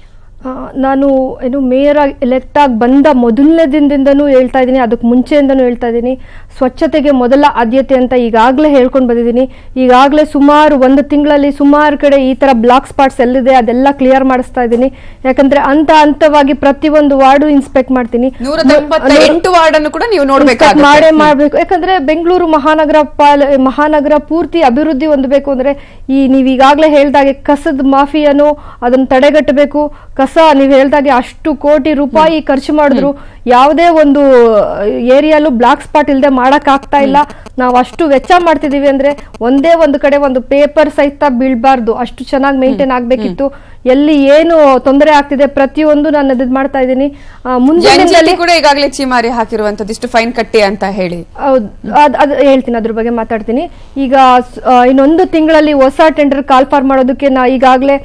ಆ, ನಾನು ಏನು ಮೇಯರ್ ಆಗಿ ಎಲೆಕ್ಟ್ ಆಗಿ ಬಂದ ಮೊದಲನೇ ದಿನದಿಂದನೂ ಹೇಳ್ತಾ ಇದ್ದೀನಿ ಅದಕ್ಕೆ ಮುಂಚೆಯಿಂದನೂ ಹೇಳ್ತಾ ಇದ್ದೀನಿ ಸ್ವಚ್ಛತೆಗೆ ಮೊದಲ ಆದ್ಯತೆ ಅಂತ ಈಗಾಗಲೇ ಹೇಳ್ಕೊಂಡು ಬಂದಿದ್ದೀನಿ ಈಗಾಗಲೇ ಸುಮಾರು ಒಂದು ತಿಂಗಳಲ್ಲಿ ಸುಮಾರು ಕಡೆ ಈ ಥರ ಬ್ಲಾಕ್ ಸ್ಪಾಟ್ಸ್ ಎಲ್ಲಿದೆ ಅದೆಲ್ಲ ಕ್ಲಿಯರ್ ಮಾಡಿಸ್ತಾ ಇದ್ದೀನಿ ಯಾಕಂದ್ರೆ ಹಂತ ಹಂತವಾಗಿ ಪ್ರತಿಯೊಂದು ವಾರ್ಡು ಇನ್ಸ್ಪೆಕ್ಟ್ ಮಾಡ್ತೀನಿ ನೂರ ತೊಂಬತ್ತ ಎಂಟು ವಾರ್ಡ್ ಅನ್ನು ಕೂಡ ನೀವು Inspect ನೋಡ್ಬೇಕಾಗುತ್ತೆ ಮಾಡೇ ಮಾಡ್ಬೇಕು ಯಾಕಂದ್ರೆ ಬೆಂಗಳೂರು ಮಹಾನಗರ ಪಾಲ ಮಹಾನಗರ ಪೂರ್ತಿ ಅಭಿವೃದ್ಧಿ ಹೊಂದಬೇಕು ಅಂದ್ರೆ ಈ ನೀವ್ ಈಗಾಗಲೇ ಹೇಳ್ದಾಗೆ ಕಸದ ಮಾಫಿಯಾನು ಅದನ್ನ ತಡೆಗಟ್ಟಬೇಕು ಕಸ ನೀವ್ ಹೇಳ್ದಾಗೆ ಅಷ್ಟು ಕೋಟಿ ರೂಪಾಯಿ ಖರ್ಚು ಮಾಡಿದ್ರು ಯಾವುದೇ ಒಂದು ಏರಿಯಾಲು ಬ್ಲಾಕ್ ಸ್ಪಾಟ್ ಇಲ್ಲದೆ ಮಾಡಕ್ ಆಗ್ತಾ ಇಲ್ಲ ನಾವು ಅಷ್ಟು ವೆಚ್ಚ ಮಾಡ್ತಿದೀವಿ ಅಂದ್ರೆ ಒಂದೇ ಒಂದು ಕಡೆ ಒಂದು ಪೇಪರ್ ಸಹಿತ ಬೀಳ್ಬಾರ್ದು ಅಷ್ಟು ಚೆನ್ನಾಗಿ ಮೇಂಟೈನ್ ಆಗ್ಬೇಕಿತ್ತು ಎಲ್ಲಿ ಏನು ತೊಂದರೆ ಆಗ್ತಿದೆ ಪ್ರತಿಯೊಂದು ನಾನು ಅದ್ ಮಾಡ್ತಾ ಇದ್ದೀನಿ ಆ, ಮುಂದಿನ NGT ದಿನದಲ್ಲಿ ಕೂಡ ಈಗಾಗಲೇ ಚೀಮಾರಿ ಹಾಕಿರುವಂತದ್ದು ಇಷ್ಟು ಫೈನ್ ಕಟ್ಟಿ ಅಂತ ಹೇಳಿ ಹೌದು ಅದ್ ಅದ್ ಹೇಳ್ತೀನಿ ಅದ್ರ ಬಗ್ಗೆ ಮಾತಾಡ್ತೀನಿ ಈಗ ಸ್- ಆ, ಇನ್ನೊಂದು ತಿಂಗಳಲ್ಲಿ ಹೊಸ ಟೆಂಡರ್ ಕಾಲ್ಫಾರ್ ಮಾಡೋದಕ್ಕೆ ನಾ ಈಗಾಗಲೇ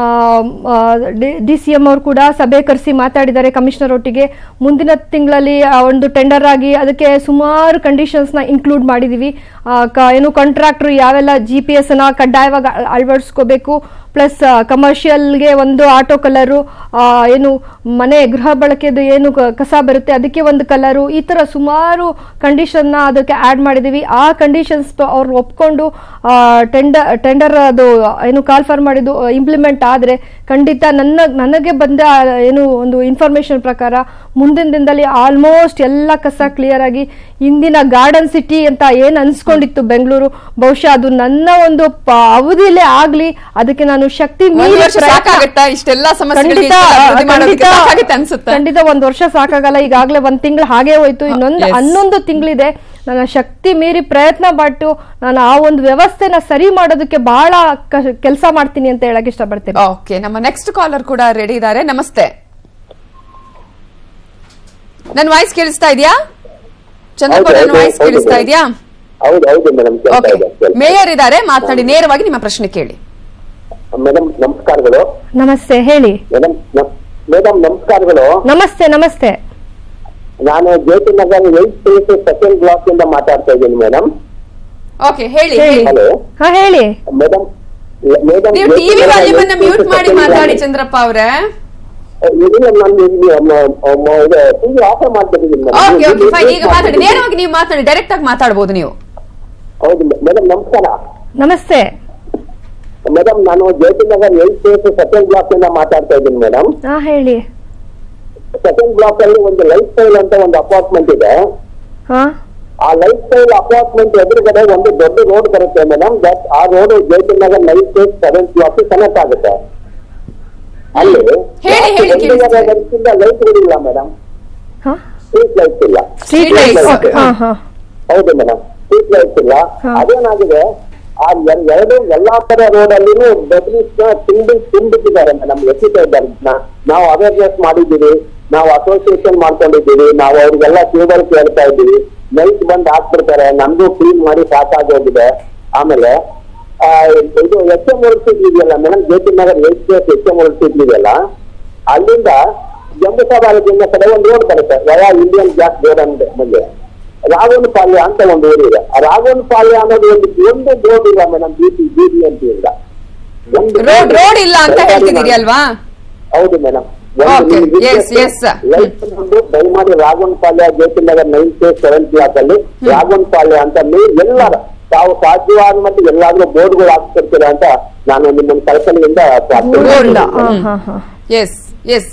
ಡಿ ಸಿ ಎಂ ಅವರು ಕೂಡ ಸಭೆ ಕರೆಸಿ ಮಾತಾಡಿದ್ದಾರೆ ಕಮಿಷನರ್ ಒಟ್ಟಿಗೆ ಮುಂದಿನ ತಿಂಗಳಲ್ಲಿ ಆ ಒಂದು ಟೆಂಡರ್ ಆಗಿ ಅದಕ್ಕೆ ಸುಮಾರು ಕಂಡೀಷನ್ಸ್ ನ ಇನ್ಕ್ಲೂಡ್ ಮಾಡಿದೀವಿ ಆ, ಕ- ಏನು ಕಾಂಟ್ರಾಕ್ಟರ್ ಯಾವೆಲ್ಲ ಜಿ ಪಿ ಎಸ್ ನ ಕಡ್ಡಾಯವಾಗಿ ಅಳ- ಅಳವಡಿಸ್ಕೋಬೇಕು ಪ್ಲಸ್ ಕಮರ್ಷಿಯಲ್ಗೆ ಒಂದು ಆಟೋ ಕಲರು ಏನು ಮನೆ ಗೃಹ ಬಳಕೆದು ಏನು ಕ- ಕಸ ಬರುತ್ತೆ ಅದಕ್ಕೆ ಒಂದು ಕಲರು ಈ ತರ ಸುಮಾರು ಕಂಡೀಷನ್ನ ಅದಕ್ಕೆ ಆಡ್ ಮಾಡಿದೀವಿ ಆ ಕಂಡೀಷನ್ಸ್ ಅವ್ರು ಒಪ್ಕೊಂಡು ಟೆಂಡರ್ ಟೆಂಡರ್ ಅದು ಏನು ಕಾಲ್ಫರ್ ಮಾಡಿದ್ದು ಇಂಪ್ಲಿಮೆಂಟ್ ಆದ್ರೆ ಖಂಡಿತ ನನ್ನ ನನಗೆ ಬಂದ ಏನು ಒಂದು ಇನ್ಫಾರ್ಮೇಶನ್ ಪ್ರಕಾರ ಮುಂದಿನ ದಿನದಲ್ಲಿ ಆಲ್ಮೋಸ್ಟ್ ಎಲ್ಲ ಕಸ ಕ್ಲಿಯರ್ ಆಗಿ ಇಂದಿನ ಗಾರ್ಡನ್ ಸಿಟಿ ಅಂತ ಏನ್ ಅನ್ಸ್ಕೊಂಡಿತ್ತು ಬೆಂಗಳೂರು ಬಹುಶಃ ಅದು ನನ್ನ ಒಂದು ಪ- ಅವಧಿಯಲ್ಲೇ ಆಗ್ಲಿ ಅದಕ್ಕೆ ನಾನು ಶಕ್ತಿ ಒಂದ್ ಮೀರಿ ವರ್ಷ ಪ್ರಯತ್ನ- ಸಾಕಾಗತ್ತಾ ಇಷ್ಟೆಲ್ಲ ಸಮಸ್ಯೆಗಳಿಗೆ ಖಂಡಿತ ಇಷ್ಟೆಲ್ಲ ಅಭಿವೃದ್ಧಿ ಮಾಡೋದಕ್ಕೆ ಖಂಡಿತ- ಸಾಕಾಗತ್ತೆ ಅನ್ಸುತ್ತಾ? ಖಂಡಿತ ಒಂದ್ ವರ್ಷ ಸಾಕಾಗಲ್ಲ ಈಗಾಗಲೇ ಒಂದ್ ತಿಂಗಳು ಹಾಗೆ ಹೋಯ್ತು ಇನ್ನೊಂದು yes. ಹನ್ನೊಂದು ತಿಂಗಳಿದೆ ನನ್ನ ಶಕ್ತಿ ಮೀರಿ ಪ್ರಯತ್ನ ಪಟ್ಟು ನಾನು ಆ ಒಂದು ವ್ಯವಸ್ಥೆನ ಸರಿ ಮಾಡೋದಕ್ಕೆ ಬಹಳ ಕೆಲಸ ಮಾಡ್ತೀನಿ ಅಂತ ಹೇಳಕ್ ಇಷ್ಟಪಡ್ತೀನಿ ಓಕೆ ನಮ್ಮ ನೆಕ್ಸ್ಟ್ ಕಾಲರ್ ಕೂಡ ರೆಡಿ ಇದ್ದಾರೆ ನಮಸ್ತೆ ನನ್ನ ವಾಯ್ಸ್ ಕೇಳಿಸ್ತಾ ಇದೆಯಾ ಚಂದ್ರಪುರ ನನ್ನ ವಾಯ್ಸ್ ಕೇಳಿಸ್ತಾ ಇದೆಯಾ ಹೌದು ಹೌದು ಮೇಡಮ್ ಓಕೆ ಮೇಯರ್ ಇದ್ದಾರೆ ಮಾತನಾಡಿ ನೇರವಾಗಿ ನಿಮ್ಮ ಪ್ರಶ್ನೆ ಕೇಳಿ ಮೇಡಮ್ ನಮಸ್ಕಾರಗಳು ನಮಸ್ತೆ ಹೇಳಿ ಮೇಡಮ್ ಮೇಡಮ್ ನಮಸ್ಕಾರಗಳು ನಮಸ್ತೆ ನಮಸ್ತೆ ನಾನು J Nagar eight phase second block ಇಂದ ಮಾತಾಡ್ತಾ ಇದ್ದೀನಿ ಮೇಡಮ್ ಓಕೆ ಹೇಳಿ ಹೇಳಿ ಹೇಳಿ ಹಲೋ ಹಾ ಹೇಳಿ ಮೇಡಮ್ ಮೇಡಮ್ ನೀವು ಟಿವಿ ವಾಲ್ಯೂಮ್ ಅನ್ನ ಮ್ಯೂಟ್ ಮಾಡಿ ಮಾತಾಡಿ ಚಂದ್ರಪ್ಪ ಅವರೇ ಇಲ್ಲ ನಾನು ಟಿವಿ ಆಫರ್ ಮಾಡ್ತಿದ್ದೀನಿ ಓಕೆ ಓಕೆ ಫೈನ್ ಈಗ ಮಾತಾಡಿ ನೇರವಾಗಿ ನೀವು ಮಾತಾಡಿ ಡೈರೆಕ್ಟ್ ಆಗಿ ಮಾತಾಡ್ಬೋದು ನೀವು ಹೌದು ಮೇಡಮ್ ನಮಸ್ಕಾರ ನಮಸ್ತೆ ಮೇಡಮ್ ನಾನು J P Nagar eight phase second block ಇಂದ ಮಾತಾಡ್ತಾ ಇದ್ದೀನಿ ಮೇಡಮ್ ಹಾ ಹೇಳಿ ಸೆಕೆಂಡ್ ಬ್ಲಾಕ್ ಅಲ್ಲಿ ಒಂದು ಲೈಫ್ ಸ್ಟೈಲ್ ಅಂತ ಒಂದು ಅಪಾರ್ಟ್ಮೆಂಟ್ ಇದೆ ಹಾ ಆ ಲೈಫ್ ಸ್ಟೈಲ್ ಅಪಾರ್ಟ್ಮೆಂಟ್ ಎದುರುಗಡೆ ಒಂದು ದೊಡ್ಡ ರೋಡ್ ಬರುತ್ತೆ ಮೇಡಮ್ ದಟ್ ಆ ರೋಡ್ ಜಯತಿ ನಗರ್ ಲೈಫ್ ಸ್ಟೇಜ್ ಸೆವೆಂತ್ ಬ್ಲಾಕ್ ಕನೆಕ್ಟ್ ಆಗುತ್ತೆ ಅಲ್ಲಿ ಹೇಳಿ, ಹೇಳಿ, ಒಂದೂವರೆ ವರ್ಷದಿಂದ ಲೈಟ್ ಇಲ್ಲ ಮೇಡಮ್ ಹಾ? ಸ್ಟ್ರೀಟ್ ಲೈಟ್ಸ್ ಇಲ್ಲ ಸ್ಟ್ರೀಟ್ ಲೈಟ್ಸ್ ಹಾ ಹಾ ಹೌದು ಮೇಡಮ್ ಸ್ಟ್ರೀಟ್ ಲೈಟ್ಸ್ ಇಲ್ಲ ಅದೇನಾಗಿದೆ ಆ ಎಲ್- ಎರಡು ಎಲ್ಲಾ ತರ ರೋಡ್ ಅಲ್ಲಿನೂ ಡೆಬ್ರಿಸ್ ತುಂಬಿ ತುಂಬಿಟ್ಟಿದ್ದಾರೆ ಮೇಡಮ್ ಎಸಿತಾ ಇದ್ದಾರೆ ಇದನ್ನ. ನಾವು ಅವೇರ್ನೆಸ್ ಮಾಡಿದ್ದೀವಿ ನಾವು ಅಸೋಸಿಯೇಷನ್ ಮಾಡ್ಕೊಂಡಿದ್ದೀವಿ ನಾವು ಅವ್ರಿಗೆಲ್ಲ ಟ್ಯೂಬಲ್ ಕೇಳ್ತಾ ಇದ್ದೀವಿ ನೈಟ್ ಬಂದು ಹಾಕ್ಬಿಡ್ತಾರೆ ನಮ್ಗೂ ಕ್ಲೀನ್ ಮಾಡಿ ಸಾಕಾಗೋಗಿದೆ ಆಮೇಲೆ ಆ, ಇದು ಎಚ್ ಎಂ ಸಿಟಿ ಇದೆಯಲ್ಲ madam J P Nagar eight phase H M city ಇದೆಯಲ್ಲ ಅಲ್ಲಿಂದ ಜಂಬುಸಾಬಾರದಿಂದ ಕಡೆ ಒಂದು ರೋಡ್ ಬರುತ್ತೆ ವಯಾ ಇಂಡಿಯನ್ ಗ್ಯಾಸ್ ರೋಡ್ ಅಂತ ಮುಂದೆ ರಾಘವನ್ ಪಾಳ್ಯ ಅಂತ ಒಂದು ಊರಿದೆ ಆ ರಾಘವನ್ ಪಾಳ್ಯ ಅನ್ನೋದು ಒಂದು ಒಂದು ರೋಡ್ ಇಲ್ಲ madam B P B B ಅಂತ ಇಲ್ಲ ಒಂದು ರೋಡ್ ರೋಡ್ ಇಲ್ಲ ಅಂತ ಹೇಳ್ತಿದ್ದೀರಿ ಅಲ್ವಾ ಹೌದು madam Okay, yes, yes, sir. ದಯಮಾಡಿ Raghavan Palya J P Nagar nine phase seven block ಅಲ್ಲಿ ರಾಘವನ್ ಪಾಳ್ಯ ಅಂತ ನೀವು ಎಲ್ಲರ ತಾವು ಸಾಧ್ಯವಾದ ಮಟ್ಟಿಗೆ ಎಲ್ಲಾದ್ರೂ ಬೋರ್ಡ್ಗಳು ಹಾಕ್ತಿರ್ತೀರಾ ಅಂತ ನಾನು ನಿಮ್ಮನ್ನ ಕಲ್ಪನೆಯಿಂದ ಪ್ರಾರ್ಥನೆ ಹಾ ಹಾ ಹಾ ಎಸ್ ಎಸ್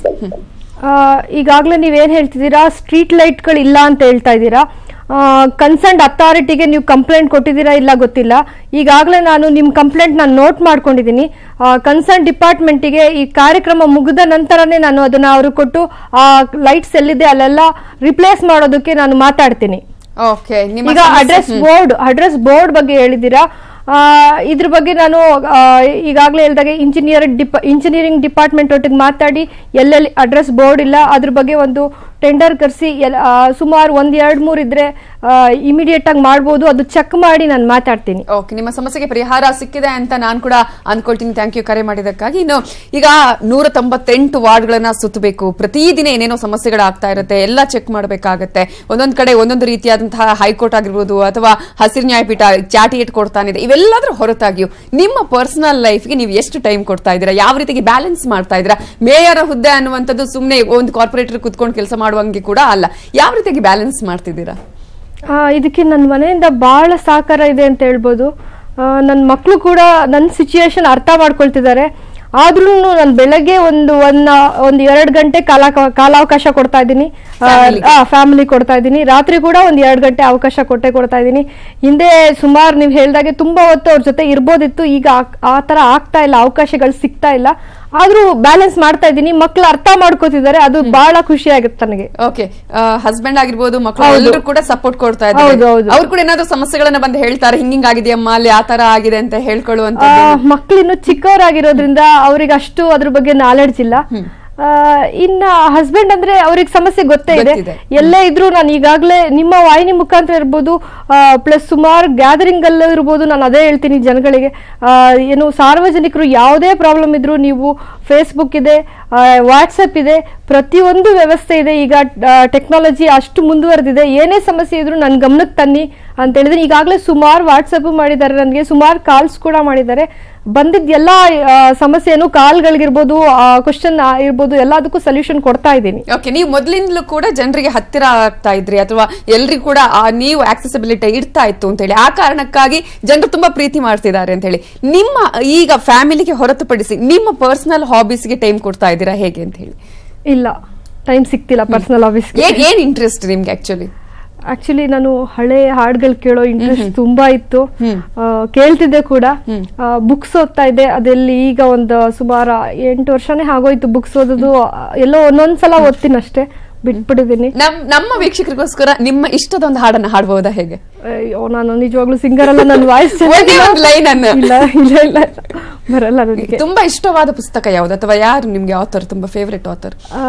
ಆ, ಈಗಾಗ್ಲೇ ನೀವೇನ್ ಹೇಳ್ತಿದ್ದೀರಾ ಸ್ಟ್ರೀಟ್ ಲೈಟ್ಗಳು ಇಲ್ಲ ಅಂತ ಹೇಳ್ತಾ ಇದ್ದೀರಾ ಕನ್ಸರ್ನ್ ಅಥಾರಿಟಿಗೆ ನೀವು ಕಂಪ್ಲೇಂಟ್ ಕೊಟ್ಟಿದ್ದೀರಾ ಇಲ್ಲ ಗೊತ್ತಿಲ್ಲ ಈಗಾಗಲೇ ನಾನು ನಿಮ್ಮ ಕಂಪ್ಲೇಂಟ್ ನಾನು ನೋಟ್ ಮಾಡ್ಕೊಂಡಿದ್ದೀನಿ ಕನ್ಸರ್ನ್ ಡಿಪಾರ್ಟ್ಮೆಂಟಿಗೆ ಈ ಕಾರ್ಯಕ್ರಮ ಮುಗಿದ ನಂತರನೇ ನಾನು ಅದನ್ನ ಅವರು ಕೊಟ್ಟು ಆ ಲೈಟ್ಸ್ ಎಲ್ಲಿದೆ ಅಲ್ಲೆಲ್ಲ ರಿಪ್ಲೇಸ್ ಮಾಡೋದಕ್ಕೆ ನಾನು ಮಾತಾಡ್ತೀನಿ ಓಕೆ ನಿಮ್ಮ ಈಗ ಸಮಸ್ಯೆ- ಅಡ್ರೆಸ್ ಹ್ಮ್. ಬೋರ್ಡ್ ಅಡ್ರೆಸ್ ಬೋರ್ಡ್ ಬಗ್ಗೆ ಹೇಳಿದ್ದೀರಾ ಆ, ಇದ್ರ ಬಗ್ಗೆ ನಾನು ಆ, ಈಗಾಗಲೇ ಹೇಳಿದಾಗೆ ಇಂಜಿನಿಯರ್ ಡಿಪ ಇಂಜಿನಿಯರಿಂಗ್ ಡಿಪಾರ್ಟ್ಮೆಂಟ್ ಒಟ್ಟಿಗೆ ಮಾತಾಡಿ ಎಲ್ಲೆಲ್ಲಿ ಅಡ್ರೆಸ್ ಬೋರ್ಡ್ ಇಲ್ಲ ಅದ್ರ ಬಗ್ಗೆ ಒಂದು ಟೆಂಡರ್ ಕರೆಸಿ ಸುಮಾರು ಒಂದ್ ಎರಡ್ ಮೂರ್ ಇದ್ರೆ ಇಮಿಡಿಯೇಟ್ ಆಗಿ ಮಾಡ್ಬೋದು ಅದು ಚೆಕ್ ಮಾಡಿ ನಾನು ಮಾತಾಡ್ತೀನಿ ಓಕೆ ನಿಮ್ಮ ಸಮಸ್ಯೆಗೆ ಪರಿಹಾರ ಸಿಕ್ಕಿದೆ ಅಂತ ನಾನು ಕೂಡ ಅಂದ್ಕೊಳ್ತೀನಿ ಥ್ಯಾಂಕ್ ಯು ಕರೆ ಮಾಡಿದ್ದಕ್ಕಾಗಿ ಇನ್ನು ಈಗ ನೂರ ತೊಂಬತ್ತೆಂಟು ವಾರ್ಡ್ಗಳನ್ನ ಸುತ್ತಬೇಕು ಪ್ರತಿದಿನ ಏನೇನೋ ಸಮಸ್ಯೆಗಳಾಗ್ತಾ ಇರುತ್ತೆ ಎಲ್ಲ ಚೆಕ್ ಮಾಡಬೇಕಾಗತ್ತೆ ಒಂದೊಂದ್ ಕಡೆ ಒಂದೊಂದು ರೀತಿಯಾದಂತಹ ಹೈಕೋರ್ಟ್ ಆಗಿರ್ಬೋದು ಅಥವಾ ಹಸಿರು ನ್ಯಾಯಪೀಠ ಚಾಟಿ ಇಟ್ ಕೊಡ್ತಾನಿದೆ ಇವೆಲ್ಲದರ ಹೊರತಾಗಿಯೂ ನಿಮ್ಮ ಪರ್ಸನಲ್ ಲೈಫ್ಗೆ ನೀವು ಎಷ್ಟು ಟೈಮ್ ಕೊಡ್ತಾ ಇದ್ದೀರಾ ಯಾವ ರೀತಿಗೆ ಬ್ಯಾಲೆನ್ಸ್ ಮಾಡ್ತಾ ಇದ್ದೀರಾ ಮೇಯರ್ ಹುದ್ದೆ ಅನ್ನುವಂಥದ್ದು ಸುಮ್ಮನೆ ಒಂದು ಕಾರ್ಪೊರೇಟರ್ ಕುತ್ಕೊಂಡು ಕೆಲಸ ಮಾಡುವಂಗೆ ಕೂಡ ಅಲ್ಲ ಯಾವ ರೀತಿಯಾಗಿ ಬ್ಯಾಲೆನ್ಸ್ ಮಾಡ್ತಿದ್ದೀರಾ ಆ, ಇದಕ್ಕೆ ನನ್ನ ಮನೆಯಿಂದ ಬಹಳ ಸಹಕಾರ ಇದೆ ಅಂತ ಹೇಳ್ಬೋದು ನನ್ನ ಮಕ್ಕಳು ಕೂಡ ನನ್ನ ಸಿಚುಯೇಷನ್ ಅರ್ಥ ಮಾಡ್ಕೊಳ್ತಿದ್ದಾರೆ ಆದ್ರೂ ನಾನು ಬೆಳಗ್ಗೆ ಒಂದು ಒನ್ ಒಂದು ಎರಡು ಗಂಟೆ ಕಾಲ ಕಾಲಾವಕಾಶ ಕೊಡ್ತಾ ಇದ್ದೀನಿ ಫ್ಯಾಮಿಲಿ ಕೊಡ್ತಾ ಇದ್ದೀನಿ ರಾತ್ರಿ ಕೂಡ ಒಂದು ಎರಡು ಗಂಟೆ ಅವಕಾಶ ಕೊಟ್ಟೆ ಕೊಡ್ತಾ ಇದ್ದೀನಿ ಹಿಂದೆ ಸುಮಾರು ನೀವು ಹೇಳ್ದಾಗೆ ತುಂಬಾ ಹೊತ್ತು ಅವ್ರ ಜೊತೆ ಇರ್ಬೋದಿತ್ತು ಈಗ ಆ- ಆ ತರ ಆಗ್ತಾ ಇಲ್ಲ ಅವಕಾಶಗಳು ಸಿಗ್ತಾ ಇಲ್ಲ ಆದ್ರೂ ಬ್ಯಾಲೆನ್ಸ್ ಮಾಡ್ತಾ ಇದ್ದೀನಿ ಮಕ್ಳು ಅರ್ಥ ಮಾಡ್ಕೋತಿದ್ದಾರೆ ಅದು ಬಹಳ ಖುಷಿ ಆಗುತ್ತೆ ನನಗೆ ಓಕೆ ಹಸ್ಬೆಂಡ್ ಆಗಿರ್ಬೋದು ಮಕ್ಕಳು ಹೌದು. ಎಲ್ಲರೂ ಕೂಡ ಸಪೋರ್ಟ್ ಕೊಡ್ತಾ ಹೌದು, ಇದ್ದಾರೆ ಹೌದು. ಅವ್ರು ಕೂಡ ಏನಾದ್ರು ಸಮಸ್ಯೆಗಳನ್ನ ಬಂದು ಹೇಳ್ತಾರೆ ಹಿಂಗಿಂಗ್ ಆಗಿದೆಯಮ್ಮ ಅಲ್ಲಿ ಆ ತರ ಆಗಿದೆ ಅಂತ ಹೇಳ್ಕೊಳ್ಳುವಂತ ಮಕ್ಕಳು ಇನ್ನು ಚಿಕ್ಕವರಾಗಿರೋದ್ರಿಂದ ಅವ್ರಿಗೆ ಅಷ್ಟು ಅದ್ರ ಬಗ್ಗೆ ನಾಲೆಡ್ಜ್ ಇಲ್ಲ ಆ, ಇನ್ನ ಹಸ್ಬೆಂಡ್ ಅಂದ್ರೆ ಅವ್ರಿಗೆ ಸಮಸ್ಯೆ ಗೊತ್ತೇ ಇದೆ ಗೊತ್ತಿದೆ. ಎಲ್ಲೇ ಇದ್ರು ನಾನು ಈಗಾಗಲೇ ನಿಮ್ಮ ವಾಹಿನಿ ಮುಖಾಂತರ ಇರ್ಬೋದು ಪ್ಲಸ್ ಸುಮಾರು ಗ್ಯಾದರಿಂಗ್ ಅಲ್ಲೂ ಇರ್ಬೋದು ನಾನು ಅದೇ ಹೇಳ್ತೀನಿ ಜನಗಳಿಗೆ ಆ, ಏನು ಸಾರ್ವಜನಿಕರು ಯಾವುದೇ ಪ್ರಾಬ್ಲಮ್ ಇದ್ರು ನೀವು ಫೇಸ್ಬುಕ್ ಇದೆ ವಾಟ್ಸಪ್ ಇದೆ ಪ್ರತಿಯೊಂದು ವ್ಯವಸ್ಥೆ ಇದೆ ಈಗ ಟೆಕ್ನಾಲಜಿ ಅಷ್ಟು ಮುಂದುವರೆದಿದೆ ಏನೇ ಸಮಸ್ಯೆ ಇದ್ರು ನನ್ನ ಗಮನಕ್ಕೆ ತನ್ನಿ ಅಂತ ಹೇಳಿದ್ರೆ ಈಗಾಗಲೇ ಸುಮಾರು ವಾಟ್ಸಪ್ ಮಾಡಿದ್ದಾರೆ ನನಗೆ ಸುಮಾರು ಕಾಲ್ಸ್ ಕೂಡ ಮಾಡಿದ್ದಾರೆ ಬಂದಿದ್ದ ಎಲ್ಲ ಆ, ಸಮಸ್ಯೆನು ಕಾಲ್ಗಳಿಗಿರ್ಬೋದು ಕ್ವಶನ್ ಇರ್ಬೋದು ಎಲ್ಲದಕ್ಕೂ ಸೊಲ್ಯೂಷನ್ ಕೊಡ್ತಾ ಇದ್ದೀನಿ ಓಕೆ ನೀವು ಮೊದಲಿಂದಲೂ ಕೂಡ ಜನರಿಗೆ ಹತ್ತಿರ ಆಗ್ತಾ ಇದ್ರಿ ಅಥವಾ ಎಲ್ರಿಗೂ ಕೂಡ ಆ ನೀವು ಆಕ್ಸೆಸಿಬಿಲಿಟಿ ಇರ್ತಾ ಇತ್ತು ಅಂತ ಹೇಳಿ ಆ ಕಾರಣಕ್ಕಾಗಿ ಜನರು ತುಂಬಾ ಪ್ರೀತಿ ಮಾಡ್ತಿದ್ದಾರೆ ಅಂತ ಹೇಳಿ ನಿಮ್ಮ ಈಗ ಫ್ಯಾಮಿಲಿಗೆ ಹೊರತುಪಡಿಸಿ ನಿಮ್ಮ ಪರ್ಸನಲ್ ಹಾಬೀಸ್ಗೆ ಟೈಮ್ ಕೊಡ್ತಾ ಇದ್ದೀರಾ ಹೇಗೆ ಅಂತ ಹೇಳಿ ಇಲ್ಲ ಟೈಮ್ ಸಿಗ್ತಿಲ್ಲ ಪರ್ಸನಲ್ ಆಫೀಸ್ಗೆ ಏನ್ ಏನ್ ಇಂಟ್ರೆಸ್ಟ್ ನಿಮ್ಗೆ ಆಕ್ಚುಲಿ ಆಕ್ಚುಲಿ ನಾನು ಹಳೆ ಹಾಡ್ಗಳು ಕೇಳೋ ಇಂಟ್ರೆಸ್ಟ್ ತುಂಬಾ ಇತ್ತು ಆ, ಕೇಳ್ತಿದ್ದೆ ಕೂಡ ಬುಕ್ಸ್ ಓದ್ತಾ ಇದ್ದೆ ಅದೆಲ್ಲಿ ಈಗ ಒಂದು ಸುಮಾರು ಎಂಟು ವರ್ಷನೇ ಆಗೋಯ್ತು ಬುಕ್ಸ್ ಓದೋದು ಆ, ಎಲ್ಲೋ ಒಂದೊಂದ್ಸಲ ಓದ್ತೀನಿ ಅಷ್ಟೇ ಬಿಟ್ಬಿಟ್ಟಿದ್ದೀನಿ ನಮ್ ನಮ್ಮ ವೀಕ್ಷಕರಿಗೋಸ್ಕರ ನಿಮ್ಮ ಇಷ್ಟದ ಒಂದು ಹಾಡನ್ನ ಹಾಡಬಹುದಾ ಹೇಗೆ ಅಯ್ಯೋ ನಾನು ನಿಜವಾಗ್ಲೂ ಸಿಂಗರ್ ಅಲ್ಲ ನನ್ನ ವಾಯ್ಸ್ ಒಂದೇ ಒಂದು ಲೈನ್ ಅನ್ನ ಇಲ್ಲ ಇಲ್ಲ ಇಲ್ಲ ಬರಲ್ಲ ನನಗೆ ತುಂಬಾ ಇಷ್ಟವಾದ ಪುಸ್ತಕ ಯಾವ್ದು ಅಥವಾ ಯಾರು ನಿಮ್ಗೆ ಆಥರ್ ತುಂಬಾ ಫೇವ್ರೆಟ್ ಆಥರ್ ಆ,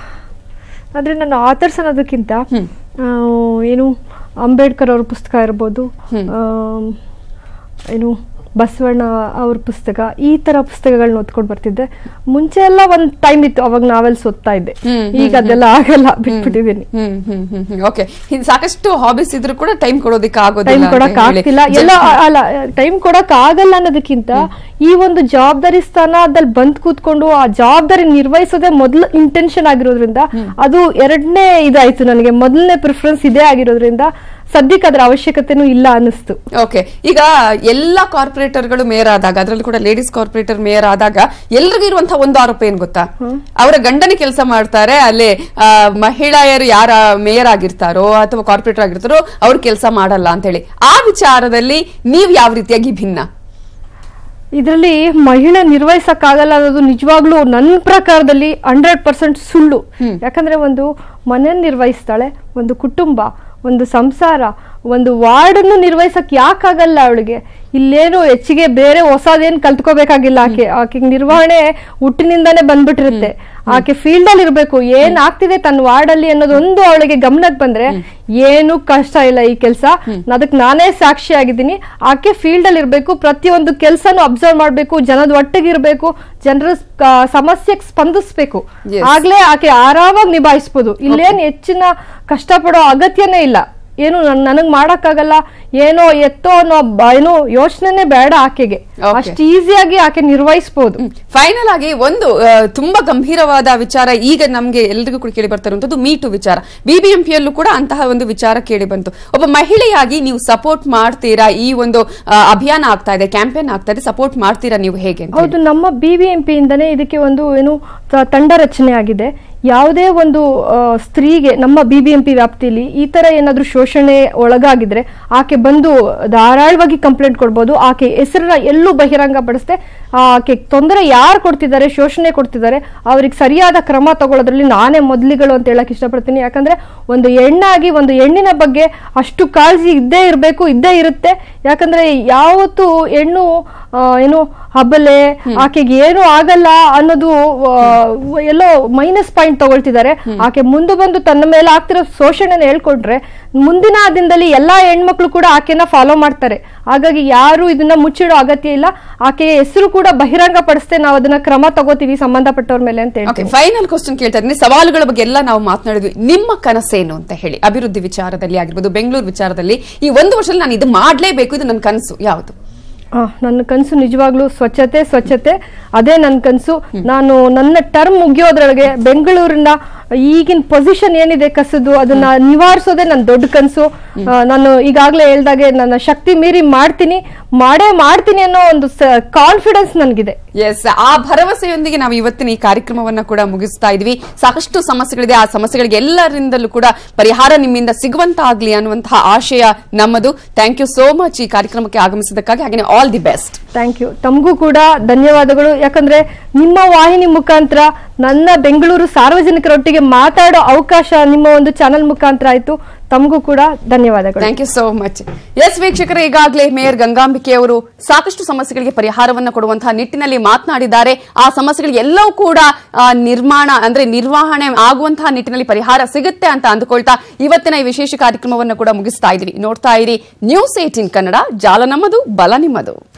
ಆದ್ರೆ ನನ್ನ ಆಥರ್ಸ್ ಅನ್ನೋದಕ್ಕಿಂತ ಆ, ಏನು ಅಂಬೇಡ್ಕರ್ ಅವ್ರ ಪುಸ್ತಕ ಇರ್ಬೋದು ಆಮ್, ಏನು ಬಸವಣ್ಣ ಅವ್ರ ಪುಸ್ತಕ ಈ ತರ ಪುಸ್ತಕಗಳನ್ನ ಓದ್ಕೊಂಡು ಬರ್ತಿದ್ದೆ ಮುಂಚೆ ಎಲ್ಲ ಒಂದ್ ಟೈಮ್ ಇತ್ತು ಅವಾಗ ನಾವೆಲ್ಸ್ ಓದ್ತಾ ಇದ್ದೆ ಈಗ ಅದೆಲ್ಲ ಆಗಲ್ಲ ಬಿಟ್ಬಿಟ್ಟಿದ್ದೀನಿ ಹ್ಮ್ ಹ್ಮ್ ಹ್ಮ್ ಹ್ಮ್ ಓಕೆ ಸಾಕಷ್ಟು ಹಾಬೀಸ್ ಇದ್ರು ಕೂಡ ಟೈಮ್ ಕೊಡೋದಕ್ಕೆ ಆಗೋದಿಲ್ಲ ಟೈಮ್ ಅಂತ ಕೊಡಕ್ ಹೇಳಿ. ಆಗ್ತಿಲ್ಲ ಎಲ್ಲ ಅಲ್ಲ ಟೈಮ್ ಕೊಡಕ್ ಆಗಲ್ಲ ಅನ್ನೋದಕ್ಕಿಂತ ಈ ಒಂದು ಜವಾಬ್ದಾರಿ ಸ್ಥಾನದಲ್ಲಿ ಬಂದ್ ಕೂತ್ಕೊಂಡು ಆ ಜವಾಬ್ದಾರಿ ನಿರ್ವಹಿಸೋದೇ ಮೊದಲು ಇಂಟೆನ್ಷನ್ ಆಗಿರೋದ್ರಿಂದ ಅದು ಎರಡನೇ ಇದಾಯ್ತು ನನಗೆ ಮೊದಲನೇ ಪ್ರಿಫರೆನ್ಸ್ ಇದೇ ಆಗಿರೋದ್ರಿಂದ ಸದ್ಯಕ್ಕೆ ಅದ್ರ ಅವಶ್ಯಕತೆನೂ ಇಲ್ಲ ಅನ್ನಿಸ್ತು ಓಕೆ ಈಗ ಎಲ್ಲಾ ಕಾರ್ಪೊರೇಟರ್ಗಳು ಮೇಯರ್ ಆದಾಗ ಅದರಲ್ಲೂ ಕೂಡ ಲೇಡೀಸ್ ಕಾರ್ಪೊರೇಟರ್ ಮೇಯರ್ ಆದಾಗ ಎಲ್ರಿಗೂ ಇರುವಂತಹ ಒಂದು ಆರೋಪ ಏನ್ ಗೊತ್ತಾ ಅವರ ಗಂಡನ ಕೆಲಸ ಮಾಡ್ತಾರೆ ಅಲ್ಲಿ ಆ, ಮಹಿಳೆಯರು ಯಾರ ಮೇಯರ್ ಆಗಿರ್ತಾರೋ ಅಥವಾ ಕಾರ್ಪೊರೇಟರ್ ಆಗಿರ್ತಾರೋ ಅವ್ರು ಕೆಲಸ ಮಾಡಲ್ಲ ಅಂತ ಹೇಳಿ ಆ ವಿಚಾರದಲ್ಲಿ ನೀವ್ ಯಾವ ರೀತಿಯಾಗಿ ಭಿನ್ನ ಇದರಲ್ಲಿ ಮಹಿಳೆ ನಿರ್ವಹಿಸಕ್ಕಾಗಲ್ಲ ಅನ್ನೋದು ನಿಜವಾಗ್ಲೂ ನನ್ನ ಪ್ರಕಾರದಲ್ಲಿ ಹಂಡ್ರೆಡ್ ಪರ್ಸೆಂಟ್ ಸುಳ್ಳು ಯಾಕಂದ್ರೆ ಒಂದು ಮನೆ ನಿರ್ವಹಿಸ್ತಾಳೆ ಒಂದು ಕುಟುಂಬ ಒಂದು ಸಂಸಾರ ಒಂದು ವಾರ್ಡನ್ನು ನಿರ್ವಹಿಸಕ್ ಯಾಕಾಗಲ್ಲ ಅವಳಿಗೆ ಇಲ್ಲೇನು ಹೆಚ್ಚಿಗೆ ಬೇರೆ ಹೊಸದೇನ್ ಕಲ್ತ್ಕೋಬೇಕಾಗಿಲ್ಲ ಆಕೆ ಆಕೆ ನಿರ್ವಹಣೆ ಹುಟ್ಟಿನಿಂದಾನೇ ಬಂದ್ಬಿಟ್ಟಿರುತ್ತೆ ಆಕೆ ಫೀಲ್ಡ್ ಅಲ್ಲಿ ಇರ್ಬೇಕು ಏನ್ ಆಗ್ತಿದೆ ತನ್ನ ವಾರ್ಡ್ ಅಲ್ಲಿ ಅನ್ನೋದೊಂದು ಅವಳಿಗೆ ಗಮನಕ್ಕೆ ಬಂದ್ರೆ ಏನು ಕಷ್ಟ ಇಲ್ಲ ಈ ಕೆಲಸ ಅದಕ್ಕೆ ನಾನೇ ಸಾಕ್ಷಿ ಆಗಿದ್ದೀನಿ ಆಕೆ ಫೀಲ್ಡ್ ಅಲ್ಲಿ ಇರ್ಬೇಕು ಪ್ರತಿಯೊಂದು ಕೆಲಸನೂ ಅಬ್ಸರ್ವ್ ಮಾಡ್ಬೇಕು ಜನದ ಒಟ್ಟಿಗಿರ್ಬೇಕು ಜನರ ಸಮಸ್ಯೆಗೆ ಸ್ಪಂದಿಸ್ಬೇಕು Yes. ಆಗ್ಲೇ ಆಕೆ ಆರಾಮಾಗಿ ನಿಭಾಯಿಸ್ಬೋದು ಇಲ್ಲೇನ್ ಹೆಚ್ಚಿನ ಕಷ್ಟಪಡೋ ಅಗತ್ಯನೇ ಇಲ್ಲ ಏನು ನನ್- ನನಗ್ ಮಾಡಕ್ಕಾಗಲ್ಲ ಏನೋ ಎತ್ತೋ ಅನ್ನೋ ಬ- ಏನೋ ಯೋಚನೆನೇ ಬೇಡ ಆಕೆಗೆ Okay. ಅಷ್ಟು ಈಸಿಯಾಗಿ ಆಕೆ ನಿರ್ವಹಿಸ್ಬೋದು ಫೈನಲ್ ಆಗಿ ಒಂದು ಆ, ತುಂಬಾ ಗಂಭೀರವಾದ ವಿಚಾರ ಈಗ ನಮ್ಗೆ ಎಲ್ರಿಗೂ ಕೂಡ ಕೇಳಿ ಬರ್ತಾ ಇರುವಂತದ್ದು ಮೀಟು ವಿಚಾರ ಬಿಬಿಎಂಪಿಯಲ್ಲೂ ಕೂಡ ಅಂತಹ ಒಂದು ವಿಚಾರ ಕೇಳಿ ಬಂತು ಒಬ್ಬ ಮಹಿಳೆಯಾಗಿ ನೀವು ಸಪೋರ್ಟ್ ಮಾಡ್ತೀರಾ ಈ ಒಂದು ಆ, ಅಭಿಯಾನ ಆಗ್ತಾ ಇದೆ ಕ್ಯಾಂಪೇನ್ ಆಗ್ತಾ ಇದೆ ಸಪೋರ್ಟ್ ಮಾಡ್ತೀರಾ ನೀವು ಹೇಗೆ ಅಂತ ಹೌದು ನಮ್ಮ ಬಿ ಬಿ ಎಂ ಪಿಯಿಂದನೇ ಇದಕ್ಕೆ ಒಂದು ಏನು ತ- ತಂಡ ರಚನೆ ಆಗಿದೆ ಯಾವುದೇ ಒಂದು ಆ, ಸ್ತ್ರೀಗೆ ನಮ್ಮ ಬಿ ಬಿ ಎಂ ಪಿ ವ್ಯಾಪ್ತಿಯಲ್ಲಿ ಈ ತರ ಏನಾದ್ರೂ ಶೋಷಣೆ ಒಳಗಾಗಿದ್ರೆ ಆಕೆ ಬಂದು ಧಾರಾಳವಾಗಿ ಕಂಪ್ಲೇಂಟ್ ಕೊಡ್ಬೋದು ಆಕೆ ಹೆಸರನ್ನ ಎಲ್ಲೂ ಬಹಿರಂಗ ಪಡಿಸ್ದೆ ಆಕೆ ತೊಂದರೆ ಯಾರು ಕೊಡ್ತಿದ್ದಾರೆ ಶೋಷಣೆ ಕೊಡ್ತಿದ್ದಾರೆ ಅವ್ರಿಗೆ ಸರಿಯಾದ ಕ್ರಮ ತಗೊಳ್ಳೋದ್ರಲ್ಲಿ ನಾನೇ ಮೊದಲಿಗಳು ಅಂತ ಹೇಳಕ್ ಇಷ್ಟಪಡ್ತೀನಿ ಯಾಕಂದ್ರೆ ಒಂದು ಹೆಣ್ಣಾಗಿ ಒಂದು ಹೆಣ್ಣಿನ ಬಗ್ಗೆ ಅಷ್ಟು ಕಾಳಜಿ ಇದ್ದೇ ಇರಬೇಕು ಇದ್ದೇ ಇರುತ್ತೆ ಯಾಕಂದ್ರೆ ಯಾವತ್ತು ಹೆಣ್ಣು ಆ, ಏನು ಹಬಲೆ ಆಕೆಗೆ ಏನು ಆಗಲ್ಲ ಅನ್ನೋದು ಆ, ಎಲ್ಲೋ ಮೈನಸ್ ಪಾಯಿಂಟ್ ತಗೊಳ್ತಿದ್ದಾರೆ ಆಕೆ ಮುಂದೆ ಬಂದು ತನ್ನ ಮೇಲೆ ಆಗ್ತಿರೋ ಶೋಷಣೆನ ಹೇಳ್ಕೊಂಡ್ರೆ ಮುಂದಿನ ದಿನದಲ್ಲಿ ಎಲ್ಲಾ ಹೆಣ್ಮಕ್ಳು ಕೂಡ ಆಕೆನ ಫಾಲೋ ಮಾಡ್ತಾರೆ ಹಾಗಾಗಿ ಯಾರು ಇದನ್ನ ಮುಚ್ಚಿಡೋ ಅಗತ್ಯ ಇಲ್ಲ ಆಕೆಯ ಹೆಸರು ಕೂಡ ಬಹಿರಂಗ ಪಡಿಸ್ತೆ ನಾವು ಅದನ್ನ ಕ್ರಮ ತಗೋತೀವಿ ಸಂಬಂಧಪಟ್ಟವ್ರ ಮೇಲೆ ಅಂತ ಓಕೆ ಹೇಳ್ತೀನಿ ಫೈನಲ್ ಕ್ವಶನ್ ಕೇಳ್ತಾ ಇದ್ದೀನಿ ಸವಾಲುಗಳ ಬಗ್ಗೆ ಎಲ್ಲ ನಾವು ಮಾತನಾಡಿದ್ವಿ ನಿಮ್ಮ ಕನಸೇನು ಅಂತ ಹೇಳಿ ಅಭಿವೃದ್ಧಿ ವಿಚಾರದಲ್ಲಿ ಆಗಿರ್ಬೋದು ಬೆಂಗಳೂರು ವಿಚಾರದಲ್ಲಿ ಈ ಒಂದು ವರ್ಷದಲ್ಲಿ ನಾನು ಇದು ಮಾಡ್ಲೇಬೇಕು ಇದು ನನ್ನ ಕನಸು ಯಾವುದು ಆ, ನನ್ನ ಕನಸು ನಿಜವಾಗ್ಲೂ ಸ್ವಚ್ಛತೆ ಸ್ವಚ್ಛತೆ ಅದೇ ನನ್ನ ಕನಸು ನಾನು ನನ್ನ ಟರ್ಮ್ ಮುಗಿಯೋದ್ರೊಳಗೆ ಬೆಂಗಳೂರಿನ ಈಗಿನ ಪೊಸಿಷನ್ ಏನಿದೆ ಕಸದು ಅದನ್ನ ನಿವಾರಿಸೋದೇ ನನ್ನ ದೊಡ್ಡ ಕನಸು ನಾನು ಈಗಾಗಲೇ ಹೇಳ್ದಾಗೆ ನನ್ನ ಶಕ್ತಿ ಮೀರಿ ಮಾಡ್ತೀನಿ ಮಾಡೇ ಮಾಡ್ತೀನಿ ಅನ್ನೋ ಒಂದು ಕಾನ್ಫಿಡೆನ್ಸ್ ನನಗಿದೆ ಎಸ್ ಆ ಭರವಸೆಯೊಂದಿಗೆ ನಾವು ಇವತ್ತಿನ ಈ ಕಾರ್ಯಕ್ರಮವನ್ನ ಕೂಡ ಮುಗಿಸ್ತಾ ಇದ್ವಿ ಸಾಕಷ್ಟು ಸಮಸ್ಯೆಗಳಿದೆ ಆ ಸಮಸ್ಯೆಗಳಿಗೆ ಎಲ್ಲರಿಂದಲೂ ಕೂಡ ಪರಿಹಾರ ನಿಮ್ಮಿಂದ ಸಿಗುವಂತಾಗ್ಲಿ ಅನ್ನುವಂತಹ ಆಶಯ ನಮ್ಮದು ಥ್ಯಾಂಕ್ ಯು ಸೋ ಮಚ್ ಈ ಕಾರ್ಯಕ್ರಮಕ್ಕೆ ಆಗಮಿಸಿದ್ದಕ್ಕಾಗಿ ಹಾಗೆ all the best thank you ತಮಗೂ ಕೂಡ ಧನ್ಯವಾದಗಳು ಯಾಕಂದ್ರೆ ನಿಮ್ಮ ವಾಹಿನಿ ಮುಖಾಂತರ ನನ್ನ ಬೆಂಗಳೂರು ಸಾರ್ವಜನಿಕರೊಟ್ಟಿಗೆ ಮಾತಾಡೋ ಅವಕಾಶ ನಿಮ್ಮ ಒಂದು ಚಾನೆಲ್ ಮುಖಾಂತರ ಆಯ್ತು ತಮಗೂ ಕೂಡ ಧನ್ಯವಾದಗಳು thank you so much yes ವೀಕ್ಷಕರೇ ಈಗಾಗಲೇ ಮೇಯರ್ ಗಂಗಾಂಬಿಕೆ ಅವರು ಸಾಕಷ್ಟು ಸಮಸ್ಯೆಗಳಿಗೆ ಪರಿಹಾರವನ್ನು ಕೊಡುವಂತಹ ನಿಟ್ಟಿನಲ್ಲಿ ಮಾತನಾಡಿದ್ದಾರೆ ಆ ಸಮಸ್ಯೆಗಳಿಗೆ ಎಲ್ಲವೂ ಕೂಡ ಆ, ನಿರ್ಮಾಣ ಅಂದ್ರೆ ನಿರ್ವಹಣೆ ಆಗುವಂತಹ ನಿಟ್ಟಿನಲ್ಲಿ ಪರಿಹಾರ ಸಿಗುತ್ತೆ ಅಂತ ಅಂದುಕೊಳ್ತಾ ಇವತ್ತಿನ ಈ ವಿಶೇಷ ಕಾರ್ಯಕ್ರಮವನ್ನು ಕೂಡ ಮುಗಿಸ್ತಾ ಇದ್ವಿ ನೋಡ್ತಾ ಇರಿ ನ್ಯೂಸ್ ಏಟೀನ್ ಕನ್ನಡ ಜಾಲ ನಮ್ಮದು ಬಲ ನಿಮ್ಮದು